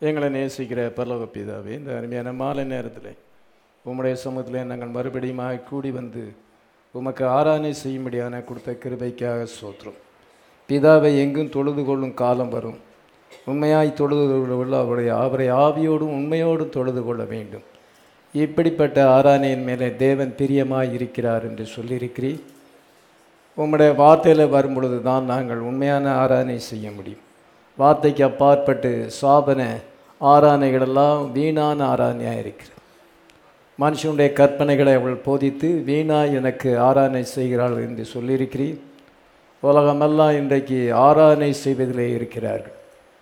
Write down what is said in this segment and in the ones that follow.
எங்களை நேசிக்கிற பரலோக பிதாவே இந்த அருமையான மாலை நேரத்தில் உம்முடைய சமூகத்தில் நாங்கள் மறுபடியும் கூடி வந்து உமக்கு ஆராதனை செய்யும்படியான கொடுத்த கிருபைக்காக சோத்திரம் பிதாவை எங்கும் தொழுது கொள்ளும் காலம் வரும் உண்மையாய் தொழுது கொள்ள அவருடைய அவரை ஆவியோடும் உண்மையோடும் தொழுது கொள்ள வேண்டும் இப்படிப்பட்ட ஆராதனையின் மேலே தேவன் பிரியமாய் இருக்கிறார் என்று சொல்லியிருக்கிறீர் உம்முடைய வார்த்தையில் வரும் பொழுது தான் நாங்கள் உண்மையான ஆராதனை செய்ய முடியும் வார்த்தைக்கு அப்பாற்பட்டு சாபன ஆராதனைகளெல்லாம் வீணான ஆராதனையாக இருக்கிறது மனுஷனுடைய கற்பனைகளை அவள் போதித்து வீணாய் எனக்கு ஆராதனை செய்கிறாள் என்று சொல்லியிருக்கிறீர் உலகமெல்லாம் இன்றைக்கு ஆராதனை செய்வதிலே இருக்கிறார்கள்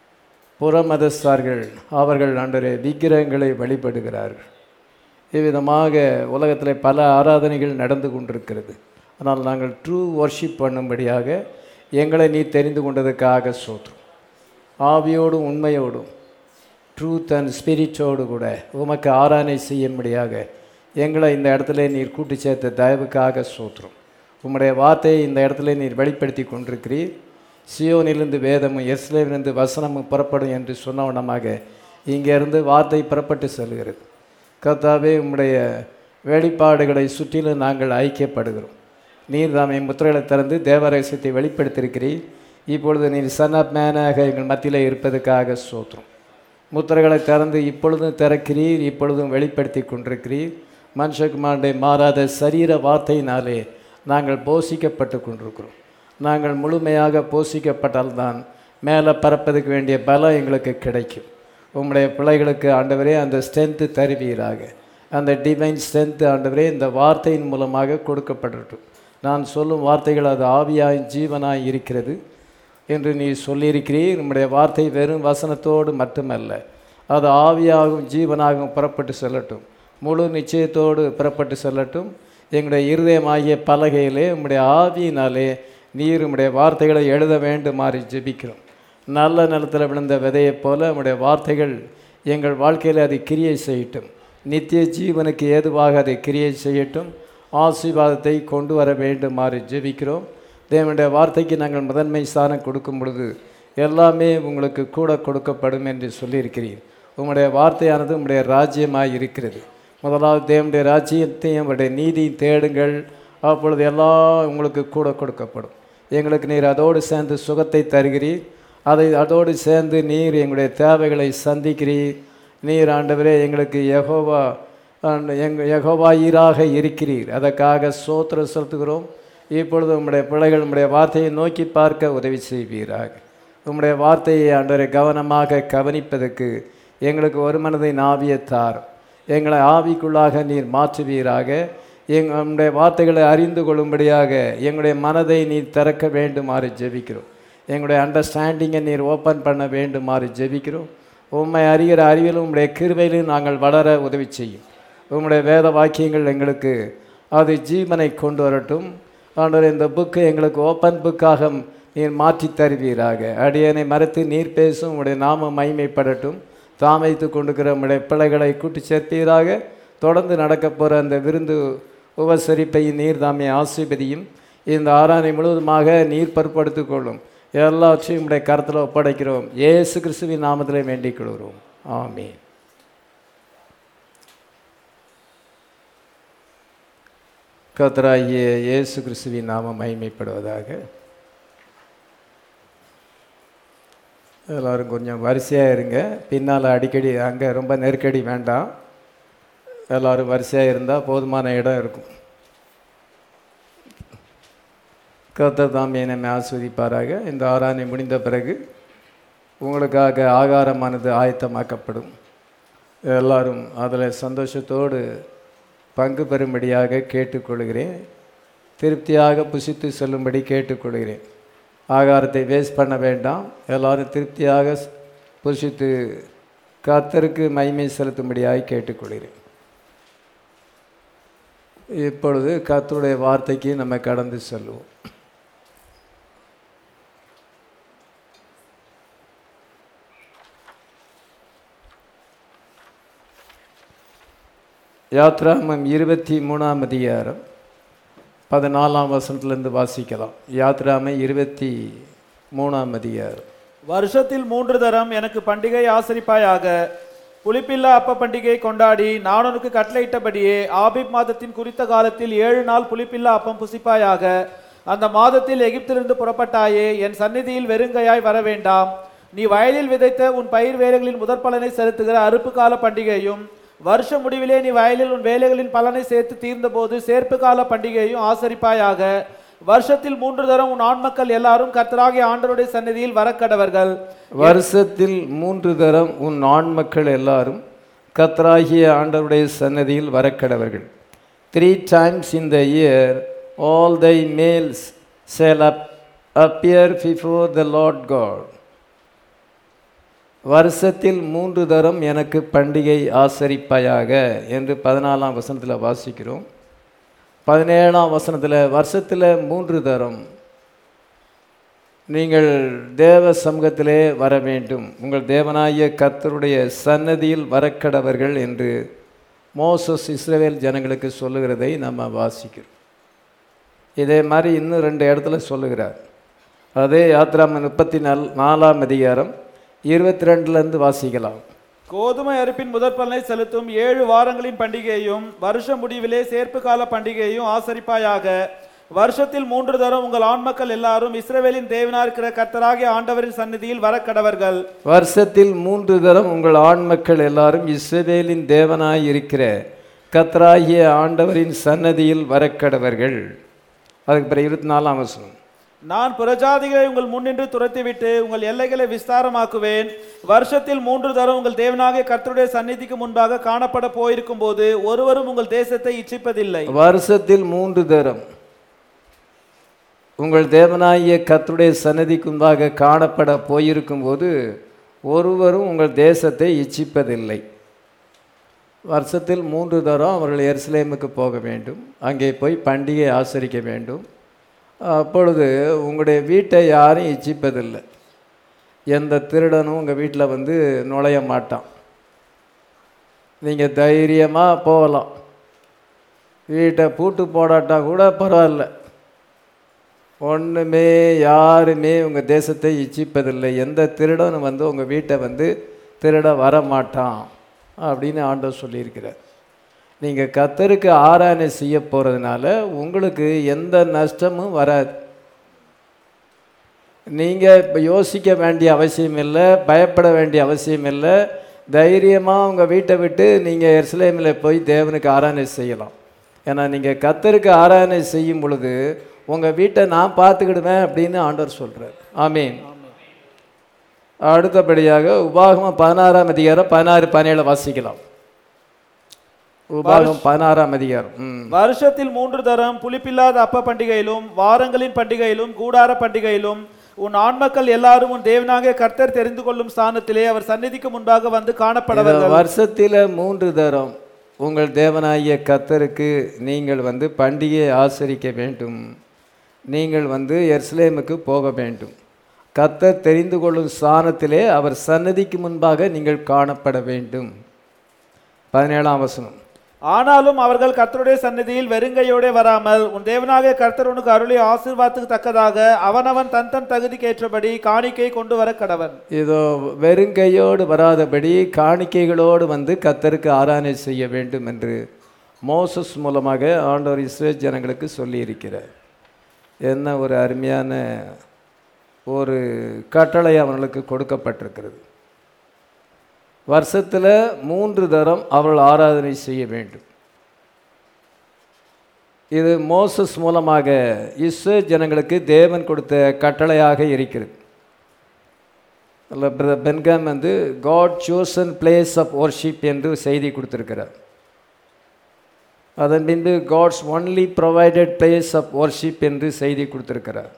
புறமதஸ்தார்கள் அவர்கள் அன்றே விக்கிரகங்களை வழிபடுகிறார்கள் இவ்விதமாக உலகத்தில் பல ஆராதனைகள் நடந்து கொண்டிருக்கிறது ஆனால் நாங்கள் ட்ரூ ஒர்ஷிப் பண்ணும்படியாக எங்களை நீ தெரிந்து கொண்டதுக்காக சோற்றும் ஆவியோடும் உண்மையோடும் ட்ரூத் அண்ட் ஸ்பிரிச்சோடு கூட உமக்கு ஆராதனை செய்யும்படியாக எங்களை இந்த இடத்துல நீர் கூட்டி சேர்த்த தயவுக்காக சோற்றும் உம்முடைய வார்த்தையை இந்த இடத்துல நீர் வெளிப்படுத்தி கொண்டிருக்கிறீர் சியோனிலிருந்து வேதமும் எஸ்லேவிலிருந்து வசனமும் புறப்படும் என்று சொன்னவனமாக இங்கேருந்து வார்த்தை புறப்பட்டு செல்கிறது கர்த்தாவே உம்முடைய வெளிப்பாடுகளை சுற்றிலும் நாங்கள் ஐக்கியப்படுகிறோம் நீர் தாமே முத்திரைகளை திறந்து தேவரகசியத்தை வெளிப்படுத்தியிருக்கிறீர் இப்பொழுது நீர் சன் ஆப் மேனாக எங்கள் மத்தியில் இருப்பதற்காக சோத்திரம் முத்திரைகளை திறந்து இப்பொழுதும் திறக்கிறீர் இப்பொழுதும் வெளிப்படுத்தி கொண்டிருக்கிறீர் மனுஷகுமாருடைய மாறாத சரீர வார்த்தையினாலே நாங்கள் போஷிக்கப்பட்டு கொண்டிருக்கிறோம் நாங்கள் முழுமையாக போஷிக்கப்பட்டால்தான் மேலே பறப்பதுக்கு வேண்டிய பலம் எங்களுக்கு கிடைக்கும் உம்முடைய பிள்ளைகளுக்கு ஆண்டவரே அந்த ஸ்ட்ரென்த்து தருவீராக அந்த டிவைன் ஸ்ட்ரென்த்து ஆண்டவரே இந்த வார்த்தையின் மூலமாக கொடுக்கப்படட்டும் நான் சொல்லும் வார்த்தைகள் அது ஆவியாய் ஜீவனாய் இருக்கிறது என்று நீ சொல்லியிருக்கிறீர் நம்முடைய வார்த்தை வெறும் வசனத்தோடு மட்டுமல்ல அது ஆவியாகவும் ஜீவனாகவும் புறப்பட்டு செல்லட்டும் முழு நிச்சயத்தோடு புறப்பட்டு செல்லட்டும் எங்களுடைய இருதயமாகிய பலகையிலே உம்முடைய ஆவியினாலே நீர் உம்முடைய வார்த்தைகளை எழுத வேண்டுமாறு ஜெபிக்கிறோம் நல்ல நிலத்தில் விழுந்த விதையைப் போல உம்முடைய வார்த்தைகள் எங்கள் வாழ்க்கையில் அதை கிரியை செய்யட்டும் நித்திய ஜீவனுக்கு ஏதுவாக அதை கிரியை செய்யட்டும் ஆசீர்வாதத்தை கொண்டு வர வேண்டுமாறு ஜெபிக்கிறோம் தேவனுடைய வார்த்தைக்கு நாங்கள் முதன்மை ஸ்தானம் கொடுக்கும் பொழுது எல்லாமே உங்களுக்கு கூட கொடுக்கப்படும் என்று சொல்லியிருக்கிறீர் உங்களுடைய வார்த்தையானது உங்களுடைய ராஜ்யமாய் இருக்கிறது முதலாவது தேவனுடைய ராஜ்யத்தையும் அவருடைய நீதியும் தேடுங்கள் அப்பொழுது எல்லாம் உங்களுக்கு கூட கொடுக்கப்படும் எங்களுக்கு நீர் அதோடு சேர்ந்து சுகத்தை தருகிறீர் அதை அதோடு சேர்ந்து நீர் எங்களுடைய தேவைகளை சந்திக்கிறீர் நீர் ஆண்டவரே எங்களுக்கு யகோவா எங் யகோவா ஈராக இருக்கிறீர் அதற்காக சோத்திரம் செலுத்துகிறோம் இப்பொழுது உம்முடைய பிள்ளைகள் உம்முடைய வார்த்தையை நோக்கி பார்க்க உதவி செய்வீராக உம்முடைய வார்த்தையை ஆண்டவரை கவனமாக கவனிப்பதற்கு எங்களுக்கு ஒரு மனதை நாவியத்தார் எங்களை ஆவிக்குள்ளாக நீர் மாற்றுவீராக எங் நம்முடைய வார்த்தைகளை அறிந்து கொள்ளும்படியாக எங்களுடைய மனதை நீர் திறக்க வேண்டுமாறு ஜெபிக்கிறோம் எங்களுடைய அண்டர்ஸ்டாண்டிங்கை நீர் ஓப்பன் பண்ண வேண்டுமாறு ஜெபிக்கிறோம் உண்மை அறிகிற அறிவிலும் உம்முடைய கிருவையிலும் நாங்கள் வளர உதவி செய்யும் உம்முடைய வேத வாக்கியங்கள் எங்களுக்கு அது ஜீவனை கொண்டு வரட்டும் ஆண்டவர் இந்த புக்கு எங்களுக்கு ஓப்பன் புக்காக நீர் மாற்றி தருவீராக அடியனை மறைத்து நீர் பேசும் உடைய நாம மைமைப்படட்டும் தாமைத்து கொண்டுக்கிற உடைய பிள்ளைகளை கூட்டி சேர்ப்பீராக தொடர்ந்து நடக்க போகிற அந்த விருந்து உபசரிப்பை நீர் தாமே ஆசிர்வதியும் இந்த ஆராணை முழுவதுமாக நீர் பொறுப்படுத்தி கொள்ளும் எல்லாவற்றையும் உடைய கருத்தில் ஒப்படைக்கிறோம் ஏசு கிறிஸ்துவின் நாமத்திலே வேண்டிக் கொள்கிறோம் ஆமீன் கத்தராகிய இயேசு கிறிஸ்துவின் நாமம் மகிமைப்படுவதாக எல்லோரும் கொஞ்சம் வரிசையாக இருங்க பின்னால் அடிக்கடி அங்கே ரொம்ப நெருக்கடி வேண்டாம் எல்லோரும் வரிசையாக இருந்தால் போதுமான இடம் இருக்கும் கர்த்தர் தாமே நம்மை ஆஸ்வதிப்பாராக இந்த ஆராதனை முடிந்த பிறகு உங்களுக்காக ஆகாரமானது ஆயத்தமாக்கப்படும் எல்லாரும் அதில் சந்தோஷத்தோடு பங்கு பெறும்படியாக கேட்டுக்கொள்கிறேன் திருப்தியாக புசித்து செல்லும்படி கேட்டுக்கொள்கிறேன் ஆகாரத்தை வேஸ்ட் பண்ண வேண்டாம் எல்லோரும் திருப்தியாக புசித்து கத்தருக்கு மைமை செலுத்தும்படியாக கேட்டுக்கொள்கிறேன் இப்பொழுது கத்தருடைய வார்த்தைக்கு நம்ம கடந்து செல்வோம் யாத்ராமம் இருபத்தி மூணாம் அதிகாரம் பதினாலாம் வசனத்துலேருந்து வாசிக்கலாம் யாத்ராமை இருபத்தி மூணாம் அதிகாரம் வருஷத்தில் மூன்று தரம் எனக்கு பண்டிகை ஆசரிப்பாயாக புளிப்பில்லா அப்ப பண்டிகை கொண்டாடி நான் உனக்கு கட்டளையிட்டபடியே ஆபிப் மாதத்தின் குறித்த காலத்தில் ஏழு நாள் புளிப்பில்லா அப்பம் புசிப்பாயாக அந்த மாதத்தில் எகிப்திலிருந்து புறப்பட்டாயே என் சந்நிதியில் வெறுங்கையாய் வர வேண்டாம் நீ வயலில் விதைத்த உன் பயிர் வேலைகளின் முதற் பலனை செலுத்துகிற அறுப்பு கால பண்டிகையும் வருஷ முடிவிலே நீ வயலில் உன் வேலைகளின் பலனை சேர்த்து தீர்ந்தபோது சேர்ப்பு கால பண்டிகையும் ஆசரிப்பாயாக வருஷத்தில் மூன்று தரம் உன் ஆண்மக்கள் எல்லாரும் கர்த்தராகிய ஆண்டவருடைய சந்நிதியில் வரக்கடவர்கள் வருஷத்தில் மூன்று தரம் உன் ஆண் மக்கள் எல்லாரும் கத்தராகிய ஆண்டவருடைய சன்னதியில் வரக்கடவர்கள் three times in the year all thy males shall அப் appear before the Lord God வருஷத்தில் மூன்று தரம் எனக்கு பண்டிகை ஆசரிப்பாயாக என்று பதினாலாம் வசனத்தில் வாசிக்கிறோம் பதினேழாம் வசனத்தில் வருஷத்தில் மூன்று தரம் நீங்கள் தேவ சமூகத்திலே வர வேண்டும் உங்கள் தேவனாகிய கர்த்தருடைய சன்னதியில் வரக்கடவர்கள் என்று மோசஸ் இஸ்ரவேல் ஜனங்களுக்கு சொல்லுகிறதை நம்ம வாசிக்கிறோம் இதே மாதிரி இன்னும் ரெண்டு இடத்துல சொல்லுகிறார் அதே யாத்ராம முப்பத்தி நால் நாலாம் அதிகாரம் இருபத்தி ரெண்டுலேருந்து வாசிக்கலாம் கோதுமை அறுப்பின் முதற் பலனை செலுத்தும் ஏழு வாரங்களின் பண்டிகையும் வருஷ முடிவிலே சேர்ப்பு கால பண்டிகையும் ஆசரிப்பாயாக வருஷத்தில் மூன்று தரம் உங்கள் ஆண்மக்கள் எல்லாரும் இஸ்ரவேலின் தேவனா இருக்கிற கர்த்தராகிய ஆண்டவரின் சந்நிதியில் வரக்கடவர்கள் வருஷத்தில் மூன்று தரம் உங்கள் ஆண் மக்கள் எல்லாரும் இஸ்ரவேலின் தேவனாய் இருக்கிற கத்தராகிய ஆண்டவரின் சன்னதியில் வரக்கடவர்கள் அதுக்கு பிறகு இருபத்தி நாலாம் வசனம் நான் புறஜாதிகளை உங்கள் முன்னின்று துரத்திவிட்டு உங்கள் எல்லைகளை விஸ்தாரமாக்குவேன் வருஷத்தில் மூன்று தரம் உங்கள் தேவனாகிய கர்த்தருடைய சந்நிதிக்கு முன்பாக காணப்பட போயிருக்கும் போது ஒருவரும் உங்கள் தேசத்தை இச்சிப்பதில்லை வருஷத்தில் மூன்று தரம் உங்கள் தேவனாகிய கர்த்தருடைய சன்னதிக்கு முன்பாக காணப்பட போயிருக்கும்போது ஒருவரும் உங்கள் தேசத்தை இச்சிப்பதில்லை வருஷத்தில் மூன்று தரம் அவர்கள் எருசலேமுக்கு போக வேண்டும் அங்கே போய் பண்டிகை ஆசரிக்க வேண்டும் அப்பொழுது உங்களுடைய வீட்டை யாரும் இச்சிப்பதில்லை எந்த திருடனும் உங்கள் வீட்டில் வந்து நுழைய மாட்டான் நீங்கள் தைரியமாக போகலாம் வீட்டை பூட்டு போடாட்டா கூட பரவாயில்ல ஒன்றுமே யாருமே உங்கள் தேசத்தை இச்சிப்பதில்லை எந்த திருடனும் வந்து உங்கள் வீட்டை வந்து திருட வர மாட்டான் அப்படின்னு ஆண்டவர் சொல்லியிருக்கிறார் நீங்கள் கத்தருக்கு ஆராதனை செய்ய போகிறதுனால உங்களுக்கு எந்த நஷ்டமும் வராது நீங்கள் இப்போ யோசிக்க வேண்டிய அவசியம் இல்லை பயப்பட வேண்டிய அவசியம் இல்லை தைரியமாக உங்கள் வீட்டை விட்டு நீங்கள் எருசலேமில் போய் தேவனுக்கு ஆராதனை செய்யலாம் ஏன்னா நீங்கள் கத்தருக்கு ஆராதனை செய்யும் பொழுது உங்கள் வீட்டை நான் பார்த்துக்கிடுவேன் அப்படின்னு ஆண்டவர் சொல்கிறார் ஆமீன் அடுத்தபடியாக உபாகமம் பதினாறாம் அதிகாரம் பதினாறு பதினேழு வாசிக்கலாம் உபாகம் பதினாறாம் அதிகாரம் ம் வருஷத்தில் மூன்று தரம் புளிப்பில்லாத அப்ப பண்டிகையிலும் வாரங்களின் பண்டிகையிலும் கூடார பண்டிகையிலும் உன் ஆண்மக்கள் எல்லாரும் உன் தேவனாகிய கர்த்தர் தெரிந்து கொள்ளும் ஸ்தானத்திலே அவர் சந்நிதிக்கு முன்பாக வந்து இந்த காணப்படவர்கள் வருஷத்தில் மூன்று தரம் உங்கள் தேவனாகிய கத்தருக்கு நீங்கள் வந்து பண்டிகையை ஆசரிக்க வேண்டும் நீங்கள் வந்து எருசலேமுக்கு போக வேண்டும் கத்தர் தெரிந்து கொள்ளும் ஸ்தானத்திலே அவர் சன்னதிக்கு முன்பாக நீங்கள் காணப்பட வேண்டும் பதினேழாம் வசனம் ஆனாலும் அவர்கள் கர்த்தருடைய சந்நிதியில் வெறுங்கையோடே வராமல் உன் தேவனாகிய கர்த்தர் உனக்கு அருளிய ஆசீர்வாதத்துக்கு தக்கதாக அவனவன் தன் தன் தகுதிக்கேற்றபடி காணிக்கை கொண்டு வர கடவன் இதோ வெறுங்கையோடு வராதபடி காணிக்கைகளோடு வந்து கத்தருக்கு ஆராதனை செய்ய வேண்டும் என்று மோசஸ் மூலமாக ஆண்டவர் இஸ்ரேல் ஜனங்களுக்கு சொல்லியிருக்கிறார் என்ன ஒரு அருமையான ஒரு கட்டளை அவர்களுக்கு கொடுக்கப்பட்டிருக்கிறது வருஷத்தில் மூன்று தரம் அவர்கள் ஆராதனை செய்ய வேண்டும் இது மோசஸ் மூலமாக இஸ்ரேல் ஜனங்களுக்கு தேவன் கொடுத்த கட்டளையாக இருக்கிறது அதில் பிரதர் பென்காம் வந்து God chosen place of worship என்று செய்தி கொடுத்துருக்கிறார் அதன் பின்பு God's only provided place of worship என்று செய்தி கொடுத்துருக்கிறார்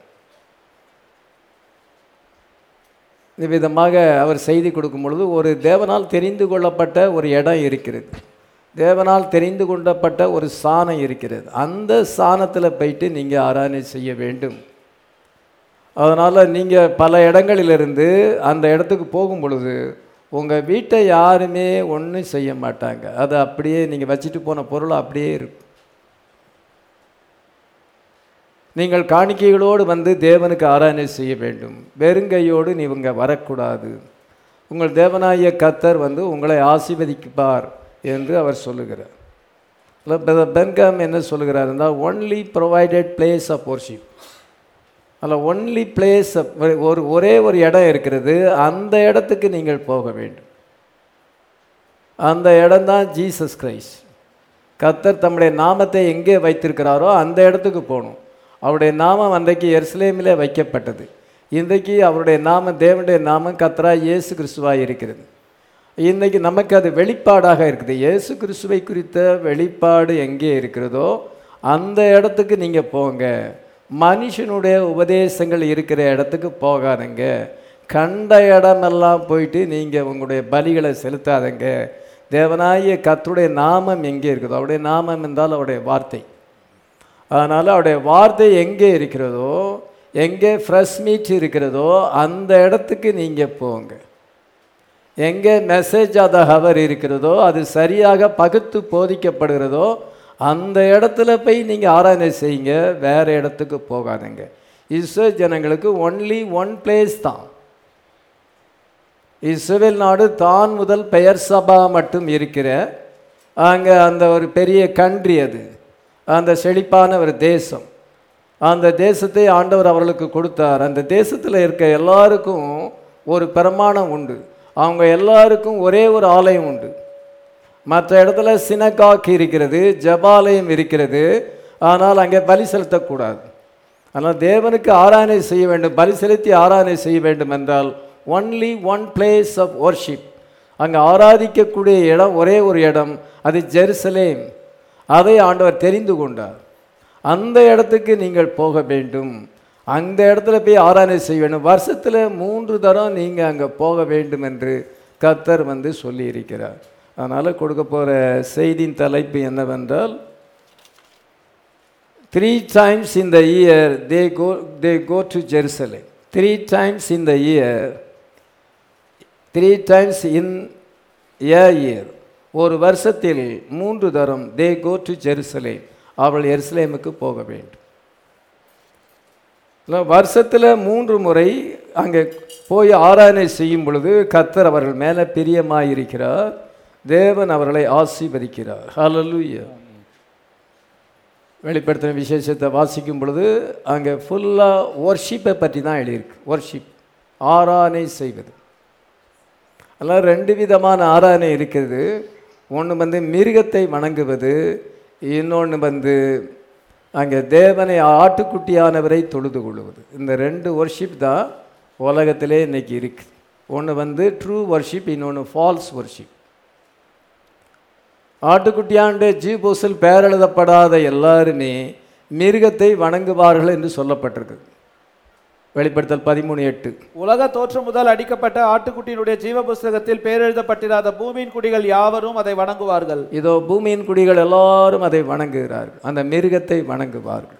இவ்விதமாக அவர் செய்தி கொடுக்கும் பொழுது ஒரு தேவனால் தெரிந்து கொள்ளப்பட்ட ஒரு இடம் இருக்கிறது தேவனால் தெரிந்து கொள்ளப்பட்ட ஒரு சாணம் இருக்கிறது அந்த சாணத்தில் போயிட்டு நீங்கள் ஆராதனை செய்ய வேண்டும் அதனால் நீங்கள் பல இடங்களிலிருந்து அந்த இடத்துக்கு போகும் பொழுது உங்கள் வீட்டை யாருமே ஒன்றும் செய்ய மாட்டாங்க அது அப்படியே நீங்கள் வச்சுட்டு போன பொருள் அப்படியே இருக்கும் நீங்கள் காணிக்கைகளோடு வந்து தேவனுக்கு ஆராதனை செய்ய வேண்டும் வெறுங்கையோடு நீங்க வரக்கூடாது உங்கள் தேவனாகிய கத்தர் வந்து உங்களை ஆசீர்வதிப்பார் என்று அவர் சொல்லுகிறார் பென்காம் என்ன சொல்லுகிறார் என்றால் only provided place of worship அதில் ஒன்லி பிளேஸ் ஒரு ஒரே ஒரு இடம் இருக்கிறது அந்த இடத்துக்கு நீங்கள் போக வேண்டும் அந்த இடம்தான் ஜீசஸ் கிரைஸ்ட் கத்தர் தம்முடைய நாமத்தை எங்கே வைத்திருக்கிறாரோ அந்த இடத்துக்கு போகணும் அவருடைய நாமம் அன்றைக்கு எருசலேமிலே வைக்கப்பட்டது இன்றைக்கு அவருடைய நாமம் தேவனுடைய நாமம் கத்தரா இயேசு கிறிஸ்துவாக இருக்கிறது இன்றைக்கி நமக்கு அது வெளிப்பாடாக இருக்குது இயேசு கிறிஸ்துவை குறித்த வெளிப்பாடு எங்கே இருக்கிறதோ அந்த இடத்துக்கு நீங்கள் போங்க மனுஷனுடைய உபதேசங்கள் இருக்கிற இடத்துக்கு போகாதங்க கண்ட இடமெல்லாம் போயிட்டு நீங்கள் உங்களுடைய பலிகளை செலுத்தாதங்க தேவனாகிய கர்த்தருடைய நாமம் எங்கே இருக்குதோ அவருடைய நாமம் என்றால் அவருடைய வார்த்தை அதனால் அவருடைய வார்த்தை எங்கே இருக்கிறதோ எங்கே ஃப்ரெஷ் மீட் இருக்கிறதோ அந்த இடத்துக்கு நீங்கள் போங்க எங்கே மெசேஜ் ஆத ஹவர் இருக்கிறதோ அது சரியாக பகுத்து போதிக்கப்படுகிறதோ அந்த இடத்துல போய் நீங்கள் ஆராதனை செய்யுங்க வேறு இடத்துக்கு போகாதீங்க இஸ்ரோ ஜனங்களுக்கு ஒன்லி ஒன் பிளேஸ் தான் இஸ்ரேல் நாடு தான் முதல் பெயர் சபா மட்டும் இருக்கிற அங்கே அந்த ஒரு பெரிய கண்ட்ரி அது அந்த செழிப்பான ஒரு தேசம் அந்த தேசத்தை ஆண்டவர் அவர்களுக்கு கொடுத்தார் அந்த தேசத்தில் இருக்க எல்லாருக்கும் ஒரு பிரமாணம் உண்டு அவங்க எல்லாருக்கும் ஒரே ஒரு ஆலயம் உண்டு மற்ற இடத்துல சினகாக் இருக்கிறது ஜபாலயம் இருக்கிறது ஆனால் அங்கே பலி செலுத்தக்கூடாது ஆனால் தேவனுக்கு ஆராதனை செய்ய வேண்டும் பலி செலுத்தி ஆராதனை செய்ய வேண்டும் என்றால் only one place of worship அங்கே ஆராதிக்கக்கூடிய இடம் ஒரே ஒரு இடம் அது ஜெருசலேம் அதை ஆண்டவர் தெரிந்து கொண்டார் அந்த இடத்துக்கு நீங்கள் போக வேண்டும் அந்த இடத்துல போய் ஆராதனை செய்ய வேண்டும் வருஷத்தில் மூன்று தரம் நீங்கள் அங்கே போக வேண்டும் என்று கர்த்தர் வந்து சொல்லியிருக்கிறார் அதனால் கொடுக்க போகிற செய்தியின் தலைப்பு என்னவென்றால் three times in the year they go they go to Jerusalem three times in the year three times in a year ஒரு வருஷத்தில் மூன்று தரம் தே கோ டு ஜெருசலேம் அவள் எருசலேமுக்கு போக வேண்டும் வருஷத்தில் மூன்று முறை அங்கே போய் ஆராதனை செய்யும் பொழுது கத்தர் அவர்கள் மேலே பிரியமாயிருக்கிறார் தேவன் அவர்களை ஆசீர்வதிக்கிறார் ஹalleluya வெளிப்படுத்தின விசேஷத்தை வாசிக்கும் பொழுது அங்கே ஃபுல்லாக ஒர்ஷிப்பை பற்றி தான் எழுதியிருக்கு ஒர்ஷிப் ஆராதனை செய்வது அதெல்லாம் ரெண்டு விதமான ஆராதனை இருக்குது ஒன்று வந்து மிருகத்தை வணங்குவது இன்னொன்று வந்து அங்கே தேவனை ஆட்டுக்குட்டியானவரை தொழுது கொள்வது இந்த ரெண்டு ஒர்ஷிப் தான் உலகத்திலே இன்னைக்கு இருக்குது ஒன்று வந்து ட்ரூ ஒர்ஷிப் இன்னொன்று ஃபால்ஸ் ஒர்ஷிப் ஆட்டுக்குட்டியாண்டு ஜீபோஸில் பெயரெழுதப்படாத எல்லாருமே மிருகத்தை வணங்குவார்கள் என்று சொல்லப்பட்டிருக்கு வெளிப்படுத்தல் பதிமூணு எட்டு உலக தோற்றம் முதல் அடிக்கப்பட்ட ஆட்டுக்குட்டியினுடைய ஜீவ புஸ்தகத்தில் பேரெழுதப்பட்டிராத பூமியின் குடிகள் யாவரும் அதை வணங்குவார்கள் இதோ பூமியின் குடிகள் எல்லாரும் அதை வணங்குகிறார்கள் அந்த மிருகத்தை வணங்குவார்கள்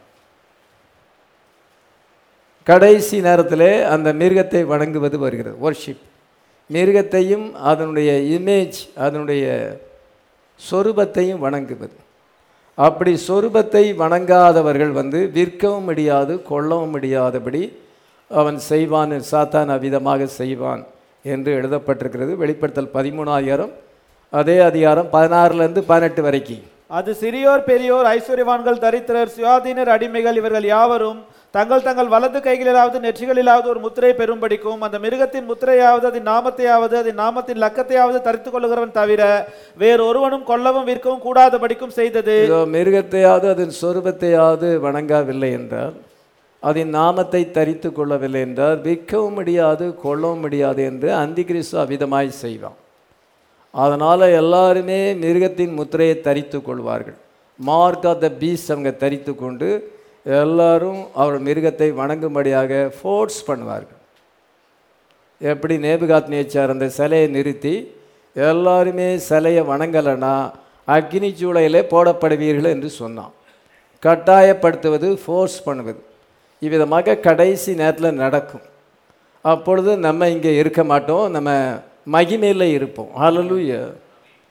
கடைசி நேரத்திலே அந்த மிருகத்தை வணங்குவது வருகிறது ஒர்ஷிப் மிருகத்தையும் அதனுடைய இமேஜ் அதனுடைய சொரூபத்தையும் வணங்குவது அப்படி சொரூபத்தை வணங்காதவர்கள் வந்து விற்கவும் முடியாது கொள்ளவும் முடியாதபடி அவன் செய்வான் சாத்தான் அவ்விதமாக செய்வான் என்று எழுதப்பட்டிருக்கிறது வெளிப்படுத்தல் பதிமூணாயிரம் அதே அதிகாரம் பதினாறுலேருந்து பதினெட்டு வரைக்கும் அது சிறியோர் பெரியோர் ஐஸ்வர்யவான்கள் தரித்திரர் சுயாதீனர் அடிமைகள் இவர்கள் யாவரும் தங்கள் தங்கள் வலது கைகளிலாவது நெற்றிகளிலாவது ஒரு முத்திரை பெறும்படிக்கும் அந்த மிருகத்தின் முத்திரையாவது அதன் நாமத்தையாவது அதன் நாமத்தின் லக்கத்தையாவது தரித்துக் கொள்ளுகிறவன் தவிர வேறு ஒருவனும் கொல்லவும் விற்கவும் கூடாதபடிக்கும் செய்தது இதோ மிருகத்தையாவது அதன் சொரூபத்தையாவது வணங்கவில்லை என்றால் அதன் நாமத்தை தரித்து கொள்ளவில்லை என்றால் விற்கவும் முடியாது கொள்ளவும் முடியாது என்று அந்தி கிறிஸ்து அவ்விதமாய் செய்வான் அதனால் எல்லாருமே மிருகத்தின் முத்திரையை தரித்து கொள்வார்கள் மார்க் ஆஃப் த பீஸ் அவங்க தரித்து கொண்டு எல்லாரும் அவர் மிருகத்தை வணங்கும்படியாக ஃபோர்ஸ் பண்ணுவார்கள் எப்படி நேபுகாத் நேச்சார் அந்த சிலையை நிறுத்தி எல்லாருமே சிலையை வணங்கலைன்னா அக்னி சூளையிலே போடப்படுவீர்கள் என்று சொன்னான் கட்டாயப்படுத்துவது ஃபோர்ஸ் பண்ணுவது இவ்விதமாக கடைசி நேரத்தில் நடக்கும் அப்பொழுது நம்ம இங்கே இருக்க மாட்டோம் நம்ம மகிமையில் இருப்போம் ஹalleluya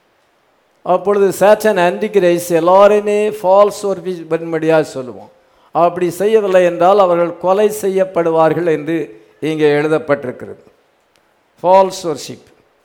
அப்பொழுது சேச்சன் ஆன்டிகிரைஸ் எல்லாரையுமே ஃபால்ஸ் ஒரு பண்ணும்படியாக சொல்லுவோம் அப்படி செய்யவில்லை என்றால் அவர்கள் கொலை செய்யப்படுவார்கள் என்று இங்கே எழுதப்பட்டிருக்கிறது false worship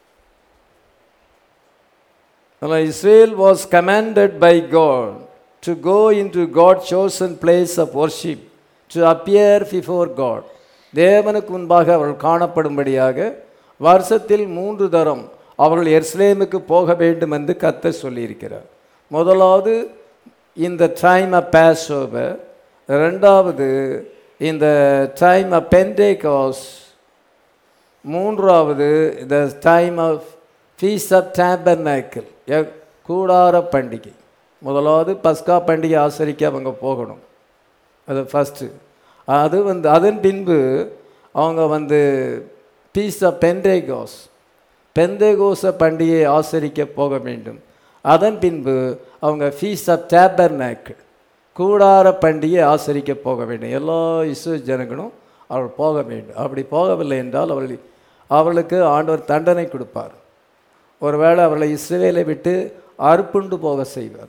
Israel was commanded by God to go into God's chosen place of worship to appear before God. தேவனுக்கு முன்பாக அவர்கள் காணப்படும்படியாக வருஷத்தில் மூன்று தரம் அவர்கள் எருசலேமுக்கு போக வேண்டும் என்று கர்த்தர் சொல்லியிருக்கிறார் முதலாவது இந்த டைம் ஆஃப் பேஸ் ஓவர் ரெண்டாவது இந்த டைம் ஆஃப் பென்டேகாஸ் மூன்றாவது the time of feast of tabernacle கூடார பண்டிகை முதலாவது பஸ்கா பண்டிகை ஆசரிக்க அவங்க போகணும் அது ஃபஸ்ட்டு அது வந்து அதன் பின்பு அவங்க வந்து பீஸ் ஆஃப் பென்டேகோஸ் பெந்தேகோச பண்டிகையை ஆசரிக்க போக வேண்டும் அதன் பின்பு அவங்க ஃபீஸ் ஆஃப் டேபர்நாக்கிள் கூடார பண்டிகை ஆசரிக்க போக வேண்டும் எல்லா இசு ஜனங்களும் அவள் போக வேண்டும் அப்படி போகவில்லை என்றால் அவள் அவளுக்கு ஆண்டவர் தண்டனை கொடுப்பார் ஒருவேளை அவளை இஸ்ரவேலை விட்டு அறுப்புண்டு போக செய்வார்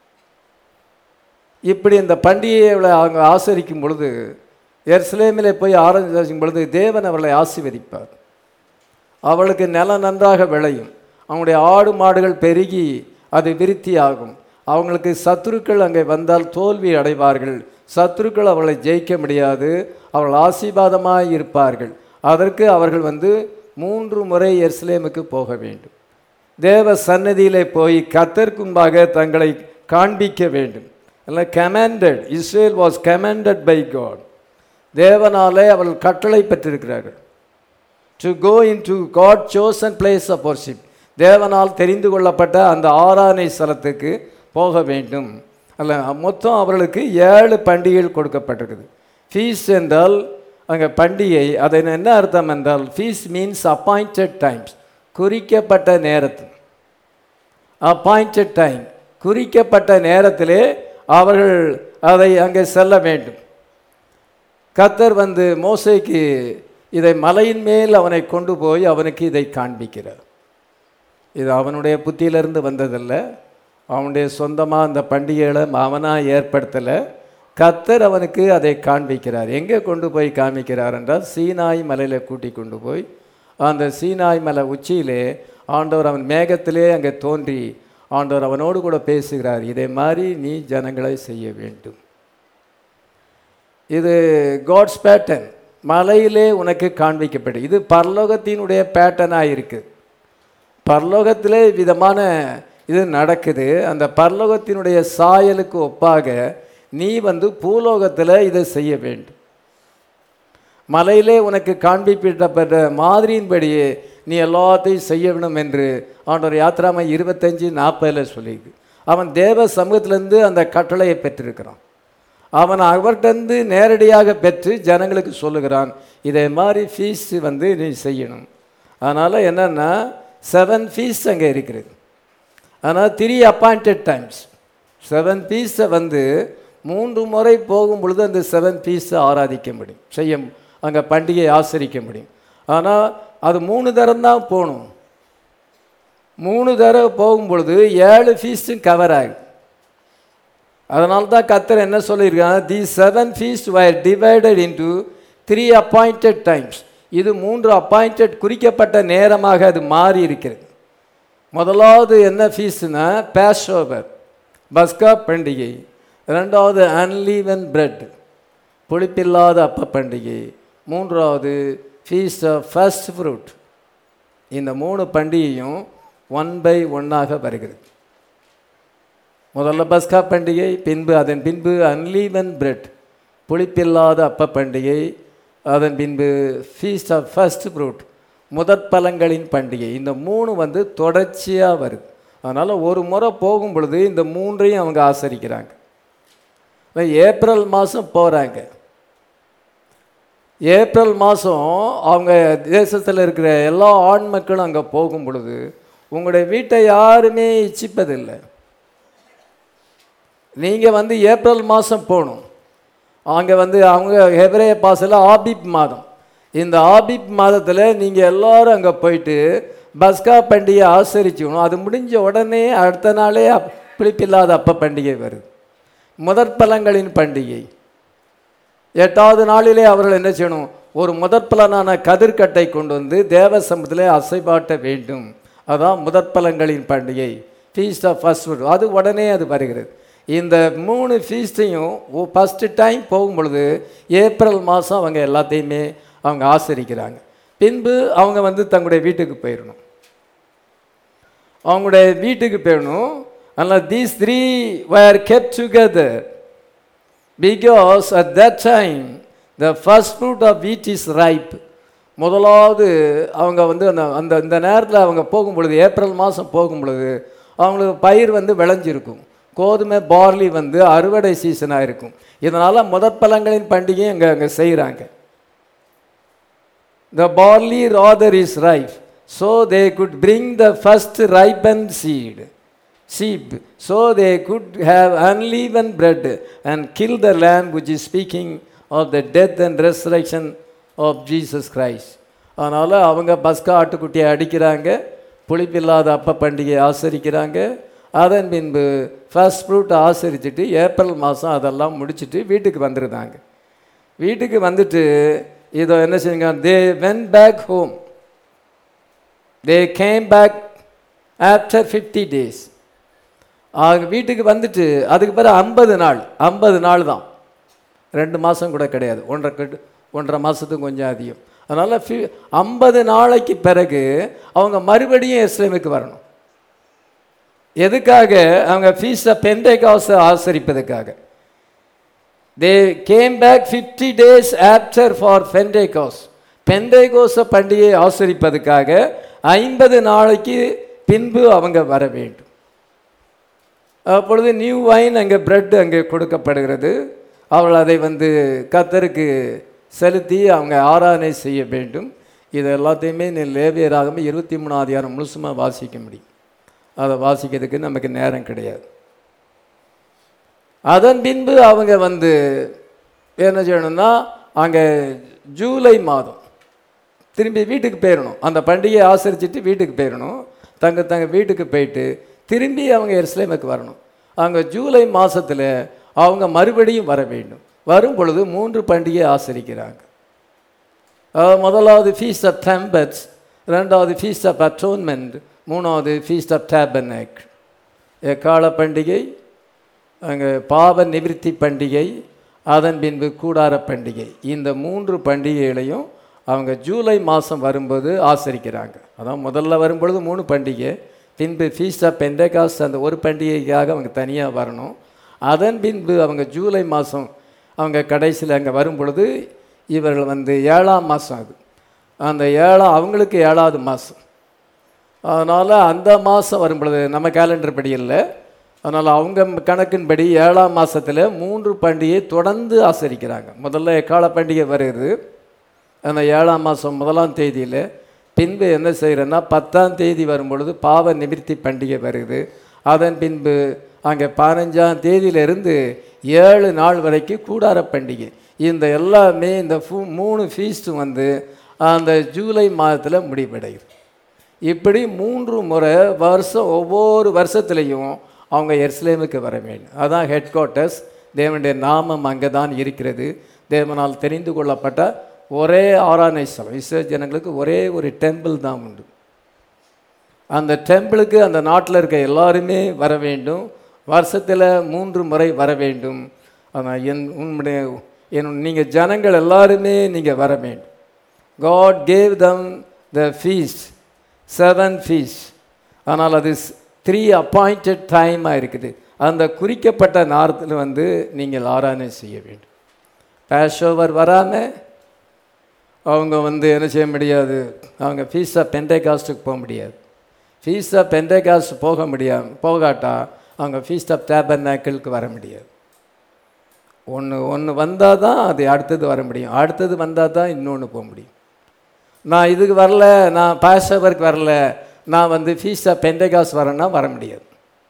இப்படி இந்த பண்டிகையை அவளை அவங்க ஆசரிக்கும் பொழுது எர்ஸ்லேமிலே போய் ஆரம்பிக்கும் பொழுது தேவன் அவளை ஆசீர்வதிப்பார் அவளுக்கு நிலம் நன்றாக விளையும் அவங்களுடைய ஆடு மாடுகள் பெருகி அது விருத்தியாகும் அவங்களுக்கு சத்துருக்கள் அங்கே வந்தால் தோல்வி அடைவார்கள் சத்துருக்கள் அவளை ஜெயிக்க முடியாது அவள் ஆசீர்வாதமாக இருப்பார்கள் அதற்கு அவர்கள் வந்து மூன்று முறை எருசலேமுக்கு போக வேண்டும் தேவ சன்னதியிலே போய் கத்தருக்கு முன்பாக தங்களை காண்பிக்க வேண்டும் இல்லை commanded Israel was commanded by God தேவனாலே அவள் கட்டளை பெற்றிருக்கிறார்கள் to go in to God chosen place of worship தேவனால் தெரிந்து கொள்ளப்பட்ட அந்த ஆராதனை ஸ்தலத்துக்கு போக வேண்டும் அல்ல மொத்தம் அவர்களுக்கு ஏழு பண்டிகைகள் கொடுக்கப்பட்டிருக்குது ஃபீஸ் என்றால் அங்கே பண்டிகை அது என்ன அர்த்தம் என்றால் ஃபீஸ் மீன்ஸ் அப்பாயிண்டட் டைம்ஸ் குறிக்கப்பட்ட நேரத்தில் அப்பாயிண்டட் டைம் குறிக்கப்பட்ட நேரத்திலே அவர்கள் அதை அங்கே செல்ல வேண்டும் கத்தர் வந்து மோசைக்கு இதை மலையின் மேல் அவனை கொண்டு போய் அவனுக்கு இதை காண்பிக்கிறார் இது அவனுடைய புத்தியிலிருந்து வந்ததல்ல அவனுடைய சொந்தமாக அந்த பண்டிகைகளை அவனாக ஏற்படுத்தலை கத்தர் அவனுக்கு அதை காண்பிக்கிறார் எங்கே கொண்டு போய் காமிக்கிறார் என்றால் சீனாய் மலையில் கூட்டி கொண்டு போய் அந்த சீனாய் மலை உச்சியிலே ஆண்டவர் அவன் மேகத்திலே அங்கே தோன்றி ஆண்டவர் அவனோடு கூட பேசுகிறார் இதே மாதிரி நீ ஜனங்களை செய்ய வேண்டும் இது காட்ஸ் பேட்டர்ன் மலையிலே உனக்கு காண்பிக்கப்படும் இது பரலோகத்தினுடைய பேட்டர்னாக இருக்குது பரலோகத்திலே விதமான இது நடக்குது அந்த பரலோகத்தினுடைய சாயலுக்கு ஒப்பாக நீ வந்து பூலோகத்தில் இதை செய்ய வேண்டும் மலையிலே உனக்கு காண்பிக்கப்பட்ட மாதிரியின்படியே நீ எல்லாத்தையும் செய்ய வேண்டும் என்று ஆண்டவர் யாத்திராமை இருபத்தஞ்சி நாற்பதில் சொல்லியிருக்கு அவன் தேவ சமூகத்திலேருந்து அந்த கட்டளையை பெற்றிருக்கிறான் அவன் அவர்கிட்டருந்து நேரடியாக பெற்று ஜனங்களுக்கு சொல்லுகிறான் இதே மாதிரி ஃபீஸ் வந்து நீ செய்யணும் அதனால் என்னென்னா செவன் ஃபீஸ் அங்கே இருக்கிறது ஆனால் த்ரீ அப்பாயிண்டட் டைம்ஸ் செவன் பீஸை வந்து மூன்று முறை போகும் பொழுது அந்த செவன் பீஸை ஆராதிக்க முடியும் செய்ய அங்கே பண்டிகையை ஆசரிக்க முடியும் ஆனால் அது மூணு தரம் தான் போகணும் மூணு தடவை போகும் பொழுது ஏழு ஃபீஸும் கவர் ஆகுது அதனால தான் கத்தர் என்ன சொல்லியிருக்காங்க the seven feasts were divided into three appointed times இது மூன்று அப்பாயிண்டட் குறிக்கப்பட்ட நேரமாக அது மாறி இருக்கிறது முதலாவது என்ன ஃபீஸ்னா பேஷ் ஓவர் பஸ்கா பண்டிகை ரெண்டாவது அன்லீவன் பிரெட் புளிப்பில்லாத அப்ப பண்டிகை மூன்றாவது ஃபீஸ் ஆஃப் ஃபர்ஸ்ட் ஃப்ரூட் இந்த மூணு பண்டிகையும் ஒன் பை ஒன்னாக வருகிறது முதல்ல பஸ்கா பண்டிகை பின்பு அதன் பின்பு அன்லீவன் பிரெட் புளிப்பில்லாத அப்ப பண்டிகை அதன் பின்பு ஃபீஸ்ட் ஆஃப் ஃபர்ஸ்ட் ஃப்ரூட் முதற் பழங்களின் பண்டிகை இந்த மூணு வந்து தொடர்ச்சியாக வருது அதனால் ஒரு முறை போகும் பொழுது இந்த மூன்றையும் அவங்க ஆசரிக்கிறாங்க ஏப்ரல் மாதம் போகிறாங்க ஏப்ரல் மாதம் அவங்க தேசத்தில் இருக்கிற எல்லா ஆண் மக்களும் அங்கே போகும் பொழுது உங்களுடைய வீட்டை யாருமே இச்சிப்பதில்லை நீங்கள் வந்து ஏப்ரல் மாதம் போகணும் அங்கே வந்து அவங்க ஹெப்ரே பாசில் ஆபிப் மாதம் இந்த ஆபிப் மாதத்தில் நீங்கள் எல்லாரும் அங்கே போயிட்டு பஸ்கா பண்டிகை ஆசரிச்சுக்கணும் அது முடிஞ்ச உடனே அடுத்த நாளே அப்- புளிப்பில்லாத அப்ப பண்டிகை வருது முதற் பழங்களின் பண்டிகை எட்டாவது நாளிலே அவர்கள் என்ன செய்யணும் ஒரு முதற்பலனான கதிர்க்கட்டை கொண்டு வந்து தேவ சமூகத்திலே அசைபாட்ட வேண்டும் அதான் முதற்பலன்களின் பண்டிகை ஃபீஸ்ட் ஆஃப் ஃபர்ஸ்ட் ஃபுட் அது உடனே அது வருகிறது இந்த மூணு ஃபீஸ்டையும் ஃபஸ்ட்டு டைம் போகும் பொழுது ஏப்ரல் மாதம் அவங்க எல்லாத்தையுமே அவங்க ஆசரிக்கிறாங்க பின்பு அவங்க வந்து தங்களுடைய வீட்டுக்கு போயிடணும் அவங்களுடைய வீட்டுக்கு போயிடணும் அதனால் these three were kept together because at that time the first fruit of wheat is ripe முதலாவது அவங்க வந்து அந்த அந்த இந்த நேரத்தில் அவங்க போகும் பொழுது ஏப்ரல் மாதம் போகும் பொழுது அவங்களுக்கு பயிர் வந்து விளைஞ்சிருக்கும் கோதுமை பார்லி வந்து அறுவடை சீசனாக இருக்கும் இதனால் முதற்பலங்களின் பண்டிகை அங்கே அங்கே செய்கிறாங்க The barley rather is ripe, so they could bring the first ripened seed, sheep, so they could have unleavened bread and kill the lamb which is speaking of the death and resurrection of Jesus Christ. அதனால் அவங்க பஸ்கா ஆட்டுக்குட்டியை அடிக்கிறாங்க புளிப்பில்லாத அப்ப பண்டிகையை ஆசரிக்கிறாங்க அதன் பின்பு ஃபர்ஸ்ட் ஃப்ரூட் ஆசரிச்சுட்டு ஏப்ரல் மாதம் அதெல்லாம் முடிச்சிட்டு வீட்டுக்கு வந்துருந்தாங்க வீட்டுக்கு வந்துட்டு இதோ என்ன செய்யுங்க they went back home they came back after fifty days அவங்க வீட்டுக்கு வந்துட்டு அதுக்கு பிறகு ஐம்பது நாள் ஐம்பது நாள் தான் ரெண்டு மாதம் கூட கிடையாது ஒன்றரை கட்டு ஒன்றரை மாதத்துக்கு கொஞ்சம் அதிகம் அதனால் ஃபி ஐம்பது நாளைக்கு பிறகு அவங்க மறுபடியும் எஸ்லேமுக்கு வரணும் எதுக்காக அவங்க ஃபீஸை பெண்டேகாஸை ஆசரிப்பதுக்காக they came back fifty days after for Pentecost பெண்டேகோச பண்டிகையை ஆசரிப்பதுக்காக ஐம்பது நாளைக்கு பின்பு அவங்க வர வேண்டும் அப்பொழுது நியூ வைன் அங்கே பிரெட் அங்கே கொடுக்கப்படுகிறது அவள் அதை வந்து கத்தருக்கு செலுத்தி அவங்க ஆராதனை செய்ய வேண்டும் இது எல்லாத்தையுமே நீ லேவியராகவும் இருபத்தி மூணாவது அதிகாரம் முழுசுமாக வாசிக்க முடியும் அதை வாசிக்கிறதுக்கு நமக்கு நேரம் கிடையாது அதன் பின்பு அவங்க வந்து என்ன செய்யணும்னா அங்கே ஜூலை மாதம் திரும்பி வீட்டுக்கு போயிடணும் அந்த பண்டிகையை ஆசரிச்சுட்டு வீட்டுக்கு போயிடணும் தங்க தங்க வீட்டுக்கு போயிட்டு திரும்பி அவங்க எருசலேமுக்கு வரணும் அங்கே ஜூலை மாதத்தில் அவங்க மறுபடியும் வர வேண்டும் வரும் பொழுது மூன்று பண்டிகை ஆசரிக்கிறாங்க அஹ் முதலாவது ஃபீஸ்ட் ஆஃப் டெம்பட்ஸ் ரெண்டாவது ஃபீஸ்ட் ஆஃப் அட்டோன்மெண்ட் மூணாவது ஃபீஸ்ட் ஆஃப் டேபனேக் எக்கால பண்டிகை அங்கே பாவ நிவிர்த்தி பண்டிகை அதன் பின்பு கூடார பண்டிகை இந்த மூன்று பண்டிகைகளையும் அவங்க ஜூலை மாதம் வரும்போது ஆசரிக்கிறாங்க அதான் முதல்ல வரும்பொழுது மூணு பண்டிகை பின்பு ஃபீஸ்ட் ஆஃப் பெண்டகாஸ் அந்த ஒரு பண்டிகைக்காக அவங்க தனியாக வரணும் அதன் பின்பு அவங்க ஜூலை மாதம் அவங்க கடைசியில் அங்கே வரும் பொழுது இவர்கள் வந்து ஏழாம் மாதம் அது அந்த ஏழாம் அவங்களுக்கு ஏழாவது மாதம் அதனால் அந்த மாதம் வரும் பொழுது நம்ம கேலண்டர் படி இல்லை அதனால் அவங்க கணக்கின்படி ஏழாம் மாதத்தில் மூன்று பண்டிகையை தொடர்ந்து ஆசரிக்கிறாங்க முதல்ல எக்கால பண்டிகை வருகிறது அந்த ஏழாம் மாதம் முதலாம் தேதியில் பின்பு என்ன செய்கிறேன்னா பத்தாம் தேதி வரும் பொழுது பாவ நிவிர்த்தி பண்டிகை வருது அதன் பின்பு அங்கே பதினஞ்சாம் தேதியிலிருந்து ஏழு நாள் வரைக்கும் கூடார பண்டிகை இந்த எல்லாமே இந்த ஃபூ மூணு ஃபீஸ்ட்டும் வந்து அந்த ஜூலை மாதத்தில் முடிவடையுது இப்படி மூன்று முறை வருஷம் ஒவ்வொரு வருஷத்துலேயும் அவங்க எருசலேமுக்கு வர வேண்டும் அதான் ஹெட் குவார்ட்டர்ஸ் தேவனுடைய நாமம் அங்கே தான் இருக்கிறது தேவனால் தெரிந்து கொள்ளப்பட்ட ஒரே ஆராதனை ஸ்தலம் இஸ்ரேல் ஜனங்களுக்கு ஒரே ஒரு டெம்பிள் தான் உண்டு அந்த டெம்பிளுக்கு அந்த நாட்டில் இருக்க எல்லாருமே வர வேண்டும் வருஷத்தில் மூன்று முறை வர வேண்டும் ஆனால் என் உன்னுடைய என் நீங்கள் ஜனங்கள் எல்லாருமே நீங்கள் வர வேண்டும் God gave them the feast seven feast ஆனால் அது த்ரீ அப்பாயிண்டட் டைமாக இருக்குது அந்த குறிக்கப்பட்ட நேரத்தில் வந்து நீங்கள் ஆராதனை செய்ய வேண்டும் பேஷோவர் வராமல் அவங்க வந்து என்ன செய்ய முடியாது அவங்க ஃபீஸாக பெண்டேகாஸ்ட்டுக்கு போக முடியாது ஃபீஸாக பெண்டேகாஸ்ட் போக முடியாது போகாட்டா அவங்க ஃபீஸ்ட் ஆஃப் டேபர்நாக்கிளுக்கு வர முடியாது ஒன்று ஒன்று வந்தால் தான் அது அடுத்தது வர முடியும் அடுத்தது வந்தால் தான் இன்னொன்று போக முடியும் நான் இதுக்கு வரல நான் பாஷவருக்கு வரல நான் வந்து ஃபீஸாக பெண்டேகாஸ் வரேன்னா வர முடியாது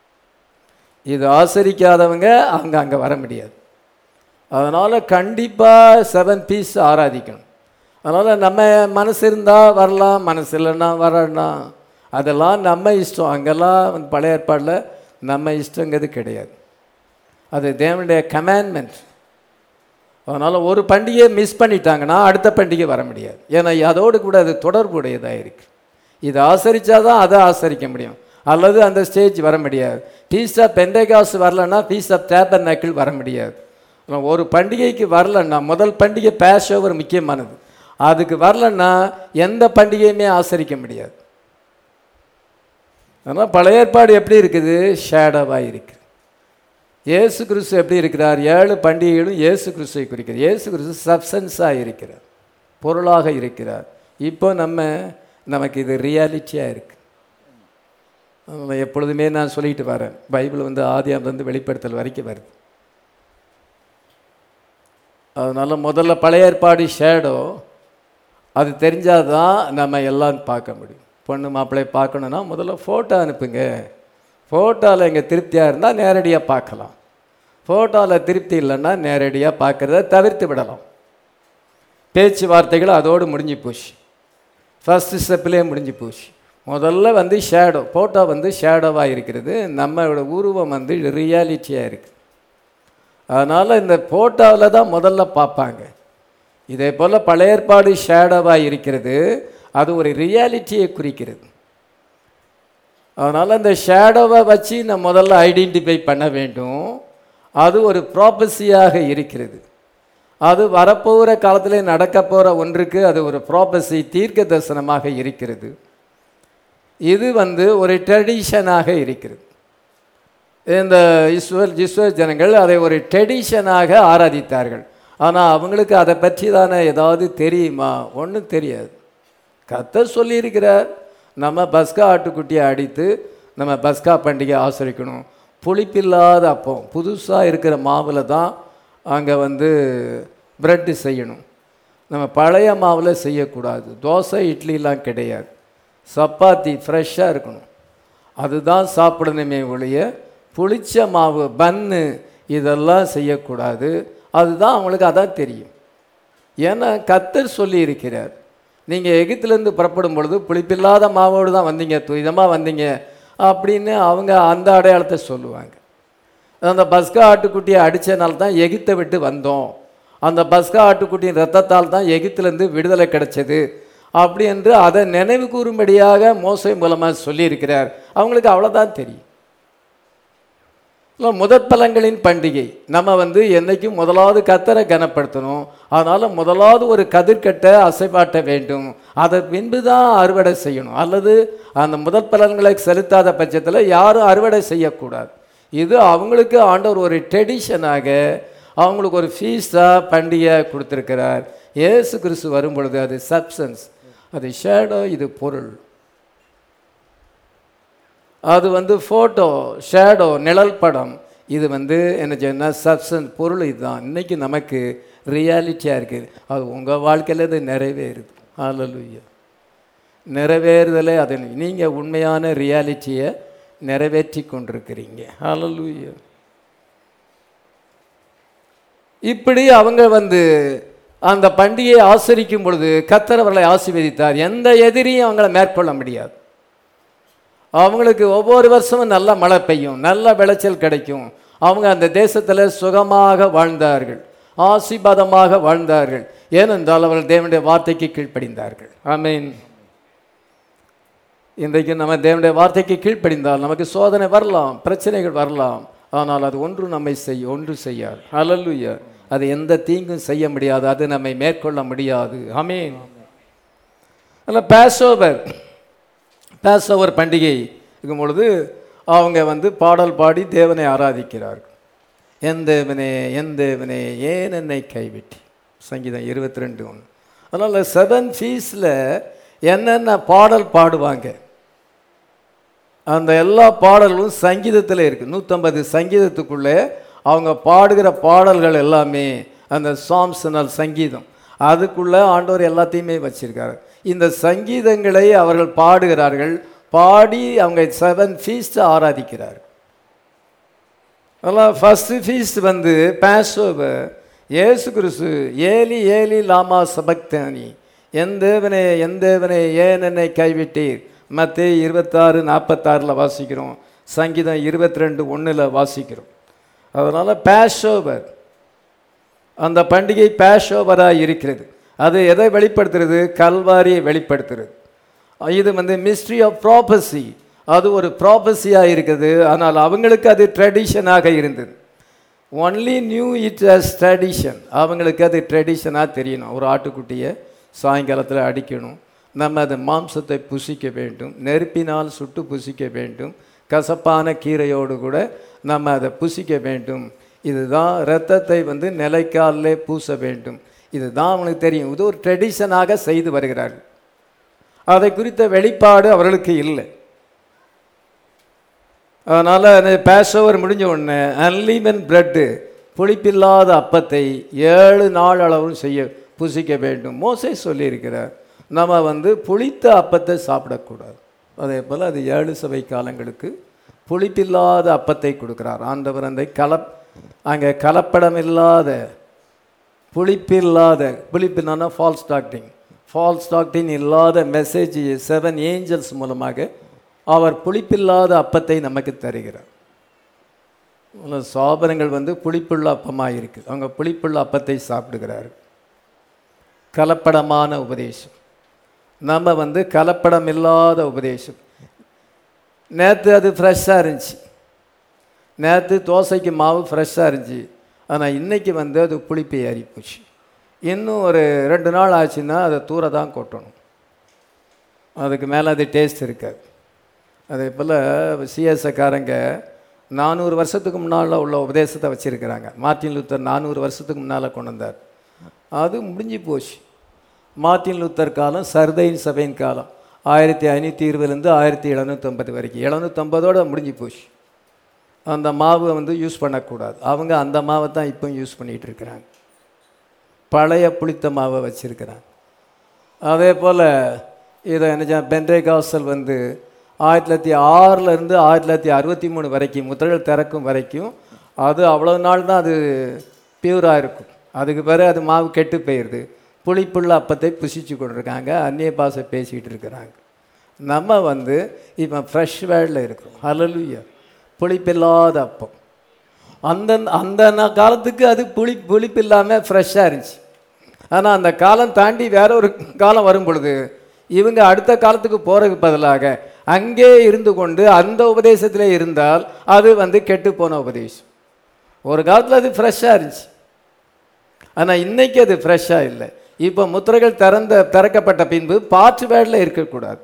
இது ஆசரிக்காதவங்க அவங்க அங்கே வர முடியாது அதனால் கண்டிப்பாக செவன் பீஸ் ஆராதிக்கணும் அதனால் நம்ம மனசு இருந்தால் வரலாம் மனசு இல்லைன்னா வரனா அதெல்லாம் நம்ம இஷ்டம் அங்கெல்லாம் வந்து பழைய ஏற்பாடில் நம்ம இஷ்டங்கிறது கிடையாது அது தேவனுடைய கமாண்ட்மெண்ட் அதனால் ஒரு பண்டிகையை மிஸ் பண்ணிட்டாங்கன்னா அடுத்த பண்டிகை வர முடியாது ஏன்னா அதோடு கூட அது தொடர்புடையதாக இருக்கு இதை ஆசரிச்சாதான் அதை ஆசரிக்க முடியும் அல்லது அந்த ஸ்டேஜ் வர முடியாது பீஸ் ஆஃப் பெண்டைகாசு வரலன்னா பீஸ் ஆஃப் டேபர் நக்கிள் வர முடியாது ஆனா ஒரு பண்டிகைக்கு வரலன்னா முதல் பண்டிகை பேஷ் ஓவர் முக்கியமானது அதுக்கு வரலன்னா எந்த பண்டிகையுமே ஆசரிக்க முடியாது அதனால் பழைய ஏற்பாடு எப்படி இருக்குது ஷேடோவாக இருக்குது இயேசு கிறிஸ்து எப்படி இருக்கிறார் ஏழு பண்டிகைகளும் இயேசு கிறிஸ்துவை குறிக்கிறார் இயேசு கிறிஸ்து சப்சன்ஸாக இருக்கிறார் பொருளாக இருக்கிறார் இப்போ நம்ம நமக்கு இது ரியாலிட்டியாக இருக்கு அதனால் எப்பொழுதுமே நான் சொல்லிட்டு வரேன் பைபிள் வந்து ஆதியாமிலிருந்து வெளிப்படுத்தல் வரைக்கும் வருது அதனால் முதல்ல பழைய ஏற்பாடு ஷேடோ அது தெரிஞ்சாதான் நம்ம எல்லாம் பார்க்க முடியும் பொண்ணு மாப்பிள்ளை பார்க்கணுன்னா முதல்ல ஃபோட்டோ அனுப்புங்க ஃபோட்டோவில் எங்கள் திருப்தியாக இருந்தால் நேரடியாக பார்க்கலாம் ஃபோட்டோவில் திருப்தி இல்லைன்னா நேரடியாக பார்க்குறத தவிர்த்து விடலாம் பேச்சுவார்த்தைகள் அதோடு முடிஞ்சு போச்சு ஃபஸ்ட்டு ஸ்டெப்லேயே முடிஞ்சு போச்சு முதல்ல வந்து ஷேடோ ஃபோட்டோ வந்து ஷேடோவாக இருக்கிறது நம்மளோட உருவம் வந்து ரியாலிட்டியாக இருக்குது அதனால் இந்த ஃபோட்டோவில் தான் முதல்ல பார்ப்பாங்க இதே போல் பழைய ஏற்பாடு ஷேடோவாக இருக்கிறது அது ஒரு ரியாலிட்டியை குறிக்கிறது அதனால் இந்த ஷேடோவை வச்சு நம்ம முதல்ல ஐடென்டிஃபை பண்ண வேண்டும் அது ஒரு ப்ராப்பசியாக இருக்கிறது அது வரப்போகிற காலத்தில் நடக்க போகிற ஒன்றுக்கு அது ஒரு ப்ராப்பசி தீர்க்க தரிசனமாக இருக்கிறது இது வந்து ஒரு ட்ரெடிஷனாக இருக்கிறது இந்த இஸ்வர் ஜிஸ்வர் ஜனங்கள் அதை ஒரு ட்ரெடிஷனாக ஆராதித்தார்கள் ஆனால் அவங்களுக்கு அதை பற்றி தானே ஏதாவது தெரியுமா ஒன்றும் தெரியாது கத்த சொல்லியிருக்கிறார் நம்ம பஸ்கா ஆட்டுக்குட்டியை அடித்து நம்ம பஸ்கா பண்டிகை ஆசரிக்கணும் புளிப்பில்லாத அப்பம் புதுசாக இருக்கிற மாவில் தான் அங்கே வந்து ப்ரெட்டு செய்யணும் நம்ம பழைய மாவில் செய்யக்கூடாது தோசை இட்லிலாம் கிடையாது சப்பாத்தி ஃப்ரெஷ்ஷாக இருக்கணும் அதுதான் சாப்பிடணுமே ஒழிய புளிச்ச மாவு பன்னு இதெல்லாம் செய்யக்கூடாது அதுதான் அவங்களுக்கு அதான் தெரியும் ஏன்னா கத்தர் சொல்லி இருக்கிறார் நீங்கள் எகிப்திலேருந்து புறப்படும் பொழுது புளிப்பில்லாத மாவோடு தான் வந்தீங்க துரிதமாக வந்தீங்க அப்படின்னு அவங்க அந்த அடையாளத்தை சொல்லுவாங்க அந்த பஸ்கா ஆட்டுக்குட்டியை அடித்தனால தான் எகிப்தை விட்டு வந்தோம் அந்த பஸ்கா ஆட்டுக்குட்டியின் ரத்தத்தால் தான் எகிப்திலேருந்து விடுதலை கிடைச்சது அப்படி என்று அதை நினைவு கூறும்படியாக மோசை மூலமாக சொல்லியிருக்கிறார் அவங்களுக்கு அவ்வளோதான் தெரியும் இல்லை முதற்பலங்களின் பண்டிகை நம்ம வந்து என்றைக்கும் முதலாவது கத்தரை கனப்படுத்தணும் அதனால் முதலாவது ஒரு கதிர்கட்டை அசைப்பாட்ட வேண்டும் அதை பின்பு தான் அறுவடை செய்யணும் அல்லது அந்த முதற்பலன்களை செலுத்தாத பட்சத்தில் யாரும் அறுவடை செய்யக்கூடாது இது அவங்களுக்கு ஆண்டவர் ஒரு ட்ரெடிஷனாக அவங்களுக்கு ஒரு ஃபீஸாக பண்டிகை கொடுத்துருக்கிறார் இயேசு கிறிஸ்து வரும் பொழுது அது சப்சன்ஸ் அது ஷேடோ இது பொருள் அது வந்து ஃபோட்டோ ஷேடோ நிழல் படம் இது வந்து என்ன செய்யணும் சப்சன் பொருள் இதுதான் இன்னைக்கு நமக்கு ரியாலிட்டியாக இருக்குது அது உங்கள் வாழ்க்கையில் இது நிறைவேறுது ஹalleluya நிறைவேறுதலே அது நீங்கள் உண்மையான ரியாலிட்டியை நிறைவேற்றி கொண்டிருக்கிறீங்க ஹalleluya இப்படி அவங்க வந்து அந்த பண்டிகையை ஆசரிக்கும் பொழுது கத்தர் அவர்களை ஆசீர்வதித்தார் எந்த எதிரியும் அவங்கள மேற்கொள்ள முடியாது அவங்களுக்கு ஒவ்வொரு வருஷமும் நல்ல மழை பெய்யும் நல்ல விளைச்சல் கிடைக்கும் அவங்க அந்த தேசத்தில் சுகமாக வாழ்ந்தார்கள் ஆசீர்வாதமாக வாழ்ந்தார்கள் ஏனென்றால் அவர்கள் தேவனுடைய வார்த்தைக்கு கீழ்ப்படிந்தார்கள் ஆமீன் இன்றைக்கு நம்ம தேவனுடைய வார்த்தைக்கு கீழ்ப்படிந்தால் நமக்கு சோதனை வரலாம் பிரச்சனைகள் வரலாம் ஆனால் அது ஒன்று நம்மை செய்ய ஒன்று செய்யாது ஹalleluya அது எந்த தீங்கும் செய்ய முடியாது அது நம்மை மேற்கொள்ள முடியாது ஆமீன் அதில் பேசோவர் பேசோவர் பண்டிகை இருக்கும் பொழுது அவங்க வந்து பாடல் பாடி தேவனை ஆராதிக்கிறார்கள் என் தேவனே என் தேவனே ஏன் என்னை கைவிட்டி சங்கீதம் இருபத்தி ரெண்டு ஒன்று அதனால் செவன் ஃபீஸில் என்னென்ன பாடல் பாடுவாங்க அந்த எல்லா பாடல்களும் சங்கீதத்தில் இருக்குது நூற்றம்பது சங்கீதத்துக்குள்ளே அவங்க பாடுகிற பாடல்கள் எல்லாமே அந்த சாம்சனல் சங்கீதம் அதுக்குள்ளே ஆண்டவர் எல்லாத்தையுமே வச்சிருக்காரு இந்த சங்கீதங்களை அவர்கள் பாடுகிறார்கள் பாடி அவங்க செவன் ஃபீஸ்ட் ஆராதிக்கிறார்கள் அதெல்லாம் ஃபஸ்ட்டு ஃபீஸ்ட் வந்து பேசோவர் ஏசு கிறிஸ்து ஏலி ஏலி லாமா சபக்தானி என் தேவனே என் தேவனே ஏன் என்னை கைவிட்டீர் மத்தே இருபத்தாறு நாற்பத்தாறில் வாசிக்கிறோம் சங்கீதம் இருபத்தி ரெண்டு ஒன்றில் வாசிக்கிறோம் அதனால் பேஷோவர் அந்த பண்டிகை பேஷோவராக இருக்கிறது அது எதை வெளிப்படுத்துறது கல்வாரியை வெளிப்படுத்துறது இது வந்து மிஸ்ட்ரி ஆஃப் ப்ராபஸி அது ஒரு ப்ராபஸியாக இருக்குது ஆனால் அவங்களுக்கு அது ட்ரெடிஷனாக இருந்தது only knew it as tradition அவங்களுக்கு அது ட்ரெடிஷனாக தெரியணும் ஒரு ஆட்டுக்குட்டியை சாயங்காலத்தில் அடிக்கணும் நம்ம அது மாம்சத்தை புசிக்க வேண்டும் நெருப்பினால் சுட்டு புசிக்க வேண்டும் கசப்பான கீரையோடு கூட நம்ம அதை புசிக்க வேண்டும் இதுதான் இரத்தத்தை வந்து நிலைக்காலிலே பூச வேண்டும் இதுதான் அவங்களுக்கு தெரியும் இது ஒரு ட்ரெடிஷனாக செய்து வருகிறார்கள் அதை குறித்த வெளிப்பாடு அவர்களுக்கு இல்லை அதனால் அந்த பேசோவர் முடிஞ்ச உடனே அன்லீமன் பிரெட்டு புளிப்பில்லாத அப்பத்தை ஏழு நாள் அளவும் செய்ய புசிக்க வேண்டும் மோசே சொல்லியிருக்கிறார் நம்ம வந்து புளித்த அப்பத்தை சாப்பிடக்கூடாது அதே போல் அது ஏழு சபை காலங்களுக்கு புளிப்பில்லாத அப்பத்தை கொடுக்கிறார் ஆண்டவர் அந்த கலப் அங்கே கலப்படம் இல்லாத புளிப்பில்லாத புளிப்பில்லான ஃபால்ஸ் டாக்டிங் ஃபால்ஸ் டாக்டிங் இல்லாத மெசேஜ் செவன் ஏஞ்சல்ஸ் மூலமாக அவர் புளிப்பில்லாத அப்பத்தை நமக்கு தருகிறார் உள்ள சாபனங்கள் வந்து புளிப்புள்ள அப்பமாக இருக்குது அவங்க புளிப்புள்ள அப்பத்தை சாப்பிடுகிறார்கள் கலப்படமான உபதேசம் நம்ம வந்து கலப்படம் இல்லாத உபதேசம் நேற்று அது ஃப்ரெஷ்ஷாக இருந்துச்சு நேற்று தோசைக்கு மாவு ஃப்ரெஷ்ஷாக இருந்துச்சு ஆனால் இன்றைக்கி வந்து அது புளிப்பு ஏறி போச்சு இன்னும் ஒரு ரெண்டு நாள் ஆச்சுன்னா அதை தூர தான் கொட்டணும் அதுக்கு மேலே அது டேஸ்ட் இருக்காது அதே போல் சிஎஸ்ஐக்காரங்க நானூறு வருஷத்துக்கு முன்னால் உள்ள உபதேசத்தை வச்சுருக்கிறாங்க மார்ட்டின் லூத்தர் நானூறு வருஷத்துக்கு முன்னால் கொண்டு வந்தார் அது முடிஞ்சு போச்சு மார்ட்டின் லூத்தர் காலம் சர்தையின் சபையின் காலம் ஆயிரத்தி ஐநூற்றி இருபதுலேருந்து ஆயிரத்தி எழுநூற்றம்பது வரைக்கும் எழுநூற்றம்பதோடு முடிஞ்சு போச்சு அந்த மாவை வந்து யூஸ் பண்ணக்கூடாது அவங்க அந்த மாவை தான் இப்போ யூஸ் பண்ணிகிட்டு இருக்கிறாங்க பழைய புளித்த மாவை வச்சுருக்கிறாங்க அதே போல் இதை என்ன பென்டே காசல் வந்து ஆயிரத்தி தொள்ளாயிரத்தி ஆறிலேருந்து ஆயிரத்தி தொள்ளாயிரத்தி அறுபத்தி மூணு வரைக்கும் முத்திரைகள் திறக்கும் வரைக்கும் அது அவ்வளோ நாள் தான் அது பியூராக இருக்கும் அதுக்கு பிறகு அது மாவு கெட்டு போயிடுது புளிப்புள்ள அப்பத்தை புசிச்சு கொண்டிருக்காங்க அந்நிய பாசை பேசிக்கிட்டு இருக்கிறாங்க நம்ம வந்து இப்போ ஃப்ரெஷ் வேர்டில் இருக்கிறோம் ஹலலுயா புளிப்பில்லாத அப்பம் அந்த அந்த நா- காலத்துக்கு அது புளி புளிப்பு இல்லாமல் ஃப்ரெஷ்ஷாக இருந்துச்சு ஆனால் அந்த காலம் தாண்டி வேற ஒரு காலம் வரும் பொழுது இவங்க அடுத்த காலத்துக்கு போகிறதுக்கு பதிலாக அங்கே இருந்து கொண்டு அந்த உபதேசத்தில் இருந்தால் அது வந்து கெட்டு போன உபதேசம் ஒரு காலத்தில் அது ஃப்ரெஷ்ஷாக இருந்துச்சு ஆனால் இன்னைக்கு அது ஃப்ரெஷ்ஷாக இல்லை இப்போ முத்திரைகள் திறந்த திறக்கப்பட்ட பின்பு பாற்று வேடில் இருக்கக்கூடாது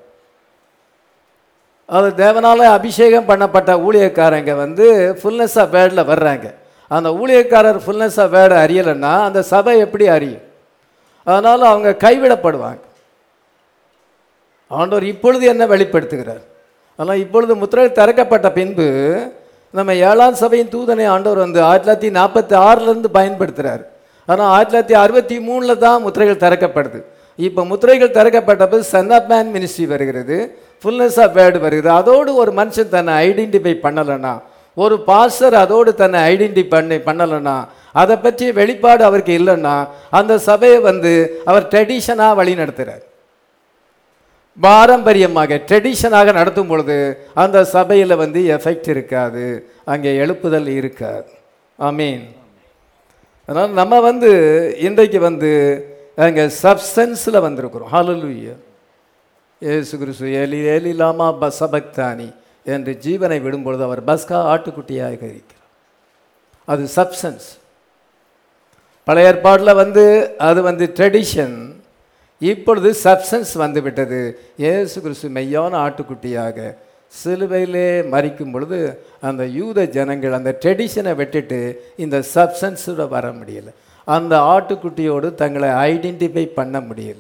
அது தேவனால அபிஷேகம் பண்ணப்பட்ட ஊழியக்காரங்க வந்து ஃபுல்னஸ் ஆஃப் வேர்டில் வர்றாங்க அந்த ஊழியக்காரர் ஃபுல்னஸ் ஆஃப் வேர்டு அறியலைன்னா அந்த சபை எப்படி அறியும் அதனால் அவங்க கைவிடப்படுவாங்க ஆண்டவர் இப்பொழுது என்ன வெளிப்படுத்துகிறார் ஆனால் இப்பொழுது முத்திரை திறக்கப்பட்ட பின்பு நம்ம ஏழாம் சபையின் தூதனை ஆண்டவர் வந்து ஆயிரத்தி தொள்ளாயிரத்தி நாற்பத்தி ஆறிலேருந்து பயன்படுத்துகிறார் ஆனால் ஆயிரத்தி தொள்ளாயிரத்தி அறுபத்தி மூணில் தான் முத்திரைகள் திறக்கப்படுது இப்போ முத்திரைகள் திறக்கப்பட்டப்போ சன் ஆஃப் மேன் மினிஸ்ட்ரி வருகிறது ஃபுல்னஸ் ஆஃப் வேர்டு வருகிறது அதோடு ஒரு மனுஷன் தன்னை ஐடென்டிஃபை பண்ணலைன்னா ஒரு பாஸ்டர் அதோடு தன்னை ஐடென்டி பண்ணி பண்ணலைன்னா அதை பற்றிய வெளிப்பாடு அவருக்கு இல்லைன்னா அந்த சபையை வந்து அவர் ட்ரெடிஷனாக வழி நடத்துகிறார் பாரம்பரியமாக ட்ரெடிஷனாக நடத்தும் பொழுது அந்த சபையில் வந்து எஃபெக்ட் இருக்காது அங்கே எழுப்புதல் இருக்காது ஆமீன் அதனால் நம்ம வந்து இன்றைக்கு வந்து அங்கே சப்ஸ்டன்ஸில் வந்திருக்கிறோம் ஹalleluya இயேசு கிறிஸ்து ஏலி ஏலி லாமா பசபக்தானி என்று ஜீவனை விடும்பொழுது அவர் பஸ்கா ஆட்டுக்குட்டியாக இருக்கிறார் அது சப்ஸ்டன்ஸ் பழைய ஏற்பாடில் வந்து அது வந்து ட்ரெடிஷன் இப்பொழுது சப்ஸ்டன்ஸ் வந்து விட்டது இயேசு கிறிஸ்து மெய்யான ஆட்டுக்குட்டியாக சிலுவையிலே மறிக்கும் பொழுது அந்த யூத ஜனங்கள் அந்த ட்ரெடிஷனை விட்டுட்டு இந்த சப்ஸ்டன்ஸோட வர முடியல அந்த ஆட்டுக்குட்டியோடு தங்களை ஐடென்டிஃபை பண்ண முடியல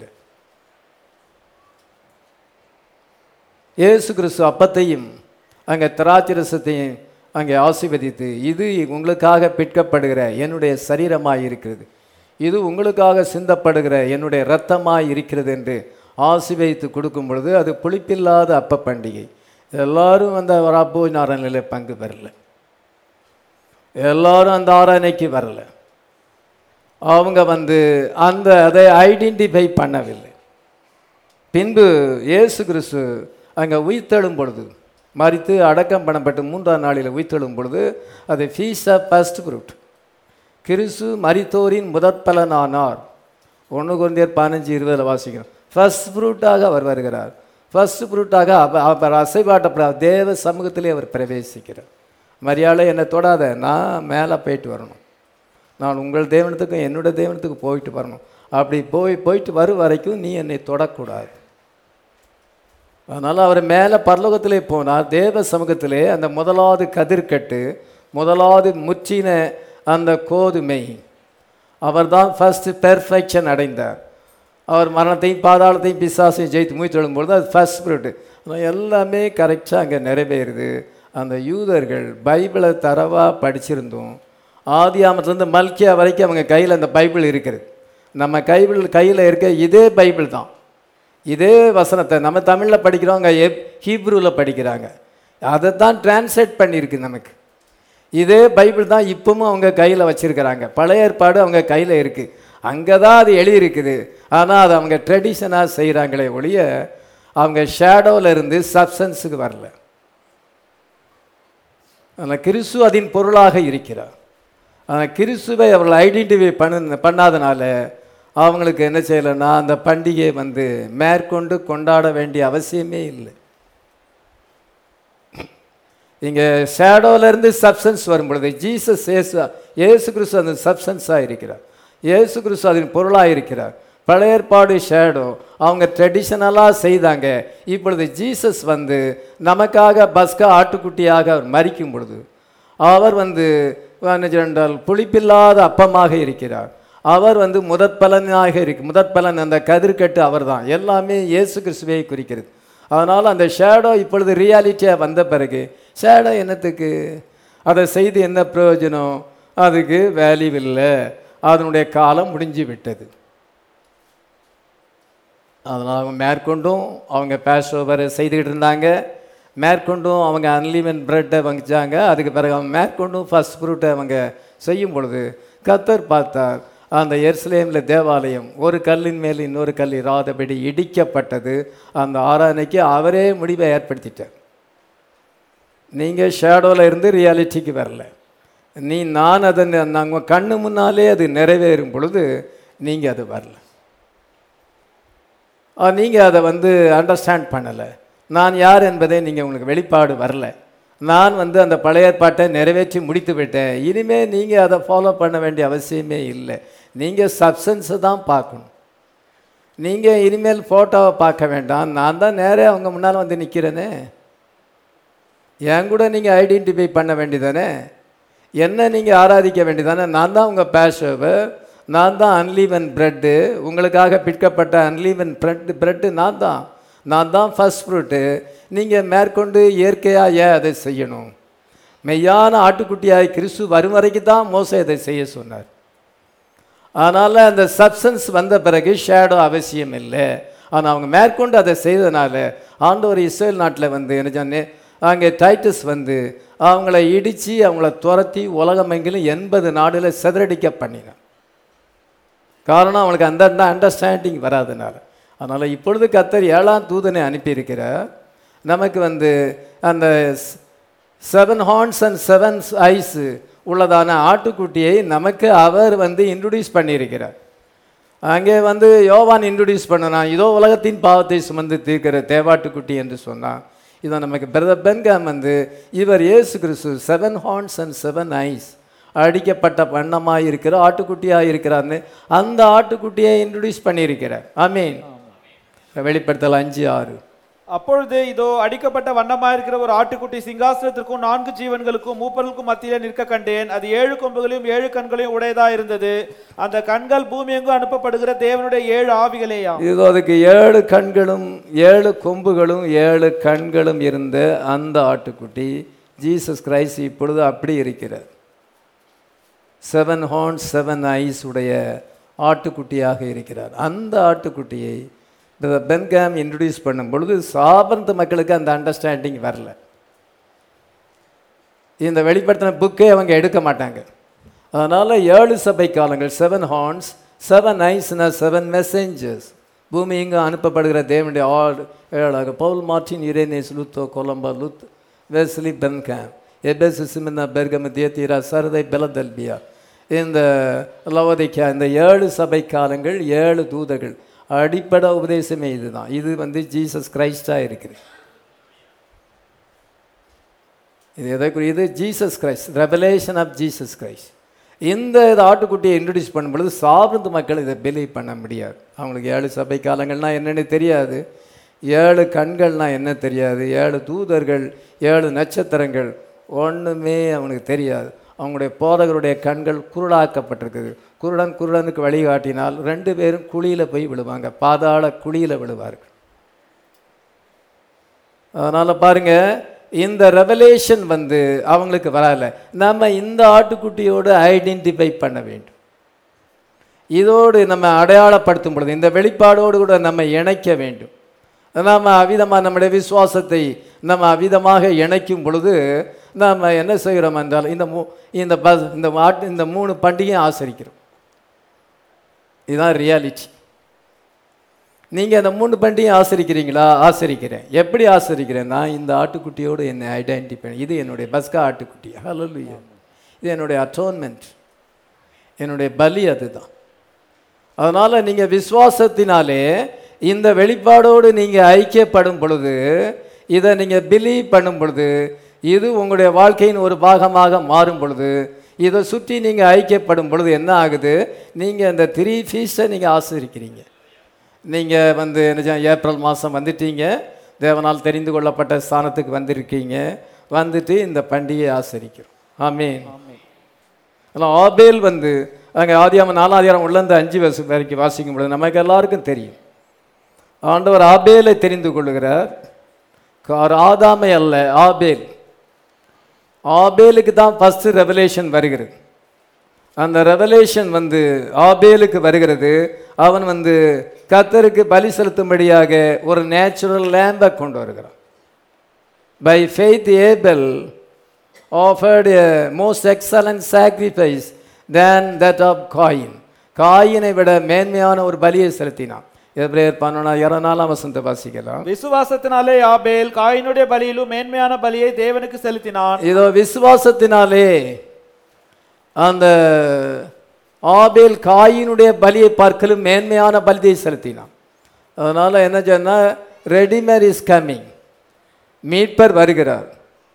இயேசு கிறிஸ்து அப்பத்தையும் அங்கே திராட்சரசத்தையும் அங்கே ஆசீர்வதித்து இது உங்களுக்காக பிற்கப்படுகிற என்னுடைய சரீரமாய் இருக்கிறது இது உங்களுக்காக சிந்தப்படுகிற என்னுடைய இரத்தமாய் இருக்கிறது என்று ஆசீர்வதித்து கொடுக்கும் பொழுது அது புளிப்பில்லாத அப்ப பண்டிகை எல்லாரும் அந்த அப்போ நாராயணில் பங்கு பெறல எல்லாரும் அந்த ஆராதனைக்கு வரல அவங்க வந்து அந்த அதை ஐடென்டிஃபை பண்ணவில்லை பின்பு இயேசு கிறிஸ்து அங்கே உயிர்த்தெழும் பொழுது மறித்து அடக்கம் பண்ணப்பட்டு மூன்றாம் நாளில் உயிர்த்தெழும் பொழுது அது ஃபீஸ் ஆஃப் ஃபர்ஸ்ட் ஃப்ரூட் கிறிஸ்து மரித்தோரின் முதற்பலனானார் ஒன்று குருந்தியர் பதினஞ்சு இருபதில் வாசிக்கிறோம் ஃபர்ஸ்ட் ஃப்ரூட்டாக அவர் வருகிறார் ஃபர்ஸ்ட் ஃப்ரூட்டாக அவர் அவர் அசைவாட்டப்பட தேவ சமூகத்திலே அவர் பிரவேசிக்கிறார் மரியாதை என்னை தொடாத நான் மேலே போயிட்டு வரணும் நான் உங்கள் தேவனத்துக்கும் என்னோட தேவனத்துக்கும் போயிட்டு வரணும் அப்படி போய் போயிட்டு வரும் வரைக்கும் நீ என்னை தொடக்கூடாது அதனால் அவர் மேலே பரலோகத்திலே போனார் தேவ சமூகத்திலே அந்த முதலாவது கதிர்கட்டு முதலாவது முற்றின அந்த கோதுமை அவர் தான் ஃபஸ்ட்டு பெர்ஃபெக்ஷன் அடைந்தார் அவர் மரணத்தையும் பாதாளத்தையும் பிசாசையும் ஜெயித்து மூச்சு பொழுது அது ஃபர்ஸ்ட் ஸ்பிரிட் எல்லாமே கரெக்டாக அங்கே நிறைவேறுது அந்த யூதர்கள் பைபிளை தரவாக படிச்சிருந்தோம் ஆதி ஆமத்துலேருந்து மல்கியா வரைக்கும் அவங்க கையில் அந்த பைபிள் இருக்குது நம்ம கைபிள் கையில் இருக்க இதே பைபிள் தான் இதே வசனத்தை நம்ம தமிழில் படிக்கிறோங்க எப் ஹீப்ரூவில் படிக்கிறாங்க அதை தான் டிரான்ஸ்லேட் பண்ணியிருக்கு நமக்கு இதே பைபிள் தான் இப்பவும் அவங்க கையில் வச்சுருக்கிறாங்க பழைய ஏற்பாடு அவங்க கையில் இருக்குது அங்கே தான் அது எழுதியிருக்குது ஆனால் அது அவங்க ட்ரெடிஷனாக செய்கிறாங்களே ஒழிய அவங்க ஷேடோவில் இருந்து சப்சன்ஸுக்கு வரல ஆனால் கிறிஸ்து அதன் பொருளாக இருக்கிறார் ஆனால் கிறிஸ்துவை அவர்கள் ஐடென்டிஃபை பண்ண பண்ணாதனால அவங்களுக்கு என்ன செய்யலைன்னா அந்த பண்டிகை வந்து மேற்கொண்டு கொண்டாட வேண்டிய அவசியமே இல்லை இங்கே ஷேடோவிலேருந்து சப்சன்ஸ் வரும் பொழுது ஜீசஸ் ஏசு ஏசு கிறிஸ்து அந்த சப்சன்ஸாக இருக்கிறார் ஏசு கிறிஸ்து அதன் பொருளாக இருக்கிறார் பழைய ஏற்பாடு ஷேடோ அவங்க ட்ரெடிஷனலாக செய்தாங்க இப்பொழுது ஜீசஸ் வந்து நமக்காக பஸ்கா ஆட்டுக்குட்டியாக அவர் மறிக்கும் பொழுது அவர் வந்து என்றால் புளிப்பில்லாத அப்பமாக இருக்கிறார் அவர் வந்து முதற்பலனாக இருக்கு முதற்பலன் அந்த கதிர்கட்டு அவர் தான் எல்லாமே இயேசு கிறிஸ்துவை குறிக்கிறது அதனால் அந்த ஷேடோ இப்பொழுது ரியாலிட்டியாக வந்த பிறகு ஷேடோ என்னத்துக்கு அதை செய்து என்ன பிரயோஜனம் அதுக்கு வேல்யூ இல்லை அதனுடைய காலம் முடிஞ்சு விட்டது அதனால் அவங்க மேற்கொண்டும் அவங்க பேஷ் ஓவர் செய்துக்கிட்டு இருந்தாங்க மேற்கொண்டும் அவங்க அன்லிமெண்ட் பிரெட்டை வங்கிச்சாங்க அதுக்கு பிறகு அவங்க மேற்கொண்டும் ஃபஸ்ட் ஃப்ரூட்டை அவங்க செய்யும் பொழுது கத்தர் பார்த்தார் அந்த எருசலேமில் தேவாலயம் ஒரு கல்லின் மேல் இன்னொரு கல் இராதபடி இடிக்கப்பட்டது அந்த ஆராதனைக்கு அவரே முடிவை ஏற்படுத்திட்டார் நீங்கள் ஷேடோவில் இருந்து ரியாலிட்டிக்கு வரல நீ நான் அதை நாங்கள் கண்ணு முன்னாலே அது நிறைவேறும் பொழுது நீங்கள் அது வரல நீங்கள் அதை வந்து அண்டர்ஸ்டாண்ட் பண்ணலை நான் யார் என்பதை நீங்கள் உங்களுக்கு வெளிப்பாடு வரல நான் வந்து அந்த பழைய ஏற்பாட்டை நிறைவேற்றி முடித்து விட்டேன் இனிமேல் நீங்கள் அதை ஃபாலோ பண்ண வேண்டிய அவசியமே இல்லை நீங்கள் சப்சன்ஸை தான் பார்க்கணும் நீங்கள் இனிமேல் ஃபோட்டோவை பார்க்க வேண்டாம் நான் தான் நேரே அவங்க முன்னால் வந்து நிற்கிறேனே என் கூட நீங்கள் ஐடென்டிஃபை பண்ண வேண்டியதானே என்ன நீங்கள் ஆராதிக்க வேண்டியதானே நான் தான் உங்கள் பேஷோவை நான் தான் அன்லீவன் ப்ரெட்டு உங்களுக்காக பிற்கப்பட்ட அன்லீவன் ப்ரெட் ப்ரெட்டு நான் தான் நான் தான் ஃபஸ்ட் ஃப்ரூட்டு நீங்கள் மேற்கொண்டு இயற்கையாக ஏன் அதை செய்யணும் மெய்யான ஆட்டுக்குட்டியாய் கிறிஸ்து வரும் வரைக்கும் தான் மோசம் இதை செய்ய சொன்னார் அதனால் அந்த சப்சன்ஸ் வந்த பிறகு ஷேடோ அவசியம் இல்லை ஆனால் அவங்க மேற்கொண்டு அதை செய்தனால ஆண்டவர் இஸ்ரேல் நாட்டில் வந்து என்ன சொன்னே அங்கே டைட்டஸ் வந்து அவங்கள இடித்து அவங்கள துரத்தி உலகமெங்கிலும் எண்பது நாடுல சிதறடிக்க பண்ணினான் காரணம் அவனுக்கு அந்த அண்டர்ஸ்டாண்டிங் வராதனால அதனால் இப்பொழுது கத்தர் ஏழாம் தூதனை அனுப்பியிருக்கிறார் நமக்கு வந்து அந்த seven horns and seven eyes உள்ளதான ஆட்டுக்குட்டியை நமக்கு அவர் வந்து இன்ட்ரடியூஸ் பண்ணியிருக்கிறார் அங்கே வந்து யோவான் இன்ட்ரடியூஸ் பண்ணனான் இதோ உலகத்தின் பாவத்தை சுமந்து தீர்க்கிற தேவாட்டுக்குட்டி என்று சொன்னான் இதை நமக்கு பிரதர் பென்காம் வந்து இவர் இயேசு கிறிஸ்து seven horns and seven eyes அடிக்கப்பட்ட வண்ணமாக இருக்கிற ஆட்டுக்குட்டியாக இருக்கிறார்னு அந்த ஆட்டுக்குட்டியை இன்ட்ரடியூஸ் பண்ணியிருக்கிறார் ஆமீன் வெளிப்படுத்தல் அஞ்சு ஆறு அப்பொழுது இதோ அடிக்கப்பட்ட வண்ணமாயிருக்கிற ஒரு ஆட்டுக்குட்டி சிங்காசனத்திற்கும் நான்கு ஜீவன்களுக்கும் மூப்பர்களுக்கும் மத்தியிலே நிற்க கண்டேன் அது ஏழு கொம்புகளையும் ஏழு கண்களையும் உடையதா இருந்தது அந்த கண்கள் பூமி எங்கும் அனுப்பப்படுகிற தேவனுடைய ஏழு ஆவிகளேயாம் இது அதுக்கு ஏழு கண்களும் ஏழு கொம்புகளும் ஏழு கண்களும் இருந்த அந்த ஆட்டுக்குட்டி ஜீசஸ் கிரைஸ்ட் இப்பொழுது அப்படி இருக்கிறார் செவன் ஹார்ன் செவன் ஐஸ் உடைய ஆட்டுக்குட்டியாக இருக்கிறார் அந்த ஆட்டுக்குட்டியை இந்த பென்காம் இன்ட்ரடியூஸ் பண்ணும் பொழுது சாபந்த மக்களுக்கு அந்த அண்டர்ஸ்டாண்டிங் வரல இந்த வெளிப்படுத்தின புக்கே அவங்க எடுக்க மாட்டாங்க அதனால் ஏழு சபை காலங்கள் செவன் ஹார்ன்ஸ் செவன் ஐஸ்னா செவன் மெசேஞ்சர்ஸ் பூமி இங்கு அனுப்பப்படுகிற தேவனுடைய ஆள் ஏழாக பவுல் மார்டின் யுரேனேஸ் லுத்தோ கொலம்பா லுத் வெஸ்லி பென்காம் எபெஸ் சிமினா பெர்கம தியத்தீரா சரதை பெலதல்பியா இந்த லவோதிக்கா இந்த ஏழு சபை காலங்கள் ஏழு தூதர்கள் அடிப்படை உபதேசமே இதுதான் இது வந்து ஜீசஸ் கிரைஸ்டாக இருக்குது இது எதை குறி இது Jesus Christ revelation of Jesus Christ இந்த இது ஆட்டுக்குட்டியை இன்ட்ரடியூஸ் பண்ணும் பொழுது சாப்பிட்டு மக்கள் இதை பிலீவ் பண்ண முடியாது அவங்களுக்கு ஏழு சபை காலங்கள்னா என்னன்னு தெரியாது ஏழு கண்கள்னா என்ன தெரியாது ஏழு தூதர்கள் ஏழு நட்சத்திரங்கள் ஒன்றுமே அவனுக்கு தெரியாது அவங்களுடைய போதகருடைய கண்கள் குருடாக்கப்பட்டிருக்குது குருடன் குருடனுக்கு வழிகாட்டினால் ரெண்டு பேரும் குழியில் போய் விழுவாங்க பாதாள குழியில் விழுவார்கள் அதனால் பாருங்க இந்த ரெவலேஷன் வந்து அவங்களுக்கு வரல நம்ம இந்த ஆட்டுக்குட்டியோடு ஐடென்டிஃபை பண்ண வேண்டும் இதோடு நம்ம அடையாளப்படுத்தும் பொழுது இந்த வெளிப்பாடோடு கூட நம்ம இணைக்க வேண்டும் நம்ம அவிதமாக நம்முடைய விசுவாசத்தை நம்ம அவிதமாக இணைக்கும் பொழுது நம்ம என்ன செய்கிறோம் என்றால் இந்த மூ இந்த பஸ் இந்த ஆட்டு இந்த மூணு பண்டிகையும் ஆசரிக்கிறோம் இதுதான் ரியாலிட்டி நீங்கள் அந்த மூணு பண்டிகையும் ஆசரிக்கிறீங்களா ஆசரிக்கிறேன் எப்படி ஆசரிக்கிறேன் நான் இந்த ஆட்டுக்குட்டியோடு என்னை ஐடென்டிஃபை இது என்னுடைய பஸ்கா ஆட்டுக்குட்டி ஹalleluya இது என்னுடைய அட்டோன்மெண்ட் என்னுடைய பலி அதுதான் அதனால் நீங்கள் விசுவாசத்தினாலே இந்த வெளிப்பாடோடு நீங்கள் ஐக்கியப்படும் பொழுது இதை நீங்கள் பிலீவ் பண்ணும் பொழுது இது உங்களுடைய வாழ்க்கையின் ஒரு பாகமாக மாறும் பொழுது இதை சுற்றி நீங்கள் ஐக்கியப்படும் பொழுது என்ன ஆகுது நீங்கள் இந்த த்ரீ ஃபீஸை நீங்கள் ஆசிரிக்கிறீங்க நீங்கள் வந்து என்ன செய்ய- ஏப்ரல் மாதம் வந்துட்டீங்க தேவனால் தெரிந்து கொள்ளப்பட்ட ஸ்தானத்துக்கு வந்திருக்கீங்க வந்துட்டு இந்த பண்டிகையை ஆசரிக்கிறோம் ஆமென் அதனால் ஆபேல் வந்து அங்கே ஆதியாம நாலாதிகாரம் உள்ளந்த அஞ்சு வருஷம் வரைக்கும் வாசிக்கும் பொழுது நமக்கு எல்லாருக்கும் தெரியும் ஆண்டவர் ஆபேலை தெரிந்து கொள்ளுகிறார் கார் ஆதாமை அல்ல ஆபேல் ஆபேலுக்கு தான் ஃபஸ்ட்டு ரெவலேஷன் வருகிறது அந்த ரெவலேஷன் வந்து ஆபேலுக்கு வருகிறது அவன் வந்து கத்தருக்கு பலி செலுத்தும்படியாக ஒரு நேச்சுரல் லேம்பை கொண்டு வருகிறான் by faith Abel offered a most excellent sacrifice than that of Cain காயினை விட மேன்மையான ஒரு பலியை செலுத்தினான் எப்ரேயர் பன்னெண்டா இரநாலாம் வசந்த வாசிக்கலாம் விசுவாசத்தினாலே ஆபேல் காயினுடைய பலியிலும் மேன்மையான பலியை தேவனுக்கு செலுத்தினான் இதோ விசுவாசத்தினாலே அந்த ஆபேல் காயினுடைய பலியை பார்க்கலும் மேன்மையான பலியை செலுத்தினான் அதனால் என்ன சொன்னா ரெடிமேர் இஸ் கம்மிங் மீட்பர் வருகிறார்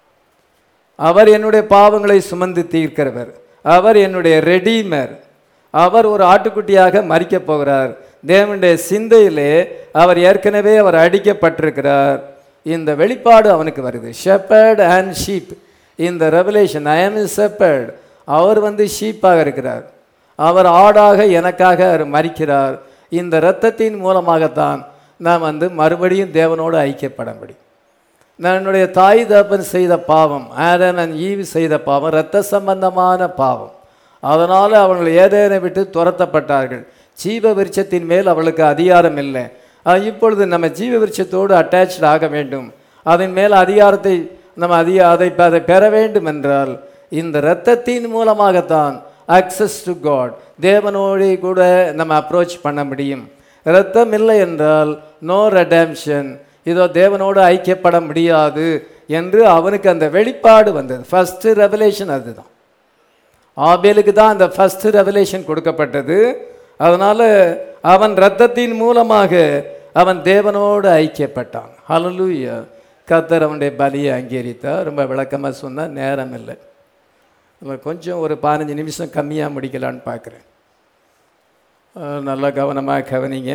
அவர் என்னுடைய பாவங்களை சுமந்து தீர்க்கிறவர் அவர் என்னுடைய ரெடீமர் அவர் ஒரு ஆட்டுக்குட்டியாக மறிக்கப் போகிறார் தேவனுடைய சிந்தையிலே அவர் ஏற்கனவே அவர் அடிக்கப்பட்டிருக்கிறார் இந்த வெளிப்பாடு அவனுக்கு வருது ஷெப்பர்ட் அண்ட் ஷீப் இந்த ரெவலேஷன் ஐ எம் ஷெப்பர்ட் அவர் வந்து ஷீப்பாக இருக்கிறார் அவர் ஆடாக எனக்காக அவர் மறிக்கிறார் இந்த இரத்தத்தின் மூலமாகத்தான் நான் வந்து மறுபடியும் தேவனோடு ஐக்கியப்பட முடியும் நான் என்னுடைய தாய் தகப்பன் செய்த பாவம் ஆடன் அண்ட் ஈவு செய்த பாவம் இரத்த சம்பந்தமான பாவம் அதனால் அவர்கள் ஏதேனை விட்டு துரத்தப்பட்டார்கள் ஜீவ விருட்சத்தின் மேல் அவளுக்கு அதிகாரம் இல்லை அஹ் இப்பொழுது நம்ம ஜீவ விருட்சத்தோடு அட்டாச்ட் ஆக வேண்டும் அதன் மேல் அதிகாரத்தை நம்ம அதிக அதை அதை பெற வேண்டும் என்றால் இந்த இரத்தத்தின் மூலமாகத்தான் அக்சஸ் டு காட் தேவனோடு கூட நம்ம அப்ரோச் பண்ண முடியும் இரத்தம் இல்லை என்றால் நோ ரெடம்ஷன் இதோ தேவனோடு ஐக்கியப்பட முடியாது என்று அவனுக்கு அந்த வெளிப்பாடு வந்தது ஃபஸ்ட்டு ரெவலேஷன் அதுதான் ஆபேலுக்கு தான் அந்த ஃபஸ்ட்டு ரெவலேஷன் கொடுக்கப்பட்டது அதனால் அவன் இரத்தத்தின் மூலமாக அவன் தேவனோடு ஐக்கியப்பட்டான் ஹalleluya கத்தர் அவனுடைய பலியை அங்கீகரித்தார் ரொம்ப விளக்கமாக சொன்னால் நேரம் இல்லை நம்ம கொஞ்சம் ஒரு பதினஞ்சு நிமிஷம் கம்மியாக முடிக்கலான்னு பார்க்குறேன் அஹ் நல்லா கவனமாக கவனிங்க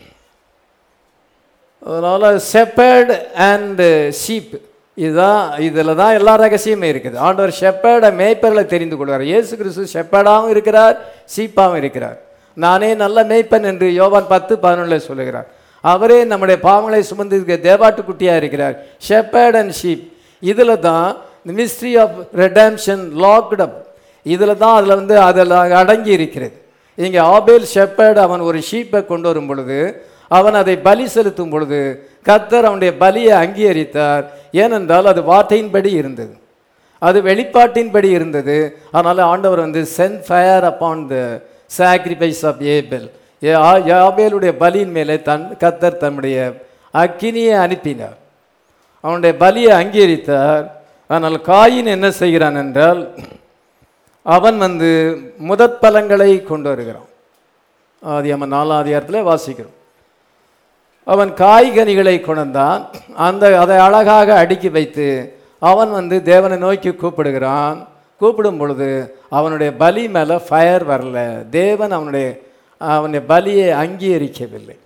அதனால் ஷெப்பர்ட் அண்டு ஷீப் இதுதான் இதில் தான் எல்லா ரகசியமே இருக்குது ஆண்டவர் ஷெப்பர்டை மேய்ப்பர்களை தெரிந்து கொள்வார் இயேசு கிறிஸ்து ஷெப்பர்டாகவும் இருக்கிறார் ஷீப்பாகவும் இருக்கிறார் நானே நல்ல மேய்ப்பன் என்று யோவான் பத்து பதினொன்றில் சொல்லுகிறார் அவரே நம்முடைய பாவங்களை சுமந்து தேவாட்டுக்குட்டியாக இருக்கிறார் ஷெப்பர்ட் அண்ட் ஷீப் இதில் தான் mystery of redemption locked up இதில் தான் அதில் வந்து அதில் அடங்கி இருக்கிறது இங்கே ஆபேல் ஷெப்பர்ட் அவன் ஒரு ஷீப்பை கொண்டு வரும் பொழுது அவன் அதை பலி செலுத்தும் பொழுது கத்தர் அவனுடைய பலியை அங்கீகரித்தார் ஏனென்றால் அது வார்த்தையின்படி இருந்தது அது வெளிப்பாட்டின்படி இருந்தது அதனால் ஆண்டவர் வந்து sent fire upon the sacrifice of Abel ஆபேலுடைய பலியின் மேலே தன் கத்தர் தன்னுடைய அக்கினியை அனுப்பினார் அவனுடைய பலியை அங்கீகரித்தார் ஆனால் காயின் என்ன செய்கிறான் என்றால் அவன் வந்து முதற் பலங்களை கொண்டு வருகிறான் ஆதி நம்ம நாலாம் அதிகாரத்தில் வாசிக்கிறோம் அவன் காய்கனிகளை கொண்டான் அந்த அதை அழகாக அடுக்கி வைத்து அவன் வந்து தேவனை நோக்கி கூப்பிடுகிறான் கூப்பிடும் பொழுது அவனுடைய பலி மேலே ஃபயர் வரல தேவன் அவனுடைய அவனுடைய பலியை அங்கீகரிக்கவில்லை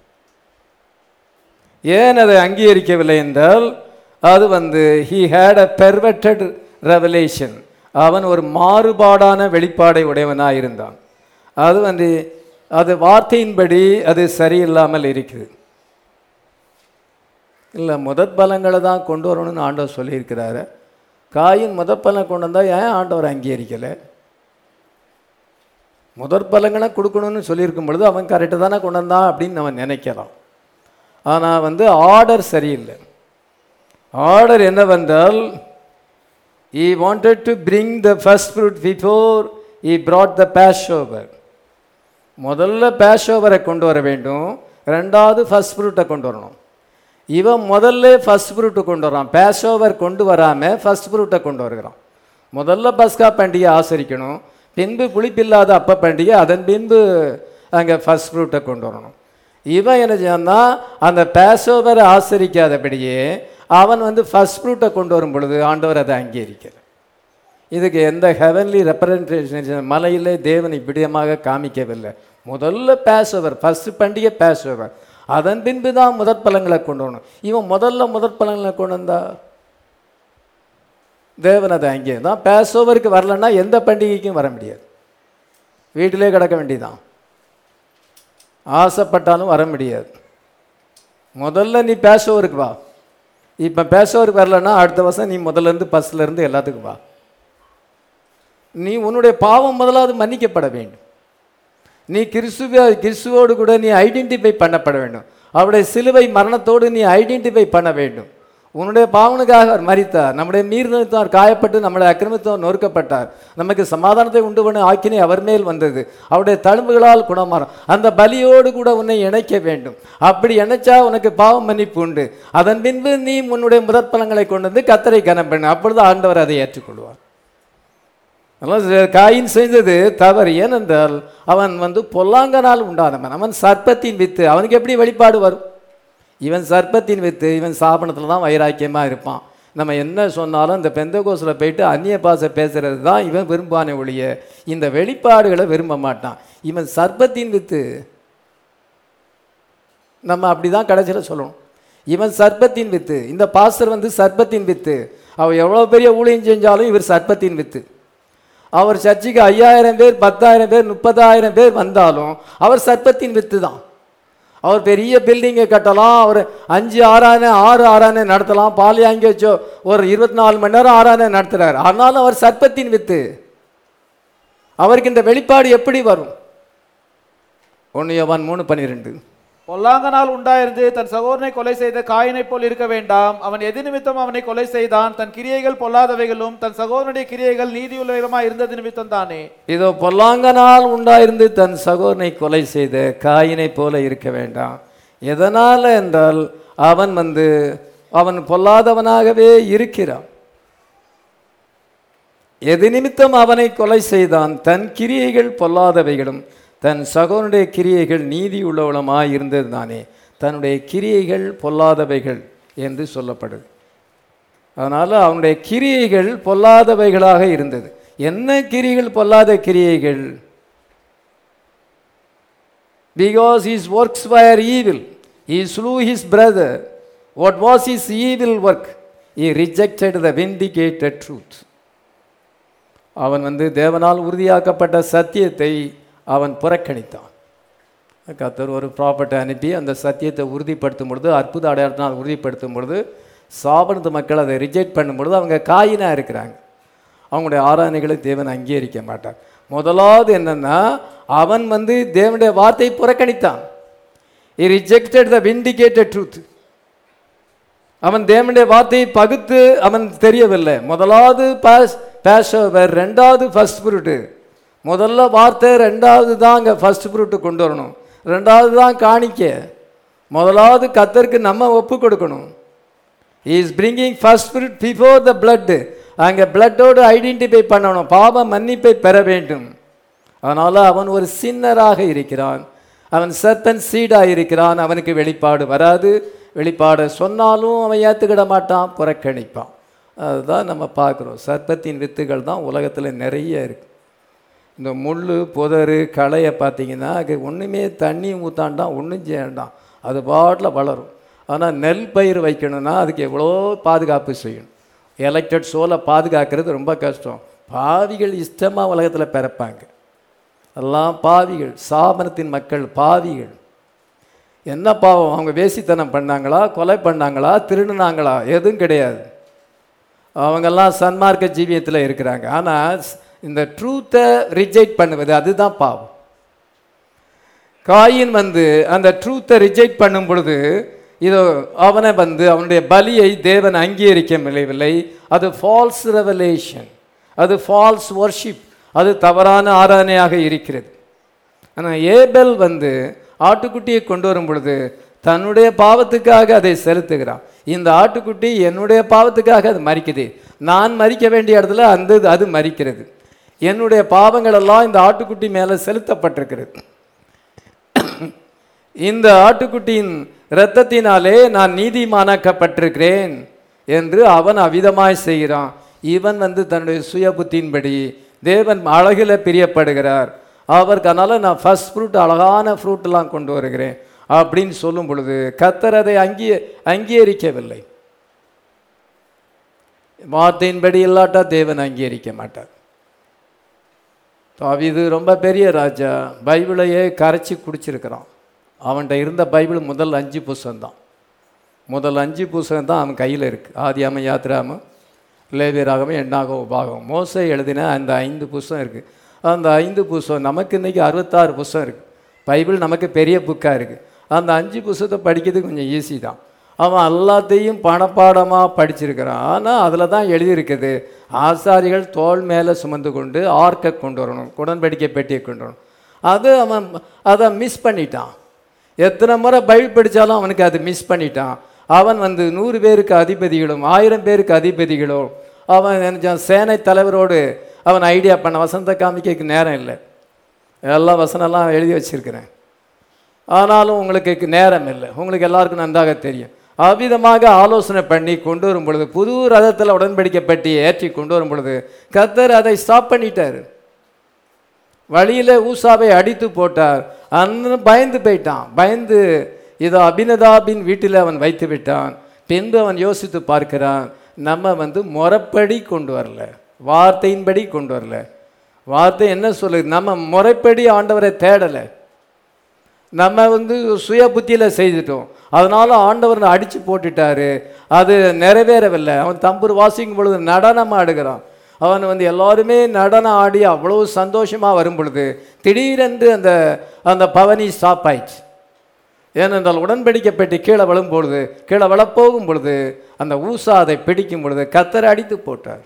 ஏன் அதை அங்கீகரிக்கவில்லை என்றால் அது வந்து he had a perverted revelation அவன் ஒரு மாறுபாடான வெளிப்பாடை உடையவனாக இருந்தான் அது வந்து அது வார்த்தையின்படி அது சரியில்லாமல் இருக்குது இல்லை முதற் பலங்களை தான் கொண்டு வரணும்னு ஆண்டவர் சொல்லியிருக்கிறாரு காயின் முதற் பலன் கொண்டு வந்தால் ஏன் ஆண்டவர் அங்கீகரிக்கலை முதற் பலங்களை கொடுக்கணும்னு சொல்லியிருக்கும் பொழுது அவன் கரெக்டு தானே கொண்டு வந்தான் அப்படின்னு அவன் நினைக்கலாம் ஆனால் வந்து ஆர்டர் சரியில்லை ஆர்டர் என்னவென்றால் he wanted to bring the first fruit before he brought the passover முதல்ல பேஷோவரை கொண்டு வர வேண்டும் ரெண்டாவது ஃபர்ஸ்ட் ஃப்ரூட்டை கொண்டு வரணும் இவன் முதல்ல ஃபர்ஸ்ட் ஃப்ரூட்டை கொண்டு வரான் பேஷோவர் கொண்டு வராமல் ஃபர்ஸ்ட் ஃப்ரூட்டை கொண்டு வருகிறான் முதல்ல பஸ்கா பண்டிகை ஆசரிக்கணும் பின்பு புளிப்பில்லாத அப்ப பண்டிகை அதன் பின்பு அங்கே ஃபர்ஸ்ட் ஃப்ரூட்டை கொண்டு வரணும் இவன் என்ன செய்யணும்னா அந்த பேசோவரை ஆசரிக்காதபடியே அவன் வந்து ஃபர்ஸ்ட் ஃப்ரூட்டை கொண்டு வரும் பொழுது ஆண்டவர் அதை அங்கீகரிக்கல இதுக்கு எந்த ஹெவன்லி ரெப்ரசன்டேஷன் மலையிலே தேவனை விடயமாக காமிக்கவில்லை முதல்ல பேசவர் ஃபர்ஸ்ட் பண்டிகை பேசவர் அதன் பின்பு தான் முதற் பலங்களை கொண்டு வரணும் இவன் முதல்ல முதற் பலங்களை கொண்டு வந்தா தேவன் அதை அங்கே தான் பேசோவருக்கு வரலன்னா எந்த பண்டிகைக்கும் வர முடியாது வீட்டிலே கிடக்க வேண்டியதான் ஆசைப்பட்டாலும் வர முடியாது முதல்ல நீ பேசோவருக்கு வா இப்போ பேசோவருக்கு வரலன்னா அடுத்த வருஷம் நீ முதல்ல இருந்து பஸ்ல இருந்து எல்லாத்துக்கும் வா நீ உன்னுடைய பாவம் முதலாவது மன்னிக்கப்பட வேண்டும் நீ கிறிஸ்துவ கிறிஸ்துவோடு கூட நீ ஐடென்டிஃபை பண்ணப்பட வேண்டும் அவருடைய சிலுவை மரணத்தோடு நீ ஐடென்டிஃபை பண்ண வேண்டும் உன்னுடைய பாவனுக்காக அவர் மரித்தார் நம்முடைய மீறினத்தார் காயப்பட்டு நம்முடைய அக்கிரமத்தோர் நொறுக்கப்பட்டார் நமக்கு சமாதானத்தை உண்டு பண்ண ஆக்கினை அவர் மேல் வந்தது அவருடைய தழும்புகளால் குணமாறும் அந்த பலியோடு கூட உன்னை இணைக்க வேண்டும் அப்படி இணைச்சா உனக்கு பாவம் மன்னிப்பு உண்டு அதன் பின்பு நீ உன்னுடைய முதற் பலங்களை கொண்டு வந்து கத்தரை கனம் பண்ணு அப்பொழுது ஆண்டவர் அதை ஏற்றுக்கொள்வார் அதனால் காயின் செய்தது தவறு ஏனென்றால் அவன் வந்து பொல்லாங்கனால் உண்டானவன் அவன் சர்ப்பத்தின் வித்து அவனுக்கு எப்படி வெளிப்பாடு வரும் இவன் சர்ப்பத்தின் வித்து இவன் சாபனத்தில் தான் வைராக்கியமாக இருப்பான் நம்ம என்ன சொன்னாலும் இந்த பெந்தகோஸில் போயிட்டு அந்நிய பாசை பேசுறது தான் இவன் விரும்பானே ஒழிய இந்த வெளிப்பாடுகளை விரும்ப மாட்டான் இவன் சர்ப்பத்தின் வித்து நம்ம அப்படி தான் கடைசியில் சொல்லணும் இவன் சர்ப்பத்தின் வித்து இந்த பாஸ்டர் வந்து சர்ப்பத்தின் வித்து அவர் எவ்வளோ பெரிய ஊழியம் செஞ்சாலும் இவர் சர்ப்பத்தின் வித்து அவர் சர்ச்சுக்கு ஐயாயிரம் பேர் பத்தாயிரம் பேர் முப்பதாயிரம் பேர் வந்தாலும் அவர் சர்ப்பத்தின் வித்து தான் அவர் பெரிய பில்டிங்கை கட்டலாம் அவர் அஞ்சு ஆறான ஆறு ஆறான நடத்தலாம் பாலி அங்கே வச்சோ ஒரு இருபத்தி நாலு மணி நேரம் ஆறான நடத்துறார் ஆனாலும் அவர் சர்ப்பத்தின் வித்து அவருக்கு இந்த வெளிப்பாடு எப்படி வரும் ஒன்று யோவான் மூணு பன்னிரெண்டு பொல்லாங்கனால் உண்டாயிருந்து தன் சகோதரனை கொலை செய்த காயினைப் போல் இருக்க வேண்டாம் அவன் எது நிமித்தம் அவனை கொலை செய்தான் தன் கிரியைகள் பொல்லாதவைகளும் தன் சகோதரனுடைய கிரியைகள் நீதியுள்ளவைகளுமாய் இருந்தது நிமித்தம் தானே இதோ பொல்லாங்கனால் உண்டாயிருந்து தன் சகோதரனை கொலை செய்த காயினைப் போல இருக்க வேண்டாம் எதனால் என்றால் அவன் வந்து அவன் பொல்லாதவனாகவே இருக்கிறான் எது நிமித்தம் அவனை கொலை செய்தான் தன் கிரியைகள் பொல்லாதவைகளும் தன் சகோதரனுடைய கிரியைகள் நீதி உள்ளவளமாய் இருந்தது தானே தன்னுடைய கிரியைகள் பொல்லாதவைகள் என்று சொல்லப்படுது அதனால் அவனுடைய கிரியைகள் பொல்லாதவைகளாக இருந்தது என்ன கிரியைகள் பொல்லாத கிரியைகள் because his works were evil he slew his brother what was his evil work he rejected the vindicated truth அவன் வந்து தேவனால் உறுதியாக்கப்பட்ட சத்தியத்தை அவன் புறக்கணித்தான் கத்தர் ஒரு ப்ராப்பர்ட்டை அனுப்பி அந்த சத்தியத்தை உறுதிப்படுத்தும் பொழுது அற்புத அடையாளத்தினால் உறுதிப்படுத்தும் பொழுது சாபனத்து மக்கள் அதை ரிஜெக்ட் பண்ணும் பொழுது அவங்க காயினாக இருக்கிறாங்க அவங்களுடைய ஆராதனைகளை தேவன் அங்கீகரிக்க மாட்டார் முதலாவது என்னன்னா அவன் வந்து தேவனுடைய வார்த்தையை புறக்கணித்தான் he rejected the vindicated truth அவன் தேவனுடைய வார்த்தையை பகுத்து அவன் தெரியவில்லை முதலாவது பாஸ் பேஷோவர் ரெண்டாவது ஃபர்ஸ்ட் ஃப்ரூட்டு முதல்ல வார்த்தை ரெண்டாவது தான் அங்கே ஃபர்ஸ்ட் ஃப்ரூட்டு கொண்டு வரணும் ரெண்டாவது தான் காணிக்க முதலாவது கத்தருக்கு நம்ம ஒப்பு கொடுக்கணும் is bringing first fruit before the blood அங்கே பிளட்டோடு ஐடென்டிஃபை பண்ணணும் பாவ மன்னிப்பை பெற வேண்டும் அதனால் அவன் ஒரு சின்னராக இருக்கிறான் அவன் சர்பன் சீடாக இருக்கிறான் அவனுக்கு வெளிப்பாடு வராது வெளிப்பாடு சொன்னாலும் அவன் ஏற்றுக்கிட மாட்டான் புறக்கணிப்பான் அதுதான் நம்ம பார்க்குறோம் சர்ப்பத்தின் வித்துகள் தான் உலகத்தில் நிறைய இருக்குது இந்த முள் புதர் களையை பார்த்தீங்கன்னா அது ஒன்றுமே தண்ணி ஊத்தாண்டாம் ஒன்றும் செய்யண்டாம் அது பாட்டில் வளரும் ஆனால் நெல் பயிர் வைக்கணும்னா அதுக்கு எவ்வளோ பாதுகாப்பு செய்யணும் எலக்டட் சோலை பாதுகாக்கிறது ரொம்ப கஷ்டம் பாவிகள் இஷ்டமாக உலகத்தில் பிறப்பாங்க எல்லாம் பாவிகள் சாபனத்தின் மக்கள் பாவிகள் என்ன பாவம் அவங்க வேசித்தனம் பண்ணாங்களா கொலை பண்ணாங்களா திருடுனாங்களா எதுவும் கிடையாது அவங்கெல்லாம் சன்மார்க்க ஜீவியத்தில் இருக்கிறாங்க ஆனால் இந்த ட்ரூத்தை ரிஜெக்ட் பண்ணுவது அதுதான் பாவம் காயின் வந்து அந்த ட்ரூத்தை ரிஜெக்ட் பண்ணும் பொழுது இதோ அவனை வந்து அவனுடைய பலியை தேவன் அங்கீகரிக்க முடியவில்லை அது ஃபால்ஸ் ரெவலேஷன் அது ஃபால்ஸ் வர்ஷிப் அது தவறான ஆராதனையாக இருக்கிறது ஆனால் ஏபெல் வந்து ஆட்டுக்குட்டியை கொண்டு வரும் பொழுது தன்னுடைய பாவத்துக்காக அதை செலுத்துகிறான் இந்த ஆட்டுக்குட்டி என்னுடைய பாவத்துக்காக அது மறிக்குது நான் மறிக்க வேண்டிய இடத்துல அந்த இது- அது மறிக்கிறது என்னுடைய பாவங்கள் எல்லாம் இந்த ஆட்டுக்குட்டி மேலே செலுத்தப்பட்டிருக்கிறது இந்த ஆட்டுக்குட்டியின் இரத்தத்தினாலே நான் நீதிமானாக்கப்பட்டிருக்கிறேன் என்று அவன் அவிதமாய் செய்கிறான் இவன் வந்து தன்னுடைய சுய புத்தியின்படி தேவன் அழகில் பிரியப்படுகிறார் அவருக்கு அதனால நான் ஃபர்ஸ்ட் ஃப்ரூட் அழகான ஃப்ரூட்டெல்லாம் கொண்டு வருகிறேன் அப்படின்னு சொல்லும் பொழுது கத்தர் அதை அங்கீ அங்கீகரிக்கவில்லை வார்த்தையின்படி இல்லாட்டா தேவன் அங்கீகரிக்க மாட்டார் தாவீது ரொம்ப பெரிய ராஜா பைபிளையே கரைச்சி குடிச்சிருக்கிறான் அவன்கிட்ட இருந்த பைபிள் முதல் அஞ்சு புஸ்தகம் முதல் அஞ்சு புஸ்தகம் தான் அவன் கையில் இருக்குது ஆதியாம யாத்திராம லேவியராகவும் எண்ணாகவும் உபாகம் மோசை எழுதின அந்த ஐந்து புஸ்தகம் இருக்குது அந்த ஐந்து புஸ்தகம் நமக்கு இன்றைக்கி அறுபத்தாறு புஸ்தகம் இருக்குது பைபிள் நமக்கு பெரிய புக்காக இருக்குது அந்த அஞ்சு புஸ்தகத்தை படிக்கிறது கொஞ்சம் ஈஸி தான் அவன் எல்லாத்தையும் பணப்பாடமாக படிச்சிருக்கிறான் ஆனால் அதில் தான் எழுதியிருக்குது ஆசாரிகள் தோள் மேலே சுமந்து கொண்டு ஆர்க்கை கொண்டு வரணும் உடன்படிக்கை பெட்டியை கொண்டு வரணும் அது அவன் அதை மிஸ் பண்ணிட்டான் எத்தனை முறை பைபிள் படித்தாலும் அவனுக்கு அது மிஸ் பண்ணிட்டான் அவன் வந்து நூறு பேருக்கு அதிபதிகளும் ஆயிரம் பேருக்கு அதிபதிகளும் அவன் நினைச்சான் சேனை தலைவரோடு அவன் ஐடியா பண்ண வசந்த காமிக்க நேரம் இல்லை எல்லா வசனம்லாம் எழுதி வச்சிருக்கிறேன் ஆனாலும் உங்களுக்கு நேரம் இல்லை உங்களுக்கு எல்லாருக்கும் நன்றாக தெரியும் அவ்விதமாக ஆலோசனை பண்ணி கொண்டு வரும் பொழுது புது ரதத்தில் உடன்படிக்கை பெட்டி ஏற்றி கொண்டு வரும் பொழுது கத்தர் அதை ஸ்டாப் பண்ணிட்டார் வழியில் ஊசாவை அடித்து போட்டார் அந்த பயந்து போயிட்டான் பயந்து இதோ அபினதாபின் வீட்டில் அவன் வைத்து விட்டான் பின்பு அவன் யோசித்து பார்க்கிறான் நம்ம வந்து முறைப்படி கொண்டு வரல வார்த்தையின்படி கொண்டு வரல வார்த்தை என்ன சொல்லுது நம்ம முறைப்படி ஆண்டவரை தேடலை நம்ம வந்து சுய புத்தியில் செய்துட்டோம் அதனால ஆண்டவர் அடித்து போட்டுட்டாரு அது நிறைவேறவில்லை அவன் தம்புரு வாசிக்கும் பொழுது நடனம் ஆடுகிறான் அவன் வந்து எல்லாருமே நடனம் ஆடி அவ்வளோ சந்தோஷமாக வரும் பொழுது திடீரென்று அந்த அந்த பவனி ஸ்டாப் ஆயிடுச்சு ஏனென்றால் உடன்படிக்கை பெட்டி கீழே விழும் பொழுது கீழே விழப்போகும் பொழுது அந்த ஊசா அதை பிடிக்கும் பொழுது கத்தரை அடித்து போட்டார்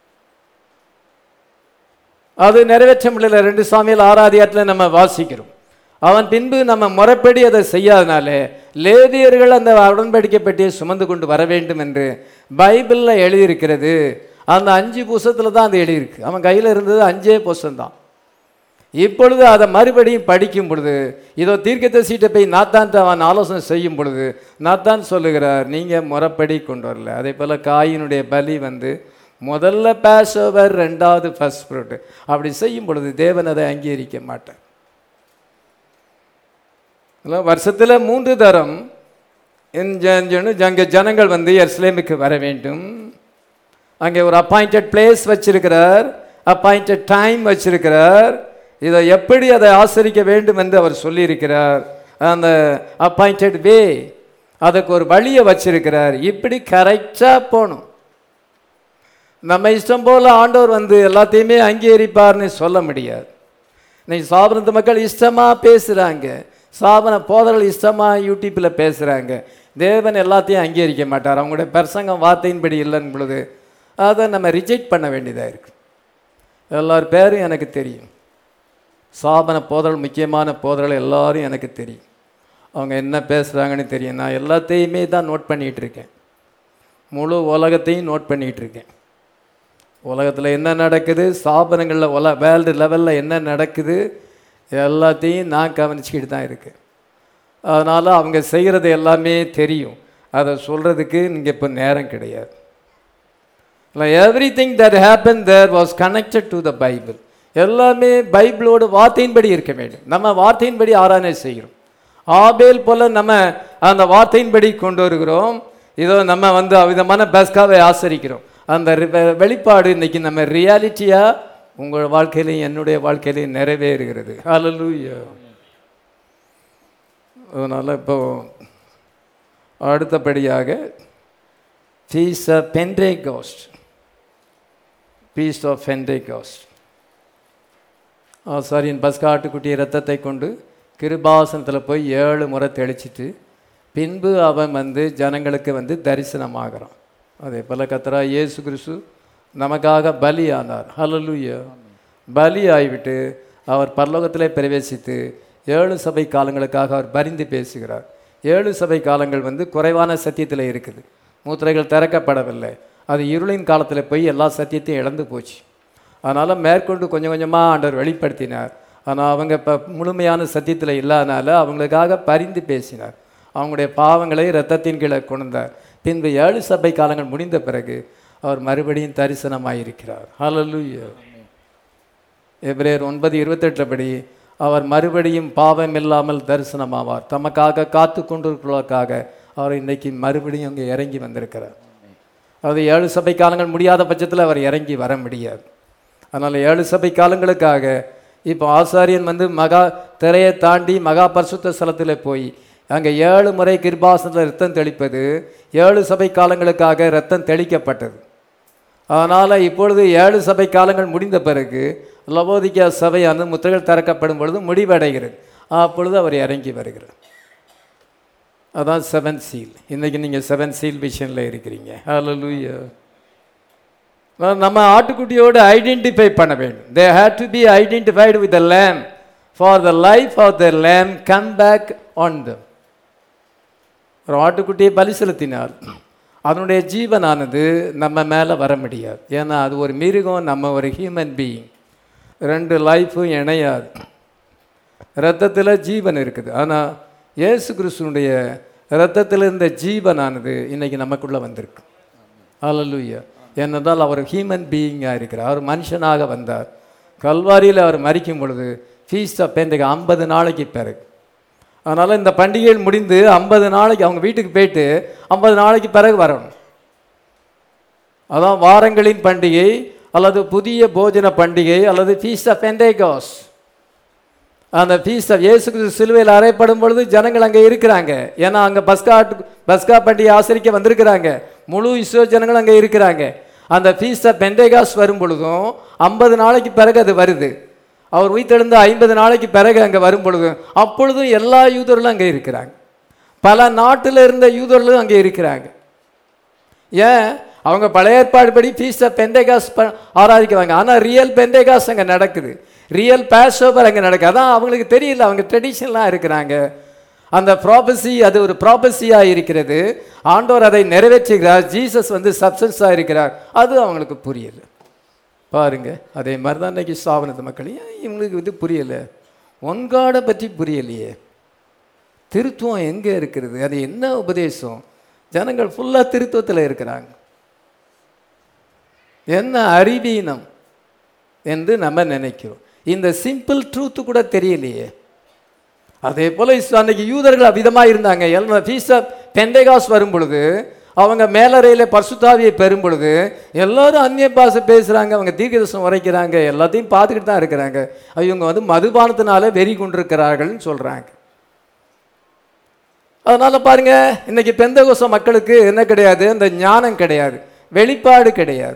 அது நிறைவேற்ற முடியல ரெண்டு சாமியில் ஆராதியாத்தில் நம்ம வாசிக்கிறோம் அவன் பின்பு நம்ம முறைப்படி அதை செய்யாதனாலே லேவியர்கள் அந்த உடன்படிக்கை பெட்டியை சுமந்து கொண்டு வர வேண்டும் என்று பைபிளில் எழுதியிருக்கிறது அந்த அஞ்சு புஸ்தகத்தில் தான் அது எழுதியிருக்கு அவன் கையில் இருந்தது அஞ்சே புஸ்தகம் தான் இப்பொழுது அதை மறுபடியும் படிக்கும் பொழுது இதோ தீர்க்கத்தை சீட்டை போய் நாத்தான் அவன் ஆலோசனை செய்யும் பொழுது நாத்தான் சொல்லுகிறார் நீங்கள் முறைப்படி கொண்டு வரல அதே போல் காயினுடைய பலி வந்து முதல்ல பேஸ் ஓவர் ரெண்டாவது ஃபர்ஸ்ட் ஃப்ரூட் அப்படி செய்யும் பொழுது தேவன் அதை அங்கீகரிக்க மாட்டார் இல்லை வருஷத்தில் மூன்று தரம் அங்கே ஜனங்கள் வந்து எர்ஸ்லேமுக்கு வர வேண்டும் அங்கே ஒரு அப்பாயிண்டட் பிளேஸ் வச்சிருக்கிறார் அப்பாயிண்டட் டைம் வச்சிருக்கிறார் இதை எப்படி அதை ஆசரிக்க வேண்டும் என்று அவர் சொல்லியிருக்கிறார் அந்த அப்பாயிண்டட் வே அதுக்கு ஒரு வழியை வச்சிருக்கிறார் இப்படி கரெக்டாக போகணும் நம்ம இஷ்டம் போல் ஆண்டவர் வந்து எல்லாத்தையுமே அங்கீகரிப்பார்னு சொல்ல முடியாது இன்னைக்கு சாபனத்து மக்கள் இஷ்டமாக பேசுகிறாங்க சாபன போதர்கள் இஷ்டமாக யூடியூப்பில் பேசுகிறாங்க தேவன் எல்லாத்தையும் அங்கீகரிக்க மாட்டார் அவங்களுடைய பிரசங்கம் வார்த்தையின்படி இல்லைன்னு பொழுது அதை நம்ம ரிஜெக்ட் பண்ண வேண்டியதாக இருக்குது எல்லார் பேரும் எனக்கு தெரியும் சாபன போதல் முக்கியமான போதர்கள் எல்லாரும் எனக்கு தெரியும் அவங்க என்ன பேசுகிறாங்கன்னு தெரியும் நான் எல்லாத்தையுமே தான் நோட் பண்ணிகிட்டு இருக்கேன் முழு உலகத்தையும் நோட் பண்ணிகிட்டு இருக்கேன் உலகத்தில் என்ன நடக்குது ஸ்தாபனங்களில் உல வேர்ல்டு லெவலில் என்ன நடக்குது எல்லாத்தையும் நான் கவனிச்சுக்கிட்டு தான் இருக்கேன் அதனால் அவங்க செய்கிறது எல்லாமே தெரியும் அதை சொல்கிறதுக்கு நீங்கள் இப்போ நேரம் கிடையாது everything that happen there was connected to the Bible எல்லாமே பைபிளோட வார்த்தையின்படி இருக்க வேண்டும் நம்ம வார்த்தையின்படி ஆராதனை செய்கிறோம் ஆபேல் போல நம்ம அந்த வார்த்தையின்படி கொண்டு வருகிறோம் இதோ நம்ம வந்து அவ்விதமான பஸ்காவை ஆசரிக்கிறோம் அந்த ரி- வெளிப்பாடு இன்னைக்கு நம்ம ரியாலிட்டியாக உங்கள் வாழ்க்கையிலையும் என்னுடைய வாழ்க்கையிலையும் நிறைவேறுகிறது ஹalleluya அதனால் இப்போ அடுத்தபடியாக feast of Pentecost feast of Pentecost ஆசாரியன் பஸ்கா ஆட்டுக்குட்டிய ரத்தத்தை கொண்டு கிருபாசனத்தில் போய் ஏழு முறை தெளிச்சிட்டு பின்பு அவன் வந்து ஜனங்களுக்கு வந்து தரிசனமாகறான் அதே போல் கத்தரா இயேசு கிறிஸ்து நமக்காக பலியானார் ஹalleluya பலி ஆகிவிட்டு அவர் பரலோகத்திலே பிரவேசித்து ஏழு சபை காலங்களுக்காக அவர் பரிந்து பேசுகிறார் ஏழு சபை காலங்கள் வந்து குறைவான சத்தியத்தில் இருக்குது மூத்திரைகள் திறக்கப்படவில்லை அது இருளின் காலத்தில் போய் எல்லா சத்தியத்தையும் இழந்து போச்சு அதனால் மேற்கொண்டு கொஞ்சம் கொஞ்சமாக ஆண்டவர் வெளிப்படுத்தினார் ஆனால் அவங்க இப்போ முழுமையான சத்தியத்தில் இல்லாதனால அவங்களுக்காக பரிந்து பேசினார் அவங்களுடைய பாவங்களை இரத்தத்தின் கீழே கொண்டார் பின்பு ஏழு சபை காலங்கள் முடிந்த பிறகு அவர் மறுபடியும் தரிசனமாயிருக்கிறார் ஹalleluya எபிரேயர் ஒன்பது இருபத்தெட்டு படி அவர் மறுபடியும் பாவம் இல்லாமல் தரிசனமாவார் தமக்காக காத்து கொண்டிருக்கிறவர்களுக்காக அவர் இன்னைக்கு மறுபடியும் அங்கே இறங்கி வந்திருக்கிறார் அது ஏழு சபை காலங்கள் முடியாத பட்சத்தில் அவர் இறங்கி வர முடியாது அதனால் ஏழு சபை காலங்களுக்காக இப்போ ஆசாரியன் வந்து மகா திரையை தாண்டி மகா பரிசுத்த ஸ்தலத்தில் போய் அங்கே ஏழு முறை கிருபாசனத்தில் ரத்தம் தெளிப்பது ஏழு சபை காலங்களுக்காக ரத்தம் தெளிக்கப்பட்டது அதனால் இப்பொழுது ஏழு சபை காலங்கள் முடிந்த பிறகு லவோதிக்கா சபை அந்த முத்திரைகள் திறக்கப்படும் பொழுது முடிவடைகிறது அப்பொழுது அவர் இறங்கி வருகிறார் அதான் செவன் சீல் இன்னைக்கு நீங்கள் செவன் சீல் விஷனில் இருக்கிறீங்க ஹalleluya நம்ம ஆட்டுக்குட்டியோடு ஐடென்டிஃபை பண்ண வேண்டும் they had to be identified with the lamb for the life of the lamb come back on them ஒரு ஆட்டுக்குட்டியை பலி செலுத்தினால் அதனுடைய ஜீவனானது நம்ம மேலே வர முடியாது ஏன்னா அது ஒரு மிருகம் நம்ம ஒரு ஹியூமன் பீயிங் ரெண்டு லைஃபும் இணையாது ரத்தத்தில் ஜீவன் இருக்குது ஆனால் இயேசு கிறிஸ்துனுடைய ரத்தத்தில் இருந்த ஜீவனானது இன்னைக்கு நமக்குள்ளே வந்திருக்கு ஹalleluya என்னதால் அவர் ஹியூமன் பீயிங்காக இருக்கிறார் அவர் மனுஷனாக வந்தார் கல்வாரியில் அவர் மறிக்கும் பொழுது ஃபீஸ் ஆஃப் பெண்டைக்கு ஐம்பது நாளைக்கு பிறகு அதனால் இந்த பண்டிகைகள் முடிந்து ஐம்பது நாளைக்கு அவங்க வீட்டுக்கு போயிட்டு ஐம்பது நாளைக்கு பிறகு வரணும் அதான் வாரங்களின் பண்டிகை அல்லது புதிய போஜன பண்டிகை அல்லது ஃபீஸ் ஆஃப் பெண்டேகாஸ் அந்த ஃபீஸ் ஆஃப் இயேசு கிறிஸ்து சிலுவையில் அறையப்படும் பொழுது ஜனங்கள் அங்கே இருக்கிறாங்க ஏன்னா அங்கே பஸ்கா பஸ்கா பண்டிகை ஆசரிக்க வந்திருக்கிறாங்க முழு இஸ்ரோ ஜனங்கள் அங்கே இருக்கிறாங்க அந்த ஃபீஸ் ஆஃப் பெண்டேகாஸ் வரும் பொழுதும் ஐம்பது நாளைக்கு பிறகு அது வருது அவர் உயிர்த்தெழுந்து ஐம்பது நாளைக்கு பிறகு அங்கே வரும் பொழுதும் அப்பொழுதும் எல்லா யூதர்களும் அங்கே இருக்கிறாங்க பல நாட்டில் இருந்த யூதர்களும் அங்கே இருக்கிறாங்க ஏன் அவங்க பழைய ஏற்பாடு படி ஃபீஸ் ஆஃப் பெண்டேகாஸ் ஆராதிக்கிறாங்க ஆனால் ரியல் பெண்டேகாஸ் அங்கே நடக்குது ரியல் பேஸ் ஓவர் அங்கே நடக்குது அதான் அவங்களுக்கு தெரியல அவங்க ட்ரெடிஷனலாக இருக்கிறாங்க அந்த ப்ராபசி அது ஒரு ப்ராபசியாக இருக்கிறது ஆண்டவர் அதை நிறைவேற்றுகிறார் ஜீசஸ் வந்து சப்சன்ஸாக இருக்கிறார் அது அவங்களுக்கு புரியல பாருங்க அதே மாதிரி தான் இன்னைக்கு ஸ்தாபனத்து மக்கள் ஏன் இவங்களுக்கு இது புரியலை ஒன்காடை பற்றி புரியலையே திருத்துவம் எங்கே இருக்கிறது அது என்ன உபதேசம் ஜனங்கள் ஃபுல்லாக திருத்துவத்தில் இருக்கிறாங்க என்ன அறிவீனம் என்று நம்ம நினைக்கிறோம் இந்த சிம்பிள் ட்ரூத்து கூட தெரியலையே அதே போல் அன்னைக்கு யூதர்கள் அவ்விதமாக இருந்தாங்க எல்லாம் ஃபீஸ் ஆஃப் பெண்டேகாஸ் வரும் பொழுது அவங்க மேலறையில் பரிசுத்தாவியை பெறும் பொழுது எல்லாரும் அந்நிய பாஷை பேசுகிறாங்க அவங்க தீர்க்கதர்சனம் உரைக்கிறாங்க எல்லாத்தையும் பார்த்துக்கிட்டு தான் இருக்கிறாங்க இவங்க வந்து மதுபானத்தினால வெறி கொண்டிருக்கிறார்கள்னு சொல்கிறாங்க அதனால் பாருங்க இன்னைக்கு பெந்தகோச மக்களுக்கு என்ன கிடையாது அந்த ஞானம் கிடையாது வெளிப்பாடு கிடையாது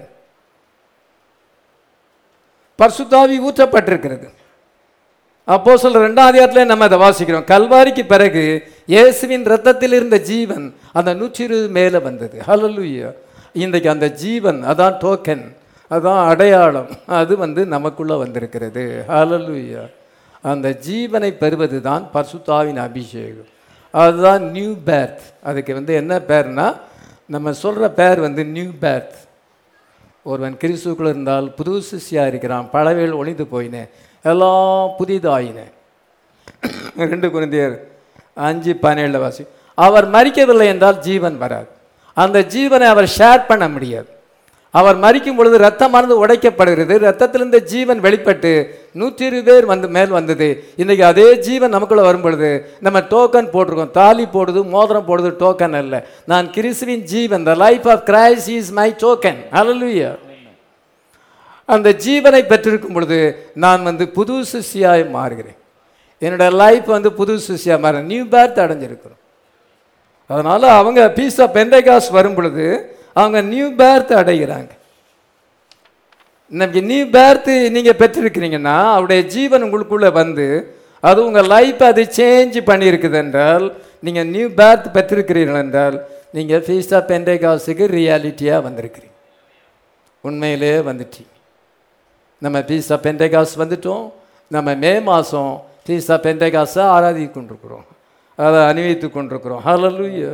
பர்சுத்தாவி ஊற்றப்பட்டிருக்கிறது அப்போ சொல்ற ரெண்டாம் அதிகாரத்தில் நம்ம அதை வாசிக்கிறோம் கல்வாரிக்கு பிறகு இயேசுவின் ரத்தத்தில் இருந்த ஜீவன் அந்த நூற்றி இருபது மேலே வந்தது ஹalleluya இன்றைக்கு அந்த ஜீவன் அதான் டோக்கன் அதான் அடையாளம் அது வந்து நமக்குள்ளே வந்திருக்கிறது ஹalleluya அந்த ஜீவனை பெறுவது தான் பர்சுத்தாவின் அபிஷேகம் அதுதான் நியூ பேர்த் அதுக்கு வந்து என்ன பேர்னா நம்ம சொல்கிற பேர் வந்து நியூ பேர்த் ஒருவன் கிறிஸ்துக்குள்ள இருந்தால் புது சிஷ்யாக இருக்கிறான் பழவேல் ஒளிந்து போயினேன் எல்லாம் புதிதாயினேன் ரெண்டு குருந்தியர் அஞ்சு பதினேழு வாசி அவர் மறிக்கவில்லை என்றால் ஜீவன் வராது அந்த ஜீவனை அவர் ஷேர் பண்ண முடியாது அவர் மறிக்கும் பொழுது ரத்தமானது உடைக்கப்படுகிறது ரத்தத்திலிருந்து ஜீவன் வெளிப்பட்டு நூற்றி இருபது பேர் வந்து மேல் வந்தது இன்றைக்கி அதே ஜீவன் நமக்குள்ளே வரும் பொழுது நம்ம டோக்கன் போட்டிருக்கோம் தாலி போடுது மோதிரம் போடுது டோக்கன் அல்ல நான் கிறிஸ்துவின் ஜீவன் the life of Christ is my token ஹalleluya அந்த ஜீவனை பெற்றிருக்கும் பொழுது நான் வந்து புது சிஷியாய் மாறுகிறேன் என்னோட லைஃப் வந்து புது சிஷியாக மாற நியூ பேர்த் அடைஞ்சிருக்கிறோம் அதனால் அவங்க பீஸ் ஆஃப் பெந்தைகாஸ் வரும் பொழுது அவங்க நியூ பேர்த் அடைகிறாங்க இன்னைக்கு நியூ பேர்த்து நீங்கள் பெற்றிருக்கிறீங்கன்னா அவருடைய ஜீவன் உங்களுக்குள்ளே வந்து அது உங்கள் லைஃப் அது சேஞ்ச் பண்ணியிருக்குது என்றால் நீங்கள் நியூ பேர்த் பெற்றிருக்கிறீர்கள் என்றால் நீங்கள் ஃபீஸ் ஆஃப் பெந்தைகாஸுக்கு ரியாலிட்டியாக வந்திருக்கிறீங்க உண்மையிலே வந்துட்டீங்க நம்ம பீஸ் ஆஃப் பெந்தைகாஸ் வந்துட்டோம் நம்ம மே மாதம் பீஸ் ஆஃப் பெந்தைகாஸை ஆராதித்து கொண்டிருக்கிறோம் அதை அணிவித்து கொண்டிருக்கிறோம் ஹalleluya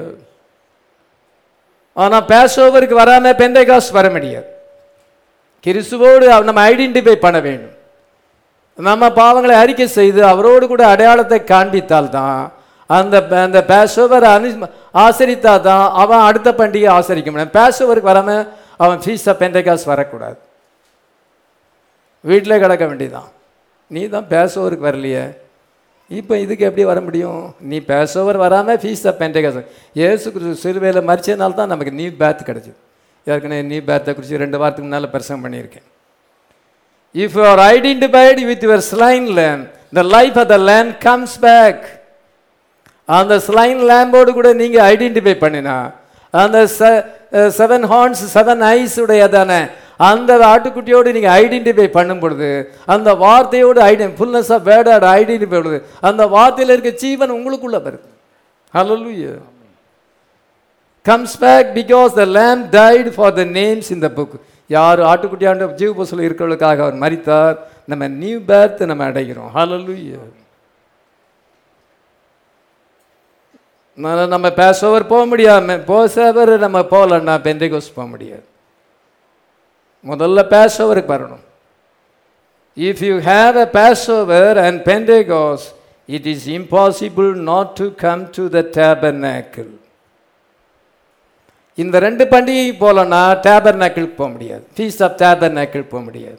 ஆனால் பேஸ் ஓவருக்கு வராமல் பெந்தைகாஸ் வர முடியாது கிறிஸ்துவோடு நம்ம ஐடென்டிஃபை பண்ண வேண்டும் நம்ம பாவங்களை அறிக்கை செய்து அவரோடு கூட அடையாளத்தை காண்பித்தால் தான் அந்த அந்த பேசோவர் அனு ஆசரித்தால் தான் அவன் அடுத்த பண்டிகை ஆசரிக்க முடியும் பேசோவருக்கு வராமல் அவன் ஃபீஸ் ஆஃப் பெந்தைகாஸ் வரக்கூடாது வீட்டிலே கிடக்க வேண்டியதான் நீ தான் பேசோவருக்கு வரலையே இப்போ இதுக்கு எப்படி வர முடியும் நீ பேசோவர் வராமல் ஃபீஸ் ஆஃப் பெந்தைகாஸ் ஏசு கிறிஸ்து சிறுவையில் மறிச்சதுனால தான் நமக்கு நியூ பேத் கிடச்சிது ஏற்கனவே நியூ பேத்தை குறித்து ரெண்டு வாரத்துக்கு முன்னால் பிரசங்கம் பண்ணியிருக்கேன் if you are identified with your slain lamb the life of the lamb comes back அந்த ஸ்லைன் லேம்போடு கூட நீங்கள் ஐடென்டிஃபை பண்ணினா அந்த செவன் ஹார்ன்ஸ் செவன் ஐஸ் உடையதான அந்த ஆட்டுக்குட்டியோடு நீங்கள் ஐடென்டிஃபை பண்ணும் பொழுது அந்த வார்த்தையோடு ஐடென் ஃபுல்னஸ் ஆஃப் வேர்டோட ஐடென்டிஃபை பொழுது அந்த வார்த்தையில் இருக்க ஜீவன் உங்களுக்குள்ள வருது ஹalleluya comes back because the lamb died for the names in the book யார் ஆட்டுக்குட்டியாண்ட ஜீவ புஸ்தகம் இருக்கிறவர்களுக்காக அவர் மரித்தார் நம்ம நியூ பேர்த் நம்ம அடைகிறோம் ஹalleluya நான் நம்ம பேசோவர் போக முடியாம போசவர் நம்ம போகலன்னா பெந்தைகோஸ் போக முடியாது முதல்ல பேசோவருக்கு வரணும் if you have a passover and Pentecost it is impossible not to come to the tabernacle இந்த ரெண்டு பண்டிகை போலன்னா டேபர்நாக்கிளுக்கு போக முடியாது ஃபீஸ் ஆஃப் டேபர்நாக்கிள் போக முடியாது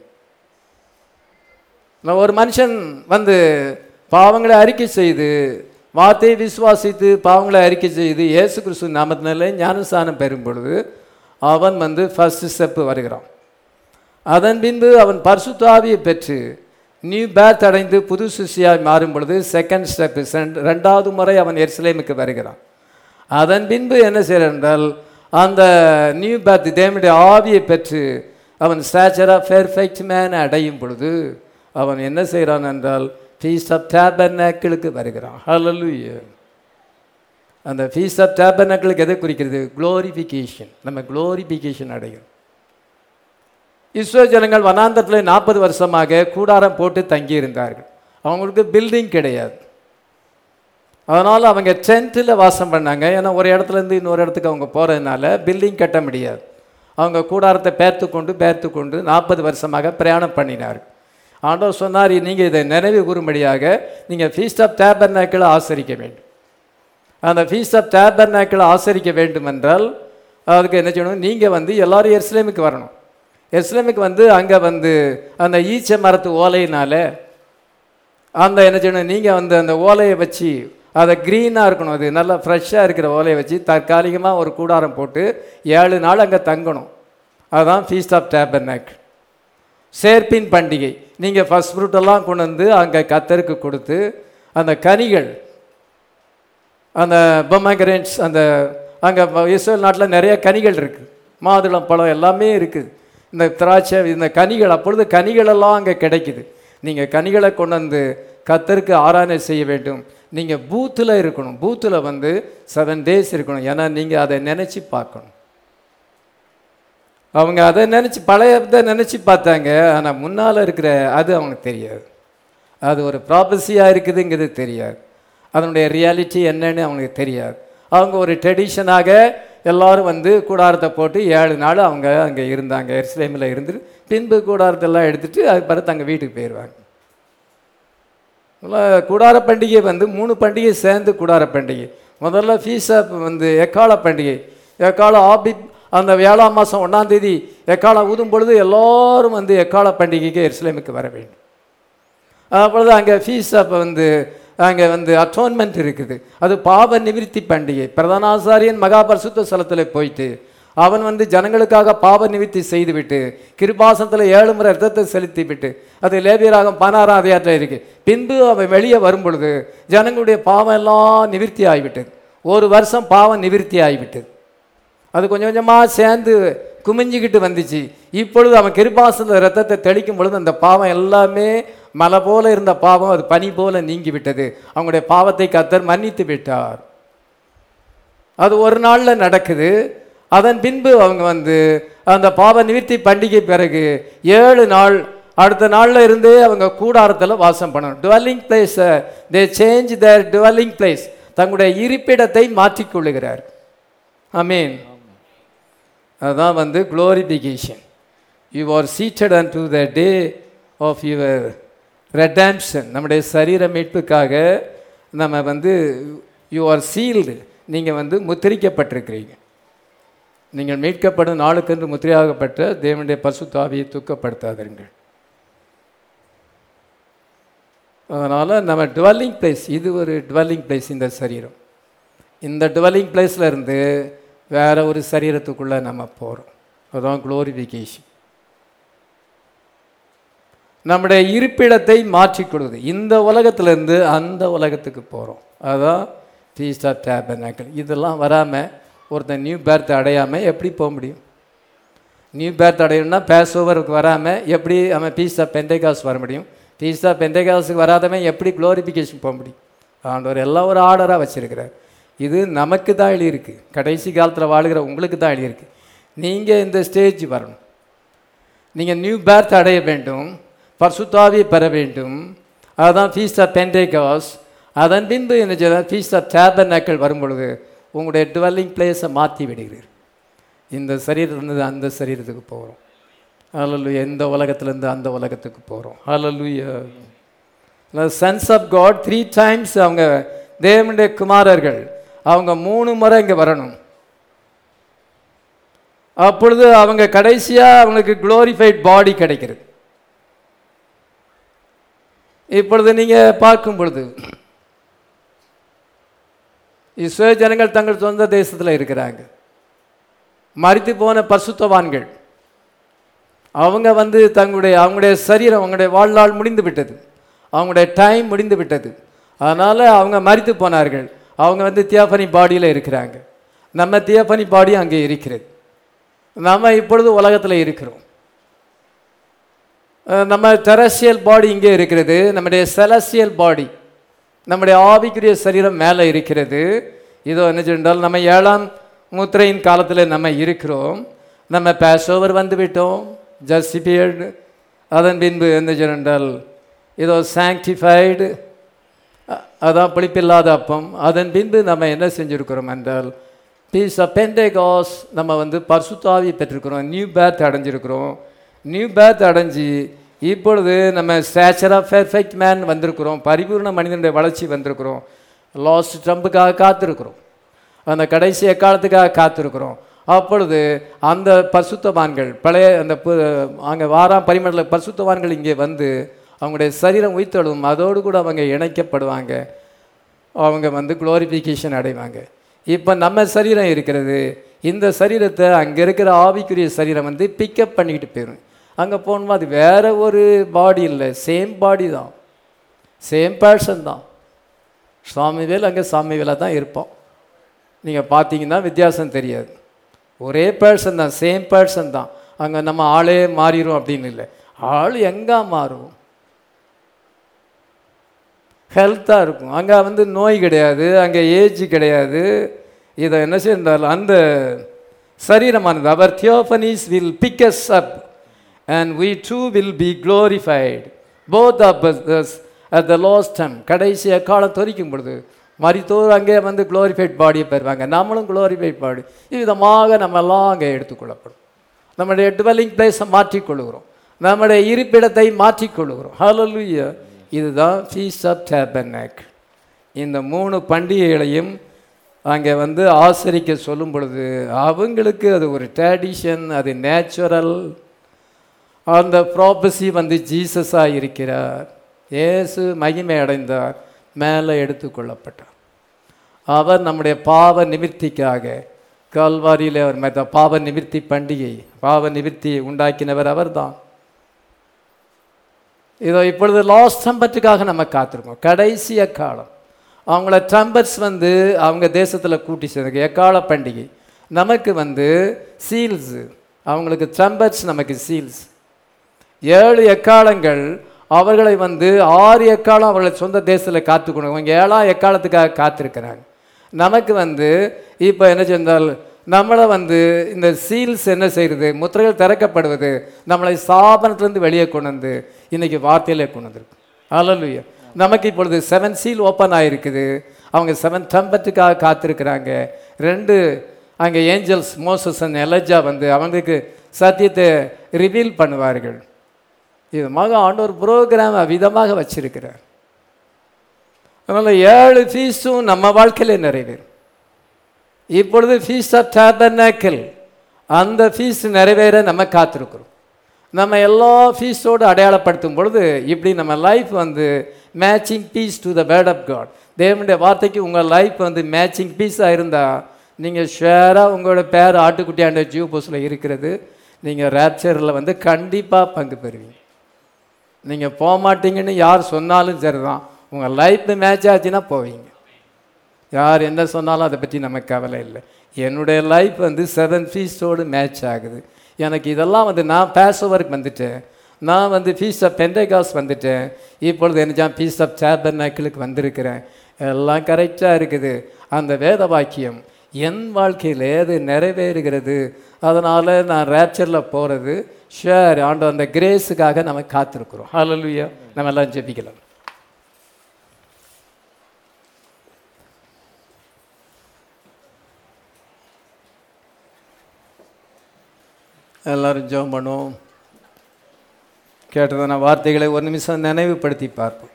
நான் ஒரு மனுஷன் வந்து பாவங்களை அறிக்கை செய்து வார்த்தையை விசுவாசித்து பாவங்களை அறிக்கை செய்து இயேசு கிறிஸ்து நாமத்தினாலே ஞானஸ்தானம் பெறும் பொழுது அவன் வந்து ஃபர்ஸ்ட் ஸ்டெப்பு வருகிறான் அதன் பின்பு அவன் பரிசுத்தாவியை பெற்று நியூ பேத் அடைந்து புது சிஷியாய் மாறும் பொழுது செகண்ட் ஸ்டெப்பு ரெண்டாவது முறை அவன் எருசலேமுக்கு வருகிறான் அதன் பின்பு என்ன செய்கிறான் என்றால் அந்த நியூ பேத் தேவனுடைய ஆவியை பெற்று அவன் ஸ்டாச்சர் ஆஃப் பெர்ஃபெக்ட் மேன் அடையும் பொழுது அவன் என்ன செய்கிறான் என்றால் ஃபீஸ் ஆஃப் டேபர்நாக்கிளுக்கு வருகிறான் ஹalleluya அந்த ஃபீஸ் ஆஃப் டேபர்நாக்கிளுக்கு எதை குறிக்கிறது குளோரிஃபிகேஷன் நம்ம குளோரிஃபிகேஷன் அடைகிறோம் இஸ்ரோ ஜனங்கள் வனாந்தரத்தில் நாற்பது வருஷமாக கூடாரம் போட்டு தங்கியிருந்தார்கள் அவங்களுக்கு பில்டிங் கிடையாது அதனால் அவங்க டென்த்தில் வாசம் பண்ணாங்க ஏன்னா ஒரு இடத்துலேருந்து இன்னொரு இடத்துக்கு அவங்க போகிறதுனால பில்டிங் கட்ட முடியாது அவங்க கூடாரத்தை பேர்த்து கொண்டு பேர்த்து கொண்டு நாற்பது வருஷமாக பிரயாணம் பண்ணினார்கள் ஆண்டவர் சொன்னார் நீங்கள் இதை நினைவு கூறும்படியாக நீங்கள் ஃபீஸ்ட் ஆஃப் டேபர்நாக்கில் ஆசரிக்க வேண்டும் அந்த ஃபீஸ்ட் ஆஃப் டேபர்நாக்கில் ஆசரிக்க வேண்டும் என்றால் அதுக்கு என்ன செய்யணும் நீங்கள் வந்து எல்லாரும் எருசலேமுக்கு வரணும் எருசலேமுக்கு வந்து அங்கே வந்து அந்த ஈச்ச மரத்து ஓலையினால் அந்த என்ன செய்யணும் நீங்கள் வந்து அந்த ஓலையை வச்சு அதை க்ரீனாக இருக்கணும் அது நல்லா ஃப்ரெஷ்ஷாக இருக்கிற ஓலையை வச்சு தற்காலிகமாக ஒரு கூடாரம் போட்டு ஏழு நாள் அங்கே தங்கணும் அதுதான் ஃபீஸ்ட் ஆஃப் டேபர்நாக் சேர்ப்பின் பண்டிகை நீங்கள் ஃபஸ்ட் ஃப்ரூட்டெல்லாம் கொண்டு வந்து அங்கே கத்தருக்கு கொடுத்து அந்த கனிகள் அந்த பொமக்ரேன்ஸ் அந்த அங்கே இஸ்ரேல் நாட்டில் நிறைய கனிகள் இருக்குது மாதுளம் பழம் எல்லாமே இருக்குது இந்த திராட்சை இந்த கனிகள் அப்பொழுது கனிகள் எல்லாம் அங்கே கிடைக்குது நீங்கள் கனிகளை கொண்டு வந்து கத்தருக்கு ஆராதனை செய்ய வேண்டும் நீங்கள் பூத்தில் இருக்கணும் பூத்தில் வந்து செவன் டேஸ் இருக்கணும் ஏன்னா நீங்கள் அதை நினச்சி பார்க்கணும் அவங்க அதை நினச்சி பழைய இதை நினச்சி பார்த்தாங்க ஆனால் முன்னால் இருக்கிற அது அவங்களுக்கு தெரியாது அது ஒரு ப்ராபஸியாக இருக்குதுங்கிறது தெரியாது அதனுடைய ரியாலிட்டி என்னன்னு அவங்களுக்கு தெரியாது அவங்க ஒரு ட்ரெடிஷனாக எல்லாரும் வந்து கூடாரத்தை போட்டு ஏழு நாள் அவங்க அங்கே இருந்தாங்க எருசலேமில் இருந்து பின்பு கூடாரத்தெல்லாம் எடுத்துட்டு அதுக்கு பிறகு தங்க வீட்டுக்கு போயிடுவாங்க முதல்ல கூடார பண்டிகை வந்து மூணு பண்டிகை சேர்ந்து கூடார பண்டிகை முதல்ல ஃபீஸா வந்து எக்கால பண்டிகை எக்கால ஆபிப் அந்த ஏழாம் மாதம் ஒன்றாம் தேதி எக்காலம் ஊதும் பொழுது எல்லாரும் வந்து எக்கால பண்டிகைக்கு எருசலேமுக்கு வர வேண்டும் அப்பொழுது அங்கே ஃபீஸ் அப்போ வந்து அங்கே வந்து அட்டோன்மெண்ட் இருக்குது அது பாவ நிவிர்த்தி பண்டிகை பிரதானாசாரியன் மகாபரிசுத்த ஸ்தலத்தில் போயிட்டு அவன் வந்து ஜனங்களுக்காக பாவ நிவிர்த்தி செய்துவிட்டு கிருபாசனத்தில் ஏழு முறை ரத்தத்தை செலுத்தி விட்டு அது லேபியராகம் பதினாறாம் அதிகாரத்தில் இருக்கு பின்பு அவன் வெளியே வரும் பொழுது ஜனங்களுடைய பாவம் எல்லாம் நிவிர்த்தி ஆகிவிட்டது ஒரு வருஷம் பாவம் நிவிர்த்தி ஆகிவிட்டது அது கொஞ்சம் கொஞ்சமாக சேர்ந்து குமிஞ்சிக்கிட்டு வந்துச்சு இப்பொழுது அவன் கிருபாசன ரத்தத்தை தெளிக்கும் பொழுது அந்த பாவம் எல்லாமே மலை போல இருந்த பாவம் அது பனி போல நீங்கி விட்டது அவங்களுடைய பாவத்தை கத்தர் மன்னித்து விட்டார் அது ஒரு நாளில் நடக்குது அதன் பின்பு அவங்க வந்து அந்த பாவ நிவிர்த்தி பண்டிகை பிறகு ஏழு நாள் அடுத்த நாளில் இருந்தே அவங்க கூடாரத்தில் வாசம் பண்ணணும் டுவெல்லிங் பிளேஸை they change their dwelling place தங்களுடைய இருப்பிடத்தை மாற்றிக்கொள்ளுகிறார் அமீன் அதுதான் வந்து glorification you are seated and to the day of your redemption நம்முடைய சரீர மீட்புக்காக நம்ம வந்து யூ ஆர் சீல்டு நீங்கள் வந்து முத்திரிக்கப்பட்டிருக்கிறீங்க நீங்கள் மீட்கப்படும் நாளுக்கென்று முத்திரையாகப்பட்ட தேவனுடைய பசுத்தாவியை துக்கப்படுத்தாதீர்கள் அதனால் நம்ம டுவெல்லிங் பிளேஸ் இது ஒரு டுவெல்லிங் பிளேஸ் இந்த சரீரம் இந்த டுவெல்லிங் பிளேஸில் இருந்து வேற ஒரு சரீரத்துக்குள்ளே நம்ம போகிறோம் அதுதான் குளோரிஃபிகேஷன் நம்முடைய இருப்பிடத்தை மாற்றிக்கொள்வது இந்த உலகத்திலேருந்து அந்த உலகத்துக்கு போகிறோம் அதுதான் ஃபீஸ்ட் ஆஃப் டேபனாக்கல் இதெல்லாம் வராமல் ஒருத்தன் நியூ பேர்த் அடையாமல் எப்படி போக முடியும் நியூ பேர்த் அடையணும்னா பேஸ் ஓவருக்கு வராமல் எப்படி அவன் பீஸ் ஆஃப் பெந்தைகாஸ் வர முடியும் பீஸ் ஆஃப் பெந்தைகாஸுக்கு வராதவன் எப்படி குளோரிஃபிகேஷன் போக முடியும் ஆண்டவர் எல்லாம் ஒரு ஆர்டராக வச்சுருக்கிறார் இது நமக்கு தான் எழுதியிருக்கு கடைசி காலத்தில் வாழுகிற உங்களுக்கு தான் எழுதியிருக்கு நீங்கள் இந்த ஸ்டேஜ் வரணும் நீங்கள் நியூ பேர்த் அடைய வேண்டும் பர்சுத்தாவி பெற வேண்டும் அதுதான் ஃபீஸ் ஆஃப் பென்டேகாஸ் அதன் பின்பு என்ன செய்தால் ஃபீஸ் ஆஃப் டேபர்னாக்கள் வரும் பொழுது உங்களுடைய டுவெல்லிங் பிளேஸை மாற்றி விடுகிறீர் இந்த சரீரத்திலிருந்து அந்த சரீரத்துக்கு போகிறோம் ஹalleluya எந்த உலகத்திலேருந்து அந்த உலகத்துக்கு போகிறோம் ஹalleluya sons of God three times அவங்க தேவனுடைய குமாரர்கள் அவங்க மூணு முறை இங்கே வரணும் அப்பொழுது அவங்க கடைசியாக அவங்களுக்கு குளோரிஃபைட் பாடி கிடைக்கிறது இப்பொழுது நீங்கள் பார்க்கும் பொழுது இஸ்ரோ ஜனங்கள் தங்கள் சொந்த தேசத்தில் இருக்கிறாங்க மறித்து போன பரிசுத்தவான்கள் அவங்க வந்து தங்களுடைய அவங்களுடைய சரீரம் அவங்களுடைய வாழ்நாள் முடிந்து விட்டது அவங்களுடைய டைம் முடிந்து விட்டது அதனால் அவங்க மறித்து போனார்கள் அவங்க வந்து தியாபனி பாடியில் இருக்கிறாங்க நம்ம தியாபனி பாடி அங்கே இருக்கிறது நம்ம இப்பொழுது உலகத்தில் இருக்கிறோம் அஹ் நம்ம டெரஸ்டியல் பாடி இங்கே இருக்கிறது நம்முடைய செலஸ்டியல் பாடி நம்முடைய ஆவிக்குரிய சரீரம் மேலே இருக்கிறது இதோ என்ன சொன்னால் நம்ம ஏழாம் முத்திரையின் காலத்தில் நம்ம இருக்கிறோம் நம்ம பேஷோவர் வந்து விட்டோம் ஜஸ்டிபியர்டு அதன் பின்பு என்ன சொன்னால் இதோ சாங்டிஃபைடு அதான் புளிப்பில்லாத அப்பம் அதன் பின்பு நம்ம என்ன செஞ்சுருக்கிறோம் என்றால் பீஸ் ஆஃப் பெண்டேகாஸ் நம்ம வந்து பர்சுத்தாவி பெற்றிருக்கிறோம் நியூ பேர்த் அடைஞ்சிருக்கிறோம் நியூ பேர்த் அடைஞ்சு இப்பொழுது நம்ம ஸ்டாச்சர் ஆஃப் பெர்ஃபெக்ட் மேன் வந்திருக்கிறோம் பரிபூர்ண மனிதனுடைய வளர்ச்சி வந்திருக்கிறோம் லாஸ்ட் ட்ரம்புக்காக காத்திருக்கிறோம் அந்த கடைசி எக்காலத்துக்காக காத்திருக்கிறோம் அப்பொழுது அந்த பரிசுத்தவான்கள் பழைய அந்த பு- அங்கே வாராம் பரிமள பரிசுத்தவான்கள் இங்கே வந்து அவங்களுடைய சரீரம் உயிர்த்தெழும் அதோடு கூட அவங்க இணைக்கப்படுவாங்க அவங்க வந்து குளோரிஃபிகேஷன் அடைவாங்க இப்போ நம்ம சரீரம் இருக்கிறது இந்த சரீரத்தை அங்கே இருக்கிற ஆவிக்குரிய சரீரம் வந்து பிக்கப் பண்ணிக்கிட்டு போயிடும் அங்கே போகணுமா அது வேற ஒரு பாடி இல்லை சேம் பாடி தான் சேம் பர்சன் தான் சுவாமிவேல் அங்கே சாமிவேலாக தான் இருப்போம் நீங்கள் பார்த்தீங்கன்னா வித்தியாசம் தெரியாது ஒரே பர்சன் தான் சேம் பர்சன் தான் அங்கே நம்ம ஆளே மாறிடும் அப்படின்னு இல்லை ஆள் எங்கே மாறும் ஹெல்த்தாக இருக்கும் அங்கே வந்து நோய் கிடையாது அங்கே ஏஜ் கிடையாது இதை என்ன செய்தால் அந்த சரீரமானது அவர் theophanies will picks up and we too will be glorified both of us at the last time கடைசி காலம் தொரிக்கும் பொழுது மரித்தோர் அங்கே வந்து குளோரிஃபைட் பாடியை பெறுவாங்க நம்மளும் குளோரிஃபைட் பாடி இவ்விதமாக நம்ம எல்லாம் அங்கே எடுத்துக்கொள்ளப்படும் நம்முடைய டுவெல்லிங் பிளேஸை மாற்றிக்கொள்கிறோம் நம்முடைய இருப்பிடத்தை மாற்றிக்கொள்கிறோம் ஹalleluya இதுதான் ஃபீஸ் ஆஃப் டேபர்னாக் இந்த மூணு பண்டிகைகளையும் அங்கே வந்து ஆசரிக்க சொல்லும் பொழுது அவங்களுக்கு அது ஒரு ட்ரெடிஷன் அது நேச்சுரல் அந்த ப்ராபஸி வந்து ஜீசஸாக இருக்கிறார் இயேசு மகிமை அடைந்தார் மேலே எடுத்துக்கொள்ளப்பட்டார் அவர் நம்முடைய பாவ நிவிர்த்திக்காக கல்வாரியில் அவர் மற்ற பாவ நிவிர்த்தி பண்டிகை பாவ நிவிர்த்தியை உண்டாக்கினவர் அவர்தான் இதோ இப்பொழுது லாஸ்ட் ட்ரம்பத்துக்காக நம்ம காத்திருக்கோம் கடைசி எக்காலம் அவங்கள ட்ரம்பர்ஸ் வந்து அவங்க தேசத்தில் கூட்டி சேர்ந்து எக்கால பண்டிகை நமக்கு வந்து சீல்ஸு அவங்களுக்கு ட்ரம்பர்ஸ் நமக்கு சீல்ஸ் ஏழு எக்காலங்கள் அவர்களை வந்து ஆறு எக்காலம் அவர்களை சொந்த தேசத்தில் காத்துக்கணும் அவங்க ஏழாம் எக்காலத்துக்காக காத்திருக்கிறாங்க நமக்கு வந்து இப்போ என்ன செஞ்சால் நம்மளை வந்து இந்த சீல்ஸ் என்ன செய்கிறது முத்திரைகள் திறக்கப்படுவது நம்மளை சாபனத்திலேருந்து வெளியே கொண்டு வந்து இன்னைக்கு வார்த்தையிலே கொண்டு வந்திருக்கு அல்லலுயா நமக்கு இப்பொழுது செவன் சீல் ஓப்பன் ஆகிருக்குது அவங்க செவன் ட்ரம்பத்துக்காக காத்திருக்கிறாங்க ரெண்டு அங்கே ஏஞ்சல்ஸ் மோசஸ் அண்ட் எலஜா வந்து அவங்களுக்கு சத்தியத்தை ரிவீல் பண்ணுவார்கள் விதமாக ஆண்டவர் ப்ரோக்ராம் விதமாக வச்சிருக்கிறார் அதனால் ஏழு ஃபீஸும் நம்ம வாழ்க்கையில நிறைவேறும் இப்பொழுது ஃபீஸ் ஆஃப் டேபர்னாக்கல் அந்த ஃபீஸ் நிறைவேற நம்ம காத்திருக்கிறோம் நம்ம எல்லா ஃபீஸோடு அடையாளப்படுத்தும் பொழுது இப்படி நம்ம லைஃப் வந்து matching piece to the word of God தேவனுடைய வார்த்தைக்கு உங்கள் லைஃப் வந்து மேட்சிங் பீஸாக இருந்தால் நீங்கள் ஷேராக உங்களோட பேர் ஆட்டுக்குட்டியாண்ட ஜீவ போஸில் இருக்கிறது நீங்கள் ரேப்சரில் வந்து கண்டிப்பாக பங்கு பெறுவீங்க நீங்கள் போக மாட்டீங்கன்னு யார் சொன்னாலும் சரிதான் உங்கள் லைஃப் மேட்ச் ஆச்சுன்னா போவீங்க யார் என்ன சொன்னாலும் அதை பற்றி நமக்கு கவலை இல்லை என்னுடைய லைஃப் வந்து செவன் ஃபீஸோடு மேட்ச் ஆகுது எனக்கு இதெல்லாம் வந்து நான் பேஸ் ஓவருக்கு வந்துட்டேன் நான் வந்து ஃபீஸ் ஆஃப் பெண்டகாஸ் வந்துட்டேன் இப்பொழுது என்ன ஃபீஸ் ஆஃப் சேபர் நாக்கிலுக்கு வந்திருக்கிறேன் எல்லாம் கரெக்டாக இருக்குது அந்த வேத வாக்கியம் என் வாழ்க்கையில் அது நிறைவேறுகிறது அதனால் நான் ரேப்சரில் போகிறது ஷேர் ஆண்டு அந்த கிரேஸுக்காக நம்ம காத்திருக்கிறோம் ஹalleluya நம்ம எல்லாம் ஜெபிக்கலாம் எல்லாரும் ஜெபம் பண்ணுவோம் கேட்டதான வார்த்தைகளை ஒரு நிமிஷம் நினைவுபடுத்தி பார்ப்போம்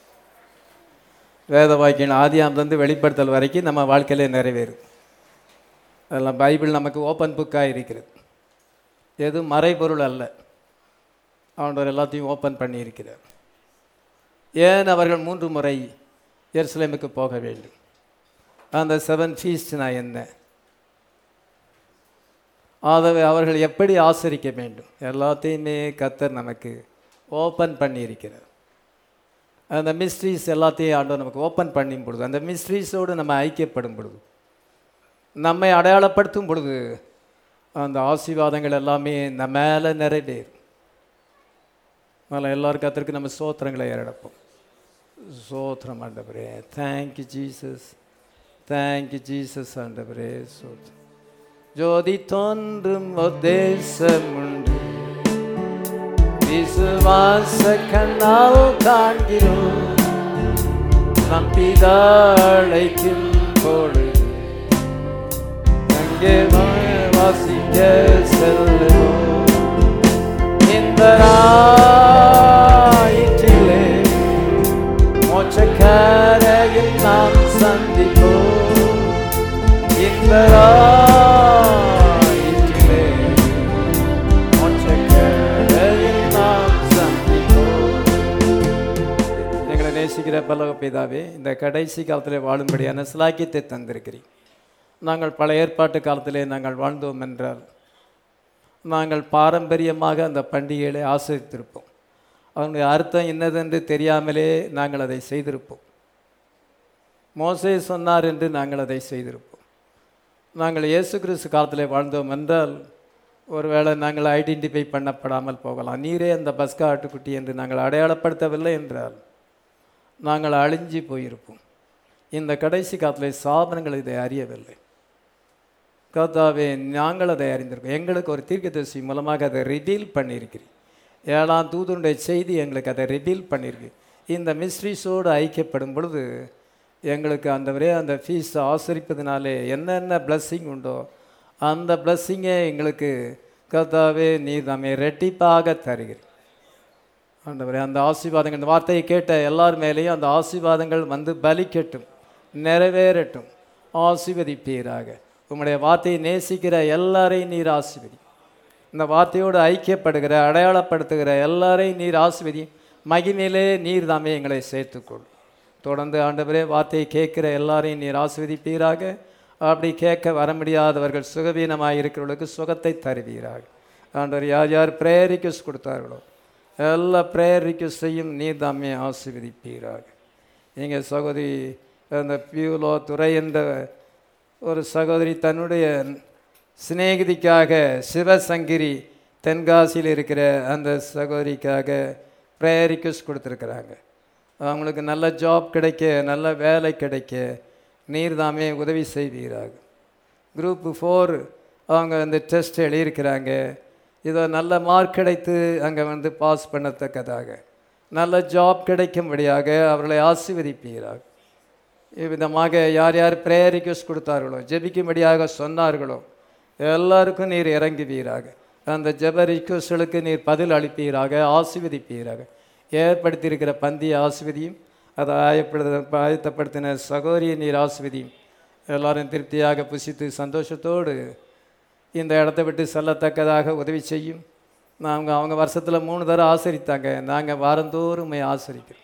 வேத வாக்கியம் ஆதியாமலேருந்து வெளிப்படுத்தல் வரைக்கும் நம்ம வாழ்க்கையிலே நிறைவேறும் அதெல்லாம் பைபிள் நமக்கு ஓப்பன் புக்காக இருக்கிறது எதுவும் மறைபொருள் அல்ல ஆண்டவர் எல்லாத்தையும் ஓப்பன் பண்ணி இருக்கிறார் ஏன் அவர்கள் மூன்று முறை எருசலேமுக்கு போக வேண்டும் அந்த செவன் ஃபீஸ்ட்னா என்ன ஆகவே அவர்கள் எப்படி ஆசரிக்க வேண்டும் எல்லாத்தையுமே கத்தர் நமக்கு ஓப்பன் பண்ணியிருக்கிறார் அந்த மிஸ்ட்ரீஸ் எல்லாத்தையும் ஆண்டவர் நமக்கு ஓப்பன் பண்ணும் பொழுது அந்த மிஸ்ட்ரீஸோடு நம்ம ஐக்கியப்படும் பொழுது நம்மை அடையாளப்படுத்தும் பொழுது அந்த ஆசீர்வாதங்கள் எல்லாமே நம்ம மேலே நிறைவேறும் அதனால் எல்லாரும் கத்திற்கு நம்ம சோத்திரங்களை ஏறடப்போம் சோத்திரம் ஆண்டவரே தேங்க்யூ ஜீசஸ் தேங்க்யூ ஜீசஸ் ஆண்டவரே சோத்திரம் ஜோதி தோன்றும் உத்தேசம் உண்டு விசுவாச கண்ணால் காண்கிறோம் நம் பிதாழைக்கும் பொழுது அங்கே வாசிக்க செல்லுவோம் இந்த ஞாயிற்றிலே மோட்சக்காரையில் நாம் சந்திப்போம் இந்த ஞாயிற்றிலே மோட்சக்காரையில் நாம் சந்திப்போம் எங்களை நேசிக்கிற பல்லவ பிதாவே இந்த கடைசி காலத்திலே வாழும்படியான சிலாக்கியத்தை தந்திருக்கிறீர் நாங்கள் பல ஏற்பாட்டு காலத்திலே நாங்கள் வாழ்ந்தோம் என்றால் நாங்கள் பாரம்பரியமாக அந்த பண்டிகைகளை ஆசிரித்திருப்போம் அதனுடைய அர்த்தம் என்னதென்று தெரியாமலே நாங்கள் அதை செய்திருப்போம் மோசே சொன்னார் என்று நாங்கள் அதை செய்திருப்போம் நாங்கள் இயேசு கிறிஸ்து காலத்திலே வாழ்ந்தோம் என்றால் ஒருவேளை நாங்கள் ஐடென்டிஃபை பண்ணப்படாமல் போகலாம் நீரே அந்த பஸ்கா ஆட்டுக்குட்டி என்று நாங்கள் அடையாளப்படுத்தவில்லை என்றால் நாங்கள் அழிஞ்சு போயிருப்போம் இந்த கடைசி காலத்தில் சாபனங்கள் இதை அறியவில்லை கர்த்தாவே நாங்கள் அதை அறிந்திருக்கோம் எங்களுக்கு ஒரு தீர்க்கதரிசி மூலமாக அதை ரிவீல் பண்ணியிருக்கிறீர் ஏழாம் தூதனுடைய செய்தி எங்களுக்கு அதை ரிவீல் பண்ணியிருக்கு இந்த மிஸ்ட்ரிஸோடு ஐக்கியப்படும் பொழுது எங்களுக்கு ஆண்டவரே அந்த ஃபீஸ் ஆசரிப்பதினாலே என்னென்ன blessing உண்டோ அந்த blessing-ஐ எங்களுக்கு கர்த்தாவே நீர் நம்மை ரெட்டிப்பாக தருகிறீர் ஆண்டவரே அந்த ஆசீர்வாதங்கள் இந்த வார்த்தையை கேட்ட எல்லார் மேலேயும் அந்த ஆசீர்வாதங்கள் வந்து பலிக்கட்டும் நிறைவேறட்டும் ஆசீர்வதிப்பீராக உம்முடைய வார்த்தையை நேசிக்கிற எல்லாரையும் நீர் ஆசீர்வதி இந்த வார்த்தையோடு ஐக்கியப்படுகிற அடையாளப்படுத்துகிற எல்லாரையும் நீர் ஆசீர்வதி மகிமையிலே நீர் தாமே எங்களை சேர்த்துக்கொள் தொடர்ந்து ஆண்டவரே வார்த்தையை கேட்கிற எல்லாரையும் நீர் ஆசீர்வதிப்பீராக அப்படி கேட்க வர முடியாதவர்கள் சுகவீனமாக இருக்கிறவர்களுக்கு சுகத்தை தருவீராக ஆண்டவர் யார் யார் ப்ரேயர் ரிக்வஸ்ட் கொடுத்தார்களோ எல்லா ப்ரேயர் ரிக்வஸ்டையும் நீர் தாமே ஆசீர்வதிப்பீராக எங்கள் சகோதரி அந்த பியூலோ துறை என்ற ஒரு சகோதரி தன்னுடைய சிநேகிதிக்காக சிவசங்கிரி தென்காசியில் இருக்கிற அந்த சகோதரிக்காக ப்ரேயர் ரிக்வஸ்ட் கொடுத்துருக்குறாங்க அவங்களுக்கு நல்ல ஜாப் கிடைக்க நல்ல வேலை கிடைக்க நீர் தாமே உதவி செய்வீராக குரூப் ஃபோர் அவங்க அந்த டெஸ்ட் எழுதியிருக்கிறாங்க இதோ நல்ல மார்க் கிடைத்து அங்கே வந்து பாஸ் பண்ணத்தக்கதாக நல்ல ஜாப் கிடைக்கும்படியாக அவர்களை ஆசீர்வதிப்பீராக இவ்விதமாக யார் யார் ப்ரேயர் ரிக்வஸ்ட் கொடுத்தார்களோ ஜெபிக்கும்படியாக சொன்னார்களோ எல்லாருக்கும் நீர் இறங்குவீராக அந்த ஜெப ரிக்வஸ்ட்களுக்கு நீர் பதில் அளிப்பீராக ஆசீர்வதிப்பீராக ஏற்படுத்தியிருக்கிற பந்திய ஆசிர்வதியும் அதை ஆயப்படுத்த ஆயத்தப்படுத்தின சகோதரியை நீர் ஆசிர்வதியும் எல்லாரும் திருப்தியாக புசித்து சந்தோஷத்தோடு இந்த இடத்த விட்டு செல்லத்தக்கதாக உதவி செய்யும் நாங்கள் அவங்க வருஷத்தில் மூணு தடவை ஆசரித்தாங்க நாங்கள் வாரந்தோறும் உம்மை ஆசரிக்கிறோம்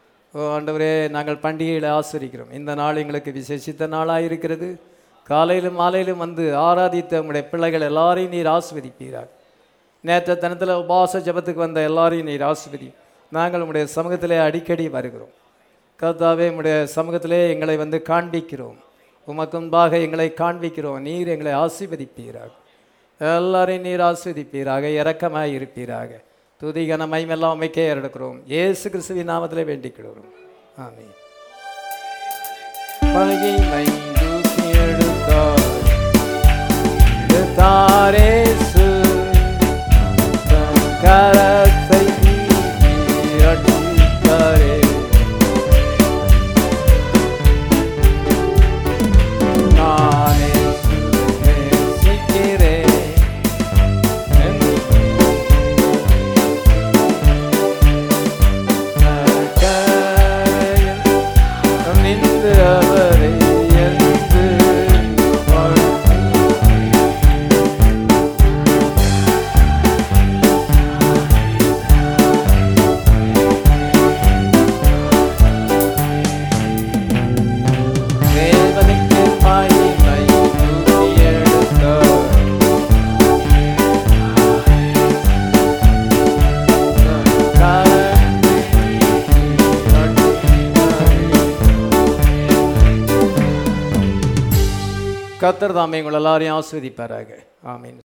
ஓ ஆண்டவரே நாங்கள் பண்டிகையில் ஆசரிக்கிறோம் இந்த நாள் எங்களுக்கு விசேஷித்த நாளாக இருக்கிறது காலையிலும் மாலையிலும் வந்து ஆராதித்த உங்களுடைய பிள்ளைகள் எல்லாரையும் நீர் ஆஸ்வதிப்பீராக நேற்று தினத்தில் உபாச ஜபத்துக்கு வந்த எல்லாரையும் நீர் ஆஸ்வதி நாங்கள் உங்களுடைய சமூகத்திலே அடிக்கடி வருகிறோம் கர்த்தாவே உம்முடைய சமூகத்திலே எங்களை வந்து காண்பிக்கிறோம் உமக்கு முன்பாக எங்களை காண்பிக்கிறோம் நீர் எங்களை ஆசீர்வதிப்பீராக எல்லாரையும் நீர் ஆஸ்வதிப்பீராக இரக்கமாய் இருப்பீராக துதி கன மைமெல்லாம் அமைக்கே எடுக்கிறோம் இயேசு கிறிஸ்துவின் நாமத்திலே வேண்டிக்கிடுகிறோம் ஆமென் மகிமை தூக்கி எடுத்தார் எடுத்தாரேசு தம் கரத்தை நீட்டி அடித்தாரே நானே நேசிக்கிறேன் என்று நின்று அவரை என்று வாழ்த்து. தேவனுக்கு மகிமை தூக்கி எடுத்தார். கத்தர் தாமே உங்கள் எல்லாரையும் ஆஸ்வதிப்பாராக ஆமீன்